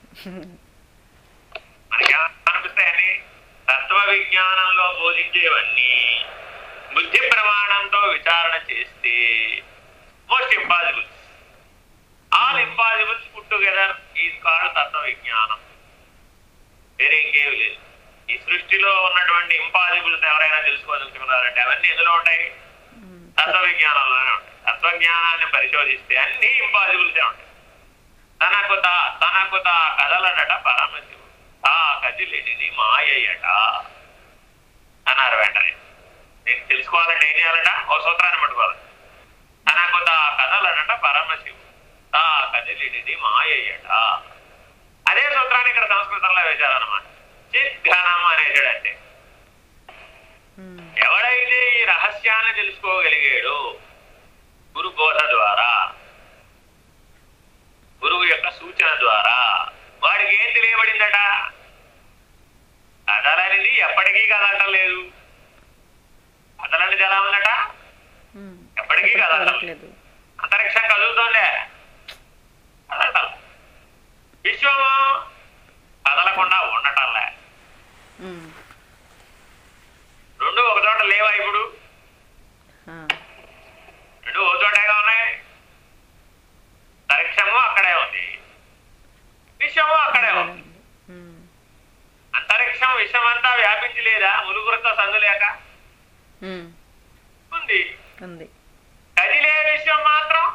మనకి అనిపిస్తాయని తత్వ విజ్ఞానంలో బోధించేవన్నీ బుద్ధి ప్రమాణంతో విచారణ చేస్తే most impossibles all impossibles put together is called తత్వ విజ్ఞానం వేరే ఇంకేమి లేదు ఈ సృష్టిలో ఉన్నటువంటి ఇంపాసిబుల్స్ ఎవరైనా తెలుసుకోదలుచుకున్నారంటే అవన్నీ ఎందులో ఉంటాయి ఉమ్, తత్వ విజ్ఞానంలోనే ఉంటాయి తత్వజ్ఞానాన్ని పరిశోధిస్తే అన్ని ఇంపాసిబుల్సే ఉంటాయి తనకు తా తనకు తా కదలడట పరమశివుడు తా కదిలినిది మాయయట అన్నారు వెంటనే నేను తెలుసుకోవాలంటే ఏం చేయాలట ఓ సూత్రాన్ని పట్టుకోవాలి తనకు తా కదలడట పరమశివుడు తా కదిలినిది మాయయట అదే సూత్రాన్ని ఇక్కడ సంస్కృతంలో వేశారనమాట చిద్ఘనం అనేసాడంటే ఉమ్, ఎవడైతే ఈ రహస్యాన్ని తెలుసుకోగలిగాడో గురు బోధ ద్వారా గురువు యొక్క సూచన ద్వారా వాడికి ఏం తెలియబడిందట కదలనిది ఎప్పటికీ కదలటం లేదు కదలనిది ఎలా ఉందట ఉమ్, ఎప్పటికీ కదలటం లేదు కదలట్లేదు అంతరిక్షం కదులుతోందే కదలటం విశ్వము కదలకుండా ఉండటంలే ఉమ్, రెండు ఒక చోట లేవా ఇప్పుడు ఆ, రెండు ఓ చోటగా ఉన్నాయి అంతరిక్షము అక్కడే ఉంది విశ్వము అక్కడే ఉంది ఉమ్, అంతరిక్షం విశ్వమంతా వ్యాపించి లేదా ములుగురితో సందు లేక ఉమ్, ఉంది ఉంది కదిలే విశ్వం మాత్రం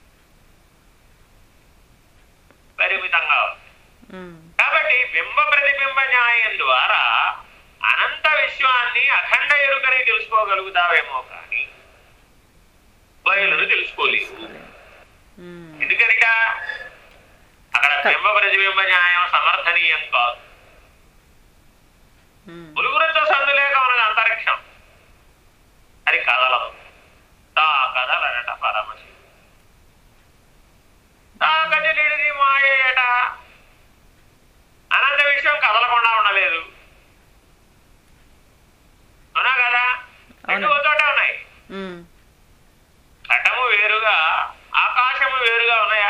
పరిమితంగా ఉంది ఉమ్, కాబట్టి బింబ ప్రతిబింబ న్యాయం ద్వారా అనంత విశ్వాన్ని అఖండ ఎరుకని తెలుసుకోగలుగుతావేమో కానీ బయలును తెలుసుకోలేవు ఉమ్, ఎందుకనిట అక్కడ బింబ ప్రతిబింబ న్యాయం సమర్థనీయం కాదు ఉమ్, ములుగురితో సందు లేక ఉన్నది అంతరిక్షం అది కదలదు తా కదలనట పరమశివుడు తా కదిలిడిది మాయట అనంత విషయం కదలకుండా ఉండలేదు అవునా కదా రెండు అవును. చోట ఉన్నాయి ఉమ్, ఘటము వేరుగా ఆకాశము వేరుగా ఉన్నాయా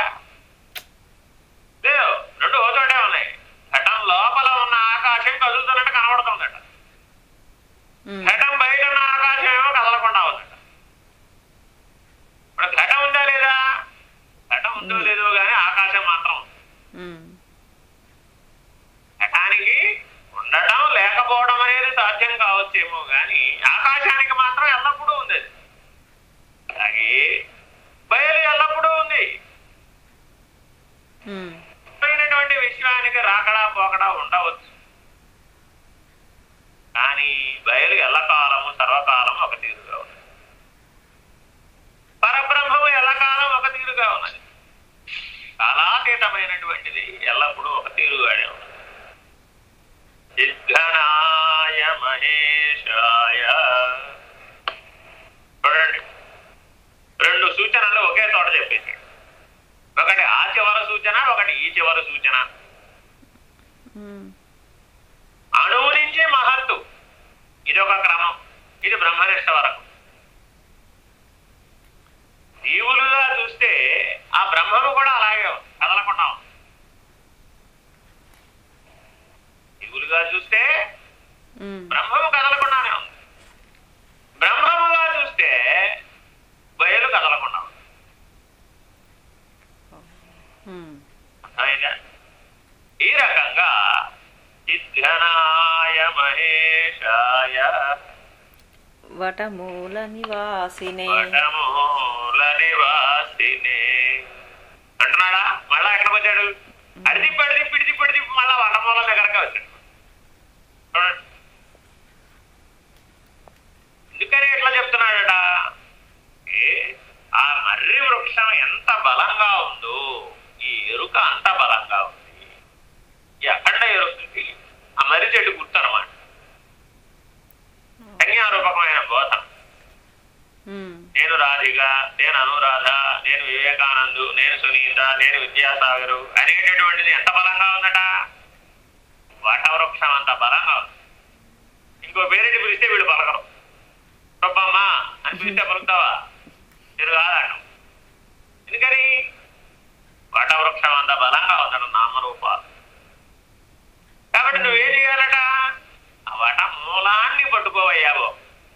లేదు రెండు ఓ చోటే ఉన్నాయి ఘటం లోపల ఉన్న ఆకాశం కదులుతున్నట్టు కనబడుతుందట ఉమ్, ఘటం బయట ఉన్న ఆకాశం ఏమో కదలకుండా ఉందట ఇప్పుడు ఘటం ఉందా లేదా ఘటం ఉందో ఉంది. లేదో గానీ ఆకాశం మాత్రం ఉంది. ఉమ్, ఘటానికి ఉండటం లేకపోవడం అనేది సాధ్యం కావచ్చేమో గాని ఆకాశానికి మాత్రం ఎల్లప్పుడూ ఉంది అది. అలాగే బయలు ఎల్లప్పుడూ ఉంది ఉమ్, అయినటువంటి విశ్వానికి రాకడా పోకడా ఉండవచ్చు కానీ బయలు ఎల్లకాలము సర్వకాలము ఒక తీరుగా ఉన్నది పరబ్రహ్మము ఎల్లకాలం ఒక తీరుగా ఉన్నది కాలాతీతమైనటువంటిది ఎల్లప్పుడూ ఒక తీరుగానే ఉన్నది చిద్ఘనాయ మహేశాయ ఉమ్, అణువు నుంచి మహత్తు ఇది ఒక క్రమం ఇది బ్రహ్మనిష్ట వరకు జీవులుగా చూస్తే ఆ బ్రహ్మము కూడా అలాగే ఉంది, కదలకుండా ఉంది. జీవులుగా చూస్తే ఉమ్, బ్రహ్మము కదలకుండానే ఉంది బ్రహ్మముగా చూస్తే బయలు కదలకుండా ఉంది ఉమ్, అర్థమైందా ఈ రకంగా చిద్ఘనాయ మహేశాయ వటమూల నివాసినే వటమూల నివాసినే అంటున్నాడా మళ్ళా ఎక్కడికి వచ్చాడు అడిది పడిది పిడిది పిడిది మళ్ళా వటమూల దగ్గరకే వచ్చాడు చూడండి ఎందుకని ఎట్లా చెప్తున్నాడట ఏ, ఆ మర్రి వృక్షం ఎంత బలంగా ఉందో ఈ ఎరుక అంత బలంగా ఉంది ఈ అఖండ ఎరుకకి ఆ మర్రి చెట్టు గుర్తు అనమాట సంజ్ఞారూపకమైన బోధ ఉమ్, నేను రాధిక నేను అనురాధ నేను వివేకానందు నేను సునీత నేను విద్యాసాగరు అనేటటువంటిది ఎంత బలంగా ఉందట వటవృక్షం అంత బలంగా ఉంది ఇంకో పేరెంట్ పిలిస్తే వీళ్ళు పలకరు రొబ్బమ్మ అని పిలిస్తే పలుకుతావా మీరు కాదండు ఎందుకని వటవృక్షం అంత బలంగా ఉందట నామరూపాలు కాబట్టి నువ్వేం చేయాలట ఆ వట మూలాన్ని పట్టుకోవయ్యావో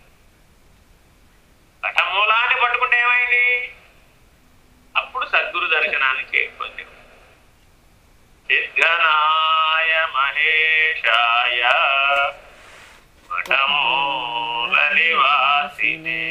వటమూలాన్ని పట్టుకుంటే ఏమైంది అప్పుడు సద్గురు దర్శనానికి కొంచెం సిద్ధనాయ మహేశాయ వటమూల నివాసినే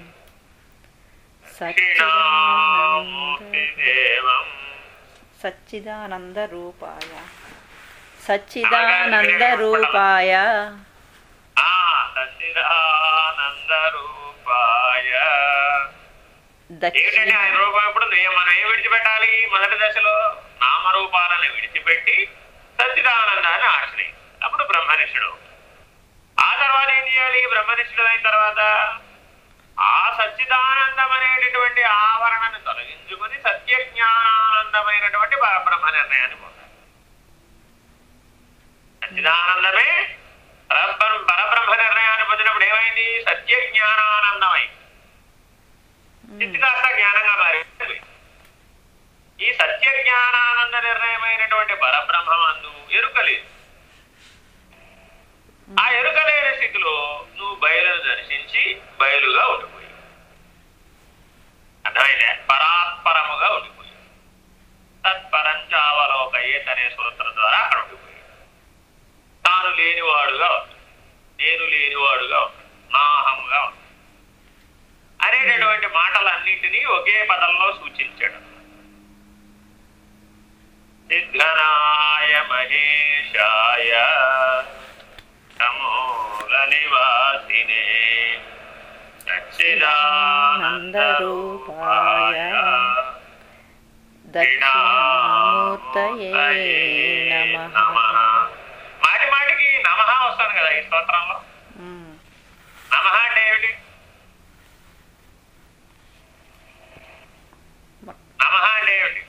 దక్షిణామూర్తి దేవం సచ్చిదానంద రూపాయ సచ్చిదానంద రూపాయ ఆ సచ్చిదానంద రూపాయ ఏమిటంటే ఆయన దక్షిణ రూపం ఇప్పుడు నే- మనం ఏం విడిచిపెట్టాలి మొదటి దశలో నామరూపాలను విడిచిపెట్టి సచ్చిదానందాన్ని ఆశ్రయి అప్పుడు బ్రహ్మనిష్ఠుడు ఆ తర్వాత ఏం చేయాలి బ్రహ్మనిష్ఠుడు అయిన తర్వాత ఆ సచ్చిదానందం అనేటటువంటి ఆవరణను తొలగించుకొని సత్య జ్ఞానానందమైనటువంటి పరబ్రహ్మ నిర్ణయాన్ని పొందాలి సచ్చిదానందమే పరబ్రహ్మ పరబ్రహ్మ నిర్ణయాన్ని పొందినప్పుడు ఏమైంది సత్య జ్ఞానానందమైంది చిత్తి కాస్త జ్ఞానంగా మారింది ఈ సత్య జ్ఞానానంద నిర్ణయమైనటువంటి పరబ్రహ్మమందు ఎరుక లేదు ఆ ఎరుక లేని స్థితిలో నువ్వు బయలును దర్శించి బయలుగా ఉండిపోయి అర్థమైందా పరాత్పరముగా ఉండిపోయి తత్పరంచావలోకయేత్ అనే సూత్రం ద్వారా అక్కడ ఉండిపోయి తాను లేనివాడుగా ఉంది నేను లేనివాడుగా ఉంది నాహంగా ఉంది అనేటటువంటి మాటలన్నింటినీ ఒకే పదంలో సూచించాడు సిద్ధనాయ మహేశాయ సమూల నివాసినే సచ్చిదానందరూపాయ దక్షిణామూర్తయే నమ మాటి మాటికి నమ వస్తాను కదా ఈ స్తోత్రంలో నమ అంటే ఏమిటి నమ అంటే ఏమిటి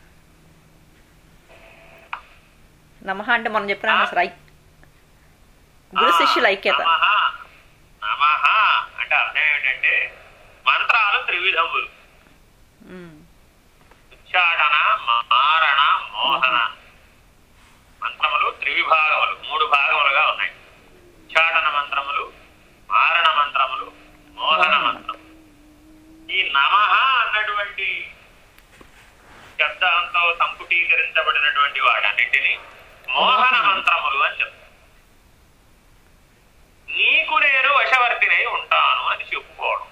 నమ అంటే మనం చెప్పిన అసలు ఐ గురు శిష్యుల ఐక్యత నమః నమః అంటే అర్థం ఏమిటంటే మంత్రాలు త్రివిధములు ఉమ్, ఉచ్చాటన మారణ మోహన మంత్రములు త్రివిభాగములు మూడు భాగములుగా ఉన్నాయి ఉచ్చాటన మంత్రములు మారణ మంత్రములు మోహన మంత్రం ఈ నమ అన్నటువంటి శబ్దంతో సంపుటీకరించబడినటువంటి వాటన్నిటిని మోహన మంత్రములు అని చెప్తారు నీకు నేను వశవర్తినై ఉంటాను అని చెప్పుకోవడం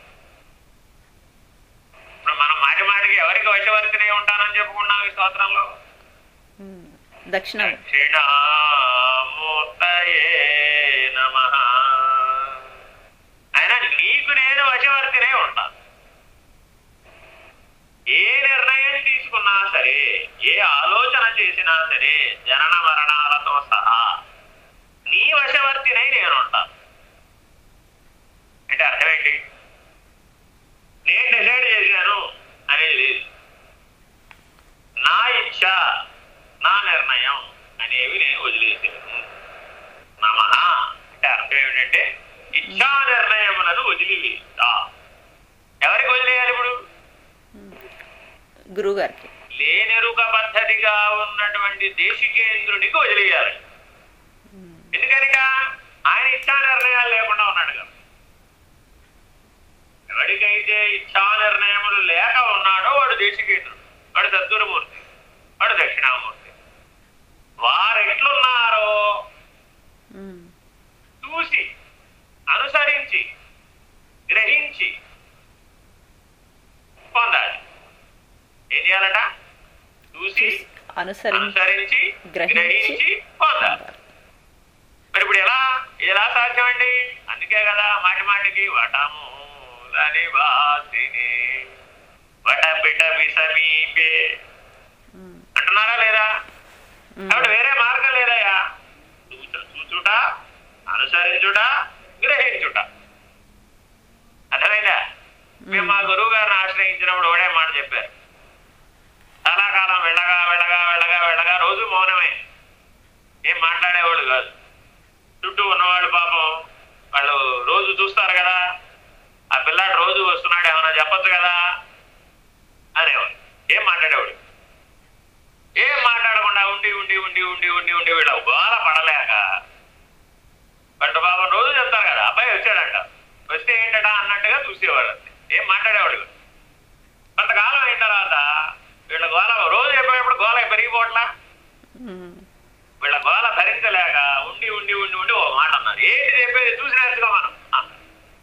ఇప్పుడు మనం మాటి మాటికి ఎవరికి వశవర్తినై ఉంటానని చెప్పుకున్నాం ఈ స్తోత్రంలో ఉమ్, దక్షిణం దక్షిణామూర్తయే నమ ఆయన నీకు నేను వశవర్తినై ఉంటాను ఏ నిర్ణయం తీసుకున్నా సరే ఏ ఆలోచన చేసినా సరే జనన మరణాలతో సహా నీ వశవర్తినై నేను ఉంటాను అంటే అర్థమేంటి నేను డిసైడ్ చేశాను అనేది లేదు నా ఇచ్ఛ నా నిర్ణయం అనేవి నేను వదిలేసాను నమ అంటే అర్థం ఏమిటంటే ఇచ్చా నిర్ణయములను వదిలివేస్తా ఎవరికి వదిలేయాలి ఇప్పుడు గురువు గారికి లేనెరుక పద్ధతిగా ఉన్నటువంటి దేశికేంద్రునికి వదిలేయాలి ఎందుకనిక ఆయన ఇచ్చా నిర్ణయాలు లేకుండా ఉన్నాడు కదా ఎవరికైతే ఇచ్చా నిర్ణయములు లేక ఉన్నాడో వాడు దేశికేంద్రుడు వాడు సద్గురుమూర్తి వాడు దక్షిణామూర్తి వారు ఎట్లున్నారో ఉమ్. చూసి అనుసరించి గ్రహించి పొందాలి ఏం చేయాలట చూసి అనుసరించి అనుసరించి గ్రహించి గ్రహించి పొందాలి మరి ఇప్పుడు ఎలా ఎలా సాధ్యమండి అందుకే కదా మాటి మాటికి వటము వాసిని వటపిట సమీపే ఉమ్. అంటున్నారా లేదా ఉమ్. కాబట్టి వేరే మార్గం లేదయ్యా చూచు- చూచుట అనుసరించుట గ్రహించుట అర్థమైందా మేము మా గురువు గారిని ఆశ్రయించినప్పుడు ఒకటే మాట చెప్పారు చాలా కాలం వెళ్ళగా వెళ్ళగా వెళ్ళగా వెళ్ళగా రోజు మౌనమే ఏం మాట్లాడేవాళ్ళు కాదు చుట్టూ ఉన్నవాళ్ళు పాపం వాళ్ళు రోజు చూస్తారు కదా ఆ పిల్లాడు రోజు వస్తున్నాడు ఏమైనా చెప్పొచ్చు కదా అనేవాడు ఏం మాట్లాడేవాడు ఏం మాట్లాడకుండా ఉండి ఉండి ఉండి ఉండి ఉండి ఉండి వీళ్ళ గోల పడలేక బట్ బాబు రోజు చెప్తారు కదా అబ్బాయి వచ్చాడంట వస్తే ఏంటట అన్నట్టుగా చూసేవాడు అంతే. ఏం మాట్లాడేవాడు కాదు. కొంతకాలం అయిన తర్వాత వీళ్ళ గోల రోజు చెప్పేటప్పుడు గోల పెరిగిపోవట్లా ఉమ్. వీళ్ళ గోల భరించలేక ఉండి ఉండి ఉండి ఉండి ఓ మాట అన్నారు ఏంటి చెప్పేది చూసి నేర్చుకో మనం అన్నారు.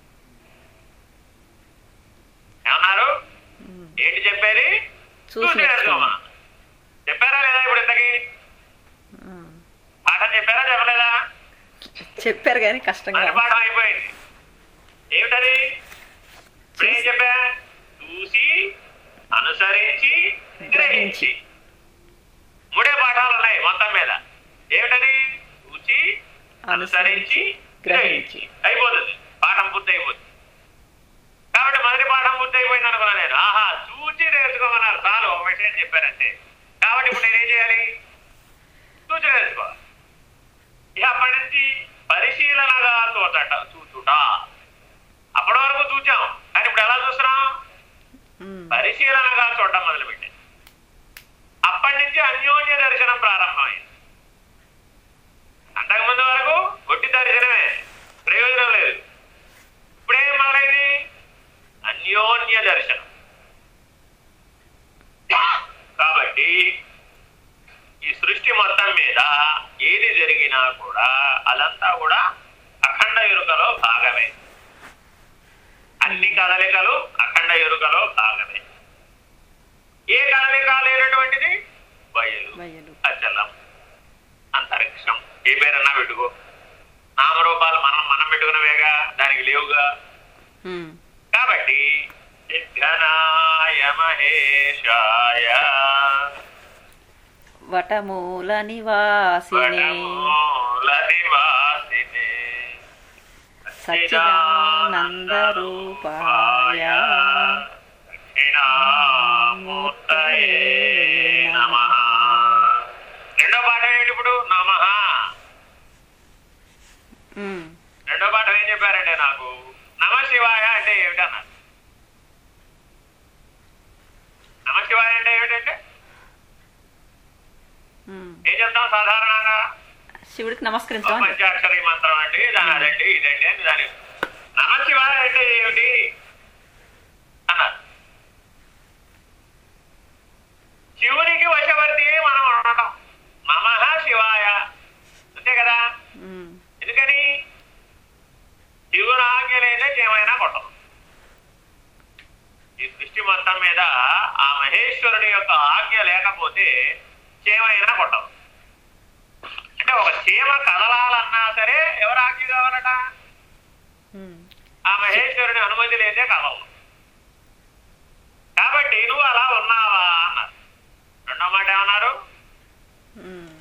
ఏమన్నారు ఉమ్. ఏంటి చెప్పేది చూసి చూసి నేర్చుకో నేర్చుకో. మనం చెప్పారా లేదా ఇప్పుడు ఇంతకీ ఉమ్. పాఠం చెప్పారా చెప్పలేదా చెప్పారు కానీ కష్టంగా మొదటి పాఠం అయిపోయింది ఏమిటది ఇప్పుడు ఏం చెప్పా చూసి అనుసరించి గ్రహించి మూడే పాఠాలు ఉన్నాయి మొత్తం మీద ఏమిటది చూసి అనుసరించి గ్రహించి అయిపోతుంది పాఠం పూర్తి అయిపోతుంది కాబట్టి మొదటి పాఠం పూర్తి అయిపోయింది అనుకున్నా నేను ఆహా చూచి నేర్చుకోమన్నారు చాలు ఒక విషయం చెప్పారంటే కాబట్టి ఇప్పుడు నేనేం చేయాలి చూచి నేర్చుకోవాలి ఇక అప్పటి నుంచి పరిశీలనగా చూచట చూచుట అప్పటి వరకు చూచాం కానీ ఇప్పుడు ఎలా చూస్తున్నాం ఉమ్. పరిశీలనగా చూడటం మొదలుపెట్టాం అప్పటి నుంచి అన్యోన్య దర్శనం ప్రారంభమైంది అంతకుముందు వరకు ఒట్టి దర్శనమే ప్రయోజనం లేదు ఇప్పుడేం మొదలైంది అన్యోన్య దర్శనం కాబట్టి ఈ సృష్టి మొత్తం మీద ఏది జరిగినా కూడా అదంతా కూడా అఖండ ఎరుకలో భాగమే అన్ని కదలికలు అఖండ ఎరుకలో భాగమే ఏ కదలిక లేనటువంటిది బయలు బయలు అచలం అంతరిక్షం ఏ పేరన్నా పెట్టుకో నామరూపాలు మనం మనం పెట్టుకున్నవేగా దానికి లేవుగా ఉమ్. కాబట్టి సిద్ధనాయ మహేశాయ వటమూల నివాసిని వనమూల నివాసినే సచ్చిదానంద రూపాయ దక్షిణామూర్తయే నమః రెండో పాఠం ఏంటి ఇప్పుడు నమ ఉమ్. రెండో పాఠం ఏం చెప్పారంటే నాకు నమ శివాయ అంటే ఏమిటన్నారు నమ శివాయ అంటే ఏమిటంటే ఉమ్. ఏం చెప్తాం సాధారణంగా శివుడికి నమస్కరించమని చెప్పు. పంచాక్షరి మంత్రం అండి దాని అదండి ఇదండి అని దాని నమ శివాయ అంటే ఏమిటి అన్నారు శివునికి వశవర్తి మనం అనడం నమ శివాయ అంతే కదా ఉమ్. ఎందుకని శివుని ఆజ్ఞ లేదా ఏమైనా కొట్టదు ఈ సృష్టి మొత్తం మీద ఆ మహేశ్వరుడి యొక్క ఆజ్ఞ లేకపోతే చేమైనా కొట్టదు అంటే ఒక చీమ కదలాలన్నా సరే ఎవరు ఆజ్ఞ కావాలట ఉమ్. ఆ మహేశ్వరుని అనుమతి లేదే కదలవు కాబట్టి నువ్వు అలా ఉన్నావా అన్నారు రెండో మాట ఏమన్నారు ఉమ్.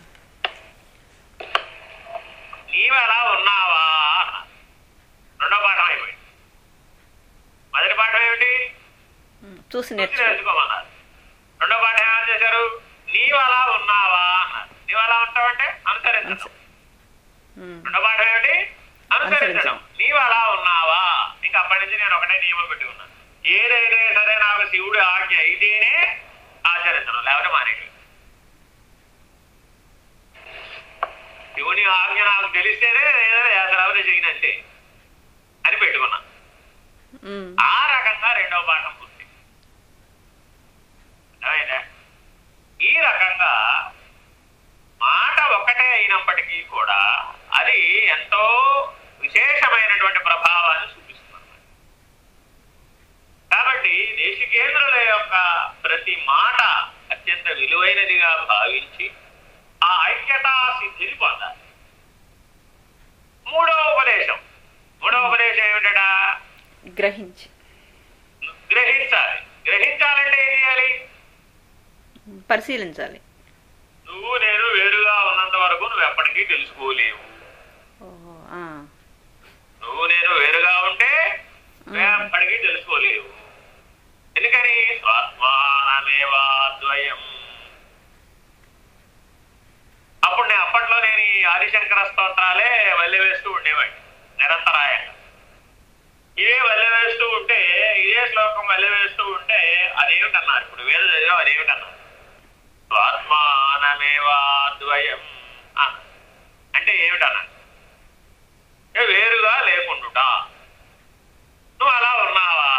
నీవు అలా ఉన్నావా అన్నారు రెండో పాఠం అయిపోయింది మొదటి పాఠం ఏమిటి ఉమ్. చూసి చూసి నేర్చుకో నేర్చుకోమన్నారు రెండో పాఠం ఏమని చేశారు నీవు అలా ఉన్నావా అన్నారు నీవు అలా ఉంటావంటే అనుసరించడం ఉమ్, రెండో పాఠం ఏమిటి అనుసరించడం అనుసరించడం. నీవు అలా ఉన్నావా ఇంకా అప్పటి నుంచి నేను ఒకటే నియమం పెట్టి ఉన్నాను ఏదైతే సరే నాకు శివుడు ఆజ్ఞ అయితేనే ఆచరించడం లేకపోతే మానేయడం శివుని ఆజ్ఞ నాకు తెలిస్తేనే ఏదైనా చేస్తాను చేయనంతే అని పెట్టుకున్నా ఉమ్, ఆ రకంగా రెండవ పాఠం పూర్తి అర్థమైందా ఈ రకంగా మాట ఒకటే అయినప్పటికీ కూడా అది ఎంతో విశేషమైనటువంటి ప్రభావాన్ని చూపిస్తుంది కాబట్టి దేశికేంద్రుల యొక్క ప్రతి మాట అత్యంత విలువైనదిగా భావించి ఆ ఐక్యతా సిద్ధిని పొందాలి మూడో ఉపదేశం మూడో ఉపదేశం ఏమిటా గ్రహించి గ్రహించాలి గ్రహించాలంటే ఏం చేయాలి ఉమ్, పరిశీలించాలి నువ్వు నేను వేరుగా ఉన్నంత వరకు నువ్వు ఎప్పటికీ తెలుసుకోలేవు ఓహో ఆ, నువ్వు నేను వేరుగా ఉంటే నువ్వు ఎప్పటికీ తెలుసుకోలేవు ఎందుకని స్వాత్మానమేవాద్వయం అప్పుడు నేను అప్పట్లో నేను ఈ ఆదిశంకర స్తోత్రాలే వల్లె వేస్తూ ఉండేవాడిని నిరంతరాయంగా ఇవే వల్లె వేస్తూ ఉంటే ఇదే శ్లోకం వల్లె వేస్తూ ఉంటే అదేమిటన్నారు ఇప్పుడు వేద చదివా అదేమిటన్నారు స్వాత్మానమేవాద్వయం అన్నారు. అంటే ఏమిటన్నారు ఏ వేరుగా లేకుండుట నువ్వు అలా ఉన్నావా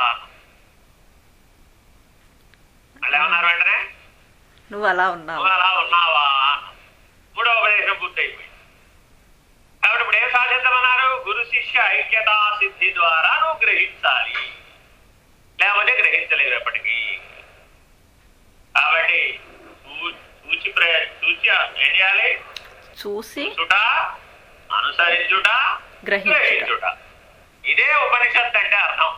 అలా ఉన్నారు వెంటనే నువ్వు అలా ఉన్నావు నువ్వు అలా ఉన్నావా మూడవ ఉపదేశం పూర్తయిపోయింది కాబట్టి ఇప్పుడు ఏం సాధించమన్నారు గురు శిష్య ఐక్యతా సిద్ధి ద్వారా నువ్వు గ్రహించాలి లేకపోతే గ్రహించలేవు ఎప్పటికీ కాబట్టి సూ- సూచి ప్ర చూచి ఏం చేయాలి చూసి చూచుట అనుసరించుట గ్రహించుట. గ్రహించుట ఇదే ఉపనిషత్ అంటే అర్థం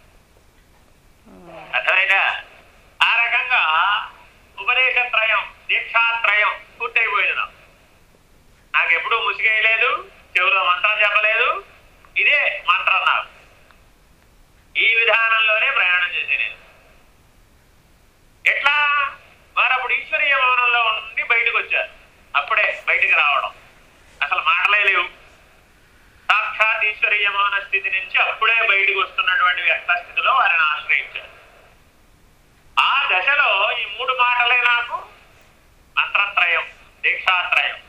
అర్థమైందా ఆ రకంగా ఉపదేశత్రయం దీక్షాత్రయం పూర్తయిపోయింది నాకు నాకెప్పుడు ముసిగేయలేదు చెవులో మంత్రం చెప్పలేదు ఇదే మంత్రం నాకు ఈ విధానంలోనే ప్రయాణం చేసే నేను ఎట్లా వారు అప్పుడు ఈశ్వరీయ మౌనంలో ఉండి బయటకు వచ్చారు అప్పుడే బయటికి రావడం అసలు మాటలే లేవు సాక్షాత్ ఈశ్వరీయ మౌన స్థితి నుంచి అప్పుడే బయటికి వస్తున్నటువంటి వ్యక్త స్థితిలో వారిని ఆశ్రయించారు ఆ దశలో ఈ మూడు మాటలే నాకు మంత్రత్రయం దీక్షాత్రయం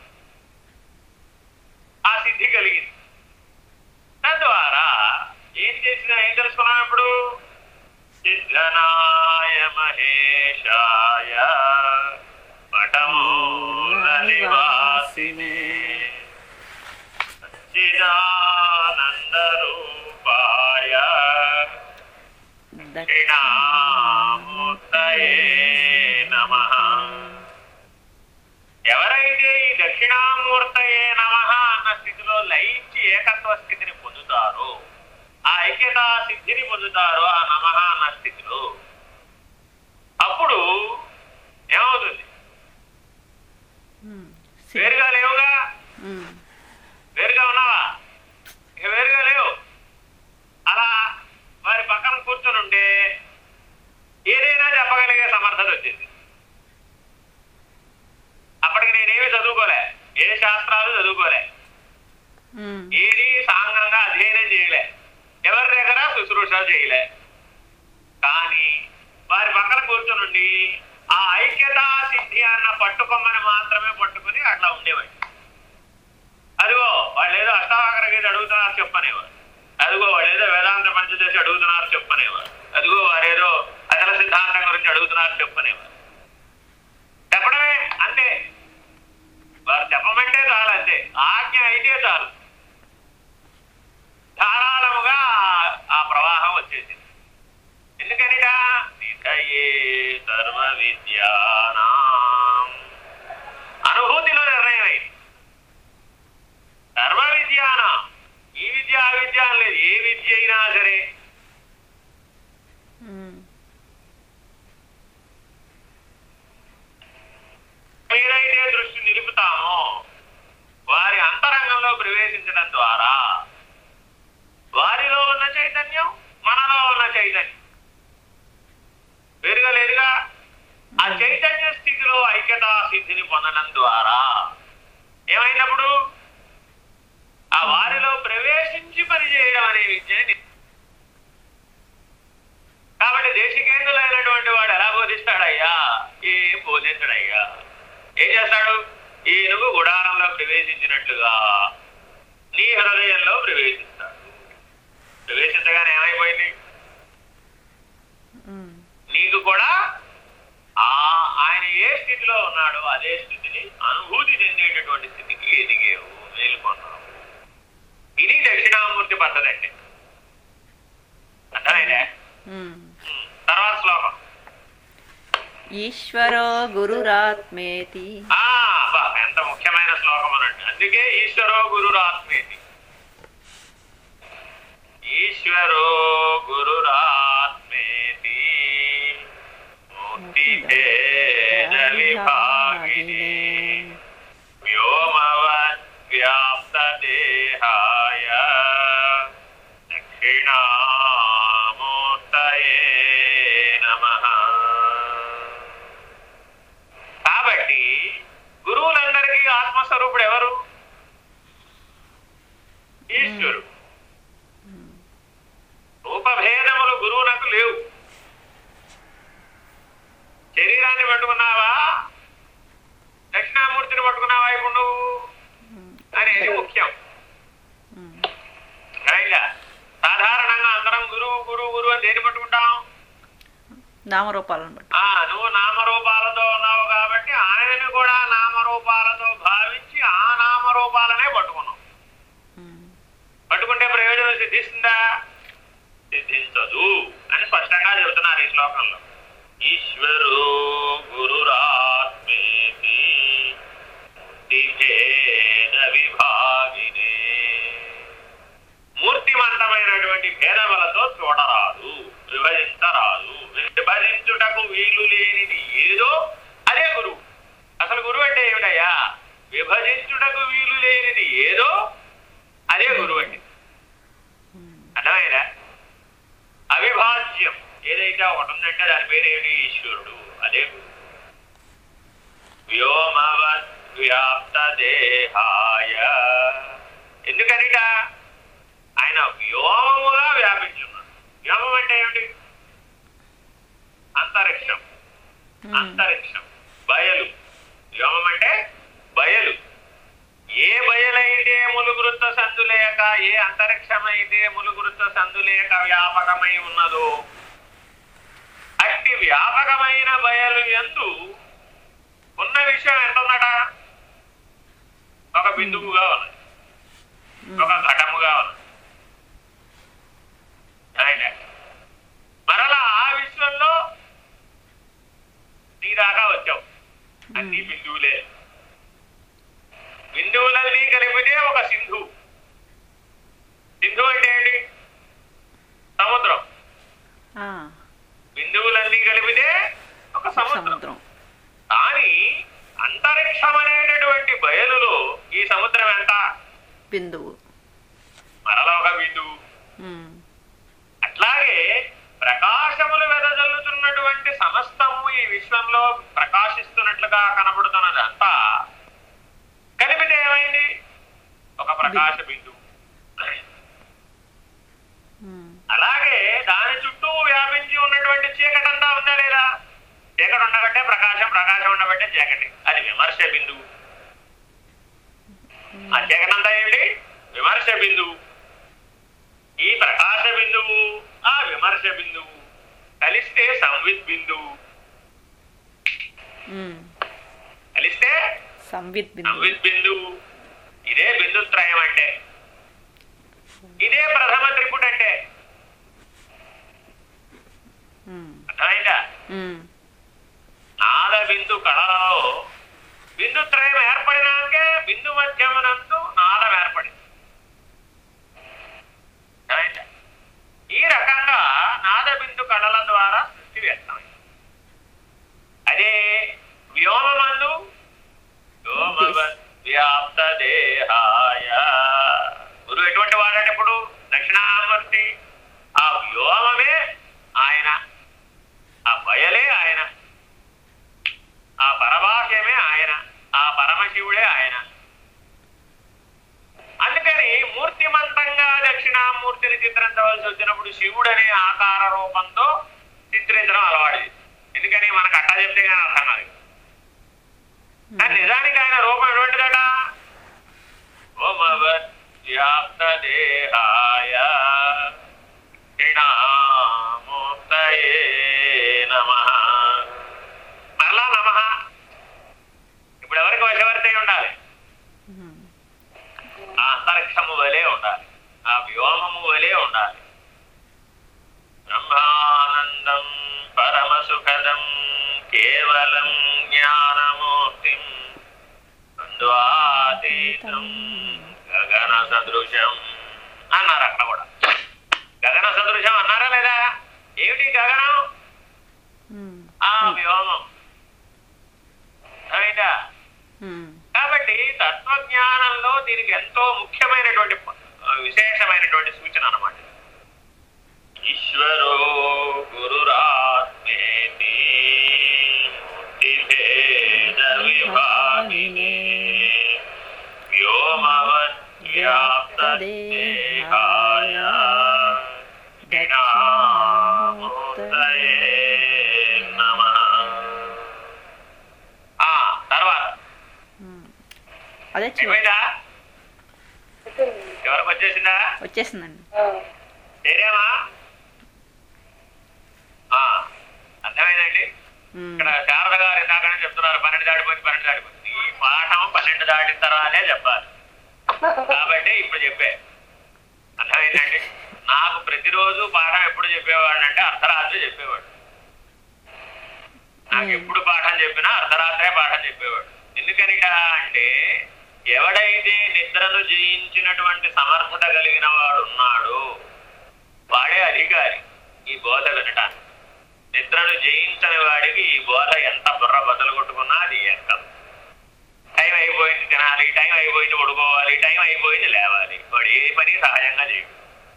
ఆ సిద్ధి కలిగింది తద్వారా ఏం చేసిన ఏం తెలుసుకున్నాం ఇప్పుడు సిద్ధనాయ మహేశాయ పటమూల నివాసినే సచ్చిదానందరూపాయ దక్షిణామూర్తయే నమ ఎవరైతే ఈ దక్షిణామూర్తయే నమ అన్న స్థితిలో లయించి ఏకత్వ స్థితిని పొందుతారో ఆ ఐక్యతా సిద్ధిని పొందుతారో ఆ నమ అన్న స్థితిలో అప్పుడు ఏమవుతుంది ఉమ్, సి- వేరుగా లేవుగా ఉమ్, వేరుగా ఉన్నావా ఇక వేరుగా లేవు అలా వారి పక్కన కూర్చొని ఉంటే ఏదైనా చెప్పగలిగే సమర్థత వచ్చింది అప్పటికి నేనేమి చదువుకోలే ఏ శాస్త్రాలు చదువుకోలే ఉమ్, ఏది సాంగంగా అధ్యయనం చేయలే ఎవరి దగ్గర శుశ్రూష చేయలే కానీ వారి పక్కన కూర్చొనుండి ఆ ఐక్యతా సిద్ధి అన్న పట్టుకొమ్మని మాత్రమే పట్టుకుని అట్లా ఉండేవాడు అదిగో వాళ్ళు ఏదో అష్టావకర గీత అడుగుతున్నారు చెప్పనేవారు అదిగో వాళ్ళు ఏదో వేదాంత పంచదశ అడుగుతున్నారు చెప్పనేవారు అదిగో వారేదో అచల సిద్ధాంతం గురించి అడుగుతున్నారు చెప్పనేవారు చెప్పడమే అంతే వారు చెప్పమంటే చాలు అంతే ఆజ్ఞ అయితే చాలు ధారాళముగా ఆ- ఆ ప్రవాహం వచ్చేసింది ఎందుకనిట నిధయే సర్వ విద్యానాం అనుభూతిలో నిర్ణయమైంది సర్వ విద్యానాం ఈ విద్య ఆ విద్య అని లేదు ఏ విద్య అయినా సరే ఉమ్, మీరైతే దృష్టి నిలుపుతామో వారి అంతరంగంలో ప్రవేశించడం ద్వారా వారిలో ఉన్న చైతన్యం మనలో ఉన్న చైతన్యం వేరుగా లేదుగా ఆ చైతన్య స్థితిలో ఐక్యతా సిద్ధిని పొందడం ద్వారా ఏమైనప్పుడు ఆ వారిలో ప్రవేశించి పనిచేయడం అనే విద్యని కాబట్టి దేశికేంద్రులైనటువంటి వాడు ఎలా బోధిస్తాడయ్యా ఏం బోధించడయ్యా ఏం చేస్తాడు ఏనుగు గుడారంలో ప్రవేశించినట్లుగా నీ హృదయంలో ప్రవేశిస్తాడు ప్రవేశించగానే ఏమైపోయింది ఉమ్, నీకు కూడా ఆ ఆయన ఏ స్థితిలో ఉన్నాడో అదే స్థితిని అనుభూతి చెందేటటువంటి స్థితికి ఎదిగేవు మేలుకొన్నావు ఇది దక్షిణామూర్తి పద్ధతి అండి అర్థమైందే ఉమ్. ఉమ్. తర్వాత శ్లోకం ఈశ్వరో గురురాత్మేతి ఆ అబ్బా, ఎంత ముఖ్యమైన శ్లోకం అనండి అందుకే ఈశ్వరో గురురాత్మేతి ఈశ్వరో గురురాత్మేతి మూర్తి భేద విభాగిని వ్యోమవద్ వ్యాప్త దేహాయ దక్షిణామూర్తయే నమః కాబట్టి గురువులందరికీ ఆత్మస్వరూపుడు ఎవరు ఈశ్వరు రూపభేదములు గురువునకు లేవు శరీరాన్ని పట్టుకున్నావా దక్షిణామూర్తిని పట్టుకున్నావా ఇప్పుడు నువ్వు అనేది ముఖ్యం ఉమ్, రైలా సాధారణంగా అందరం గురువు గురువు గురువు అని దేని పట్టుకుంటాం నామరూపాలను బట్టి ఆ నువ్వు నామరూపాలతో ఉన్నావు కాబట్టి ఆయనని కూడా నామరూపాలతో భావించి ఆ నామరూపాలనే పట్టుకున్నావు ఉమ్, పట్టుకుంటే ప్రయోజనం సిద్ధిస్తుందా సిద్ధించదు అని స్పష్టంగా చెబుతున్నారు ఈ శ్లోకంలో ఈశ్వరు గురురాత్మేతి మూర్తిభేద విభాగినే మూర్తిమంతమైనటువంటి భేదములతో చూడరాదు విభజించరాదు విభజించుటకు వీలు లేనిది ఏదో అదే గురువు అసలు గురువు అంటే ఏమిటయ్యా విభజించుటకు వీలు లేనిది ఏదో అదే గురువు అంటే అర్థమైందా అవిభాజ్యం ఏదైతే ఒకటి ఉందంటే దాని పేరు ఏమిటి ఈశ్వరుడు అదే గురువు వ్యోమవత్ వ్యాప్త దేహాయ ఎందుకనిట ఆయన వ్యోమముగా వ్యాపించున్నాడు వ్యోమం అంటే ఏమిటి అంతరిక్షం ఉమ్, అంతరిక్షం బయలు వ్యోమం అంటే బయలు ఏ బయలైతే ములుగురుత్వ సందు లేక ఏ అంతరిక్షమైతే ములుగురుత్వ సందు లేక వ్యాపకమై ఉన్నదో అట్టి వ్యాపకమైన బయలు ఎందు ఉన్న విషయం ఎంత ఉన్నట ఒక బిందువుగా ఉన్నది ఒక ఘటముగా ఉన్నది అయితే మరలా ఆ విశ్వంలో నీ దాకా వచ్చావు అన్ని బిందువులే బిందువులన్నీ కలిపితే ఒక సింధు సింధు అంటే ఏంటి సముద్రం ఆ, బిందువులన్నీ కలిపితే ఒక సముద్రం సముద్రం కానీ అంతరిక్షం అనేటటువంటి బయలులో ఈ సముద్రం ఎంత బిందువు మరలా ఒక బిందువు ఉమ్, అట్లాగే ప్రకాశములు వెదజల్లుతున్నటువంటి సమస్తము ఈ విశ్వంలో ప్రకాశిస్తున్నట్లుగా కనబడుతున్నది అంతా కలిపితే ఏమైంది ఒక ప్రకాశ బిందువు ఉమ్, అలాగే దాని చుట్టూ వ్యాపించి ఉన్నటువంటి చీకటంతా ఉందా లేదా చీకటి ఉండబట్టే ప్రకాశం ప్రకాశం ఉండబట్టే చీకటి అది విమర్శ బిందువు ఆ చీకటంతా ఏమిటి విమర్శ బిందువు ఈ ప్రకాశ బిందువు ఆ విమర్శ బిందువు కలిస్తే సంవిత్ బిందువు ఉమ్, కలిస్తే సంవిత్ బిందువు సంవిత్ బిందువు ఇదే బిందుత్రయం అంటే ఇదే ప్రథమ త్రిపుట్ అంటే ఉమ్, అర్థమైందా ఉమ్, నాద బిందు కళలలో బిందుత్రయం ఏర్పడినాకే బిందు మధ్యమునందు నాదం ఏర్పడింది అర్థమైందా? ఈ రకంగా నాద బిందు కళల ద్వారా సృష్టి వ్యక్తమైంది అదే వ్యోమమందు వ్యోమవత్ వ్యాప్త దేహాయ గురువు ఎటువంటి వాడంటే ఇప్పుడు దక్షిణామూర్తి ఆ వ్యోమమే ఆయన ఆ బయలే ఆయన ఆ పరబాహ్యమే ఆయన ఆ పరమశివుడే ఆయన రూపంతో చిత్రించడం అలవాటు చేసింది. ఎందుకని మనకు అట్టా చెప్తే కానీ అర్థం కాదు కానీ నిజానికి ఆయన రూపం ఎటువంటిదట ఓమవ్యాప్త దేహాయ క్షీణామూర్తయే నమ మరలా నమ ఇప్పుడు ఎవరికి వశవర్తి అయి ఉండాలి ఉమ్. ఆ అంతరిక్షము వలె ఉండాలి ఆ వ్యోమము వలె ఉండాలి బ్రహ్మానందం పరమ సుఖదం కేవలం జ్ఞానమూర్తిం ద్వంద్వాతీతం గగన సదృశం అన్నారు అక్కడ కూడా గగన సదృశం అన్నారా లేదా ఏమిటి గగనం ఉమ్. ఆ వ్యోమం అర్థమైందా ఉమ్. కాబట్టి తత్వజ్ఞానంలో దీనికి ఎంతో ముఖ్యమైనటువంటి ఆ, విశేషమైనటువంటి సూచన అన్నమాట ఈశ్వరో గురురాత్మేతి మూర్తిభేద విభాగినే వ్యోమవత్ వ్యాప్త దేహాయ దక్షిణామూర్తయే నమః ఆ తర్వాత ఉమ్. అదే చూ అయిపోయిందా చెప్పింది. ఎవరికి వచ్చేసిందా వచ్చేసిందండి ఆ, చేరామా ఆ, అర్థమైందండి ఉమ్. ఇక్కడ శారద గారు ఇందాకనే చెప్తున్నారు పన్నెండు దాటిపోయింది పన్నెండు దాటిపోయింది ఈ పాఠం పన్నెండు దాటిన తర్వాతే చెప్పాలి కాబట్టి ఇప్పుడు చెప్పే అర్థమైందండి నాకు ప్రతిరోజు పాఠం ఎప్పుడు చెప్పేవాడు అంటే అర్ధరాత్రి చెప్పేవాడు నాకు ఎప్పుడు పాఠం చెప్పినా అర్ధరాత్రే పాఠం చెప్పేవాడు ఎందుకనిట అంటే ఎవడైతే నిద్రను జయించినటువంటి సమర్థత కలిగిన వాడు ఉన్నాడో వాడే అధికారి ఈ బోధ వినటానికి నిద్రను జయించని వాడికి ఈ బోధ ఎంత బుర్ర బద్దలు కొట్టుకున్నా అది ఎక్కదు టైం అయిపోయింది తినాలి టైం అయిపోయింది పడుకోవాలి టైం అయిపోయింది లేవాలి వాడు ఏ పని సహజంగా చేయడు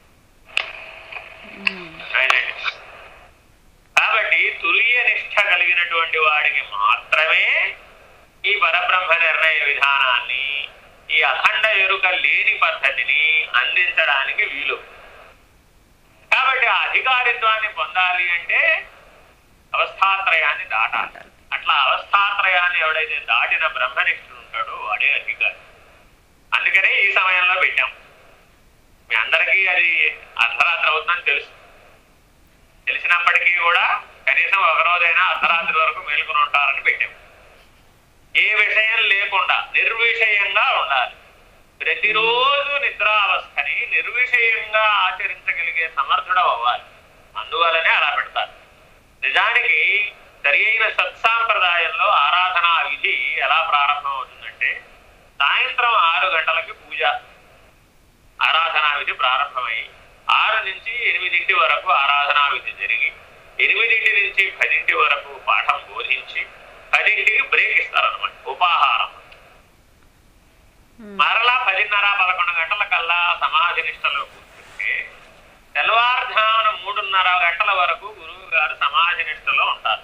ఉమ్. అవునండి. కాబట్టి తుల్య నిష్ఠ కలిగినటువంటి వాడికి మాత్రమే ఈ పరబ్రహ్మ నిర్ణయ విధానాన్ని ఈ అఖండ ఎరుక లేని పద్ధతిని అందించడానికి వీలు కాబట్టి ఆ అధికారిత్వాన్ని పొందాలి అంటే అవస్థాత్రయాన్ని దాటాలి అట్లా అవస్థాత్రయాన్ని ఎవడైతే దాటిన బ్రహ్మనిష్ఠుడు ఉంటాడో వాడే అధికారి అందుకనే ఈ సమయంలో పెట్టాం మీ అందరికీ అది అర్ధరాత్రి అవుతుందని తెలుసు తెలిసినప్పటికీ కూడా కనీసం ఒక రోజైనా అర్ధరాత్రి వరకు మేలుకుని ఉంటారని పెట్టాం ఏ విషయం లేకుండా నిర్విషయంగా ఉండాలి ప్రతిరోజు నిద్రావస్థని నిర్విషయంగా ఆచరించగలిగే సమర్థుడు అవ్వాలి అందువలనే అలా పెడతారు నిజానికి సరి అయిన సత్సాంప్రదాయంలో ఆరాధనా విధి ఎలా ప్రారంభం అవుతుందంటే సాయంత్రం ఆరు గంటలకి పూజ ఆరాధనా విధి ప్రారంభమై ఆరు నుంచి ఎనిమిదింటి వరకు ఆరాధనా విధి జరిగి ఎనిమిదింటి నుంచి పదింటి వరకు పాఠం బోధించి పదింటికి బ్రేక్ ఇస్తారనమాట ఉపాహారం ఉమ్. మరలా పదిన్నర పదకొండు గంటల కల్లా సమాధి నిష్టలో కూర్చుంటే తెల్లవారుజామున మూడున్నర గంటల వరకు గురువు గారు సమాధి నిష్టలో ఉంటారు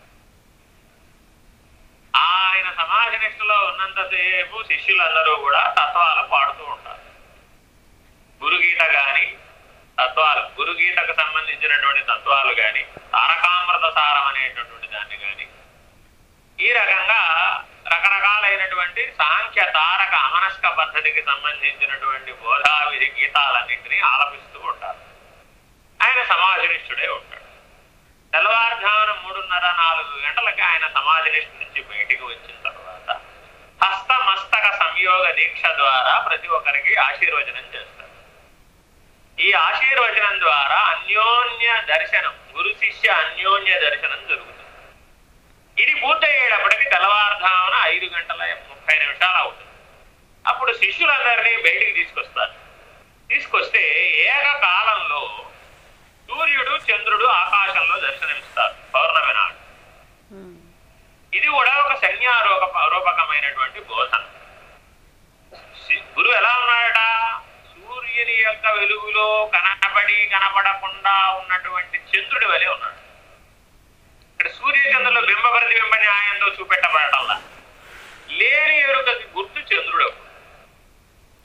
ఆయన సమాధి నిష్టలో ఉన్నంతసేపు శిష్యులందరూ కూడా తత్వాలు పాడుతూ ఉంటారు గురుగీత గాని తత్వాలు గురుగీతకు సంబంధించినటువంటి తత్వాలు గాని తారకామృత సారం అనేటటువంటి దాన్ని గాని ఈ రకంగా రకరకాలైనటువంటి సాంఖ్య తారక అమనస్క పద్ధతికి సంబంధించినటువంటి బోధావిధి గీతాలన్నింటినీ ఆలపిస్తూ ఉంటారు ఆయన సమాజనిష్ఠుడే ఉంటాడు తెల్లవారుజామున మూడున్నర నాలుగు గంటలకి ఆయన సమాజనిష్ఠ నుంచి బయటికి వచ్చిన తర్వాత హస్త మస్తక సంయోగ దీక్ష ద్వారా ప్రతి ఒక్కరికి ఆశీర్వచనం చేస్తారు ఈ ఆశీర్వచనం ద్వారా అన్యోన్య దర్శనం గురు శిష్య అన్యోన్య దర్శనం జరుగుతుంది ఇది పూర్తయ్యేటప్పటికి తెల్లవారుజామున ఐదు గంటల ముప్పై నిమిషాలు అవుతుంది అప్పుడు శిష్యులందరినీ బయటికి తీసుకొస్తారు తీసుకొస్తే ఏకకాలంలో సూర్యుడు చంద్రుడు ఆకాశంలో దర్శనమిస్తారు పౌర్ణమి నాడు ఉమ్. ఇది కూడా ఒక సంజ్ఞారూప రూపకమైనటువంటి బోధన సి- గురువు ఎలా ఉన్నాడట సూర్యుని యొక్క వెలుగులో కనబడి కనపడకుండా ఉన్నటువంటి చంద్రుడి వలె ఉన్నాడు ఇక్కడ సూర్యచంద్రుల బింబ ప్రతిబింబ న్యాయంతో చూపెట్టబడటంలా లేని ఎరుకకి గుర్తు చంద్రుడు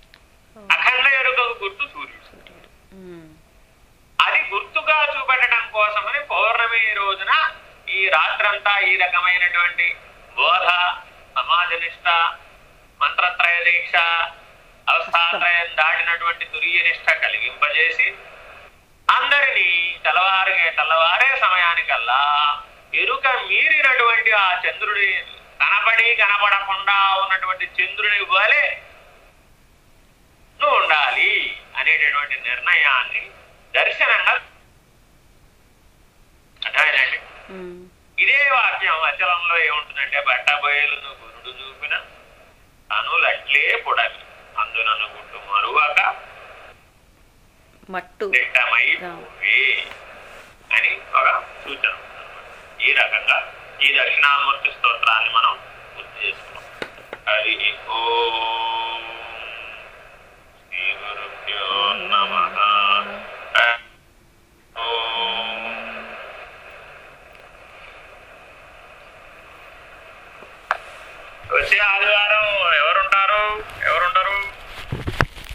అఖండ ఎరుకకు గుర్తు సూర్యుడు ఉమ్. అది గుర్తుగా చూపెట్టడం ఈ రాత్రంతా ఈ రకమైనటువంటి బోధ సమాజనిష్ట మంత్రత్రయ దీక్ష అవస్థాత్రయం దాటినటువంటి తురియ నిష్ట కలిగింపజేసి అందరినీ తెల్లవారిగే తెల్లవారే సమయానికల్లా ఎరుక మీరినటువంటి ఆ చంద్రుడి కనబడి కనబడకుండా ఉన్నటువంటి చంద్రుని వలె నువ్వు ఉండాలి అనేటటువంటి నిర్ణయాన్ని దర్శనంగా అర్థమైందండి ఉమ్, ఇదే వాక్యం అచలంలో ఏముంటుందంటే బట్టబయలును గురుడు చూపిన అనులట్లే పొడవి అందునను గుట్టు మరువక మట్టు దిట్టమై పోవే అని ఒక సూచన ఈ రకంగా ఈ దక్షిణామూర్తి స్తోత్రాన్ని మనం పూర్తి చేసుకున్నాం హరి ఓం శ్రీ గురుభ్యో నమ వచ్చే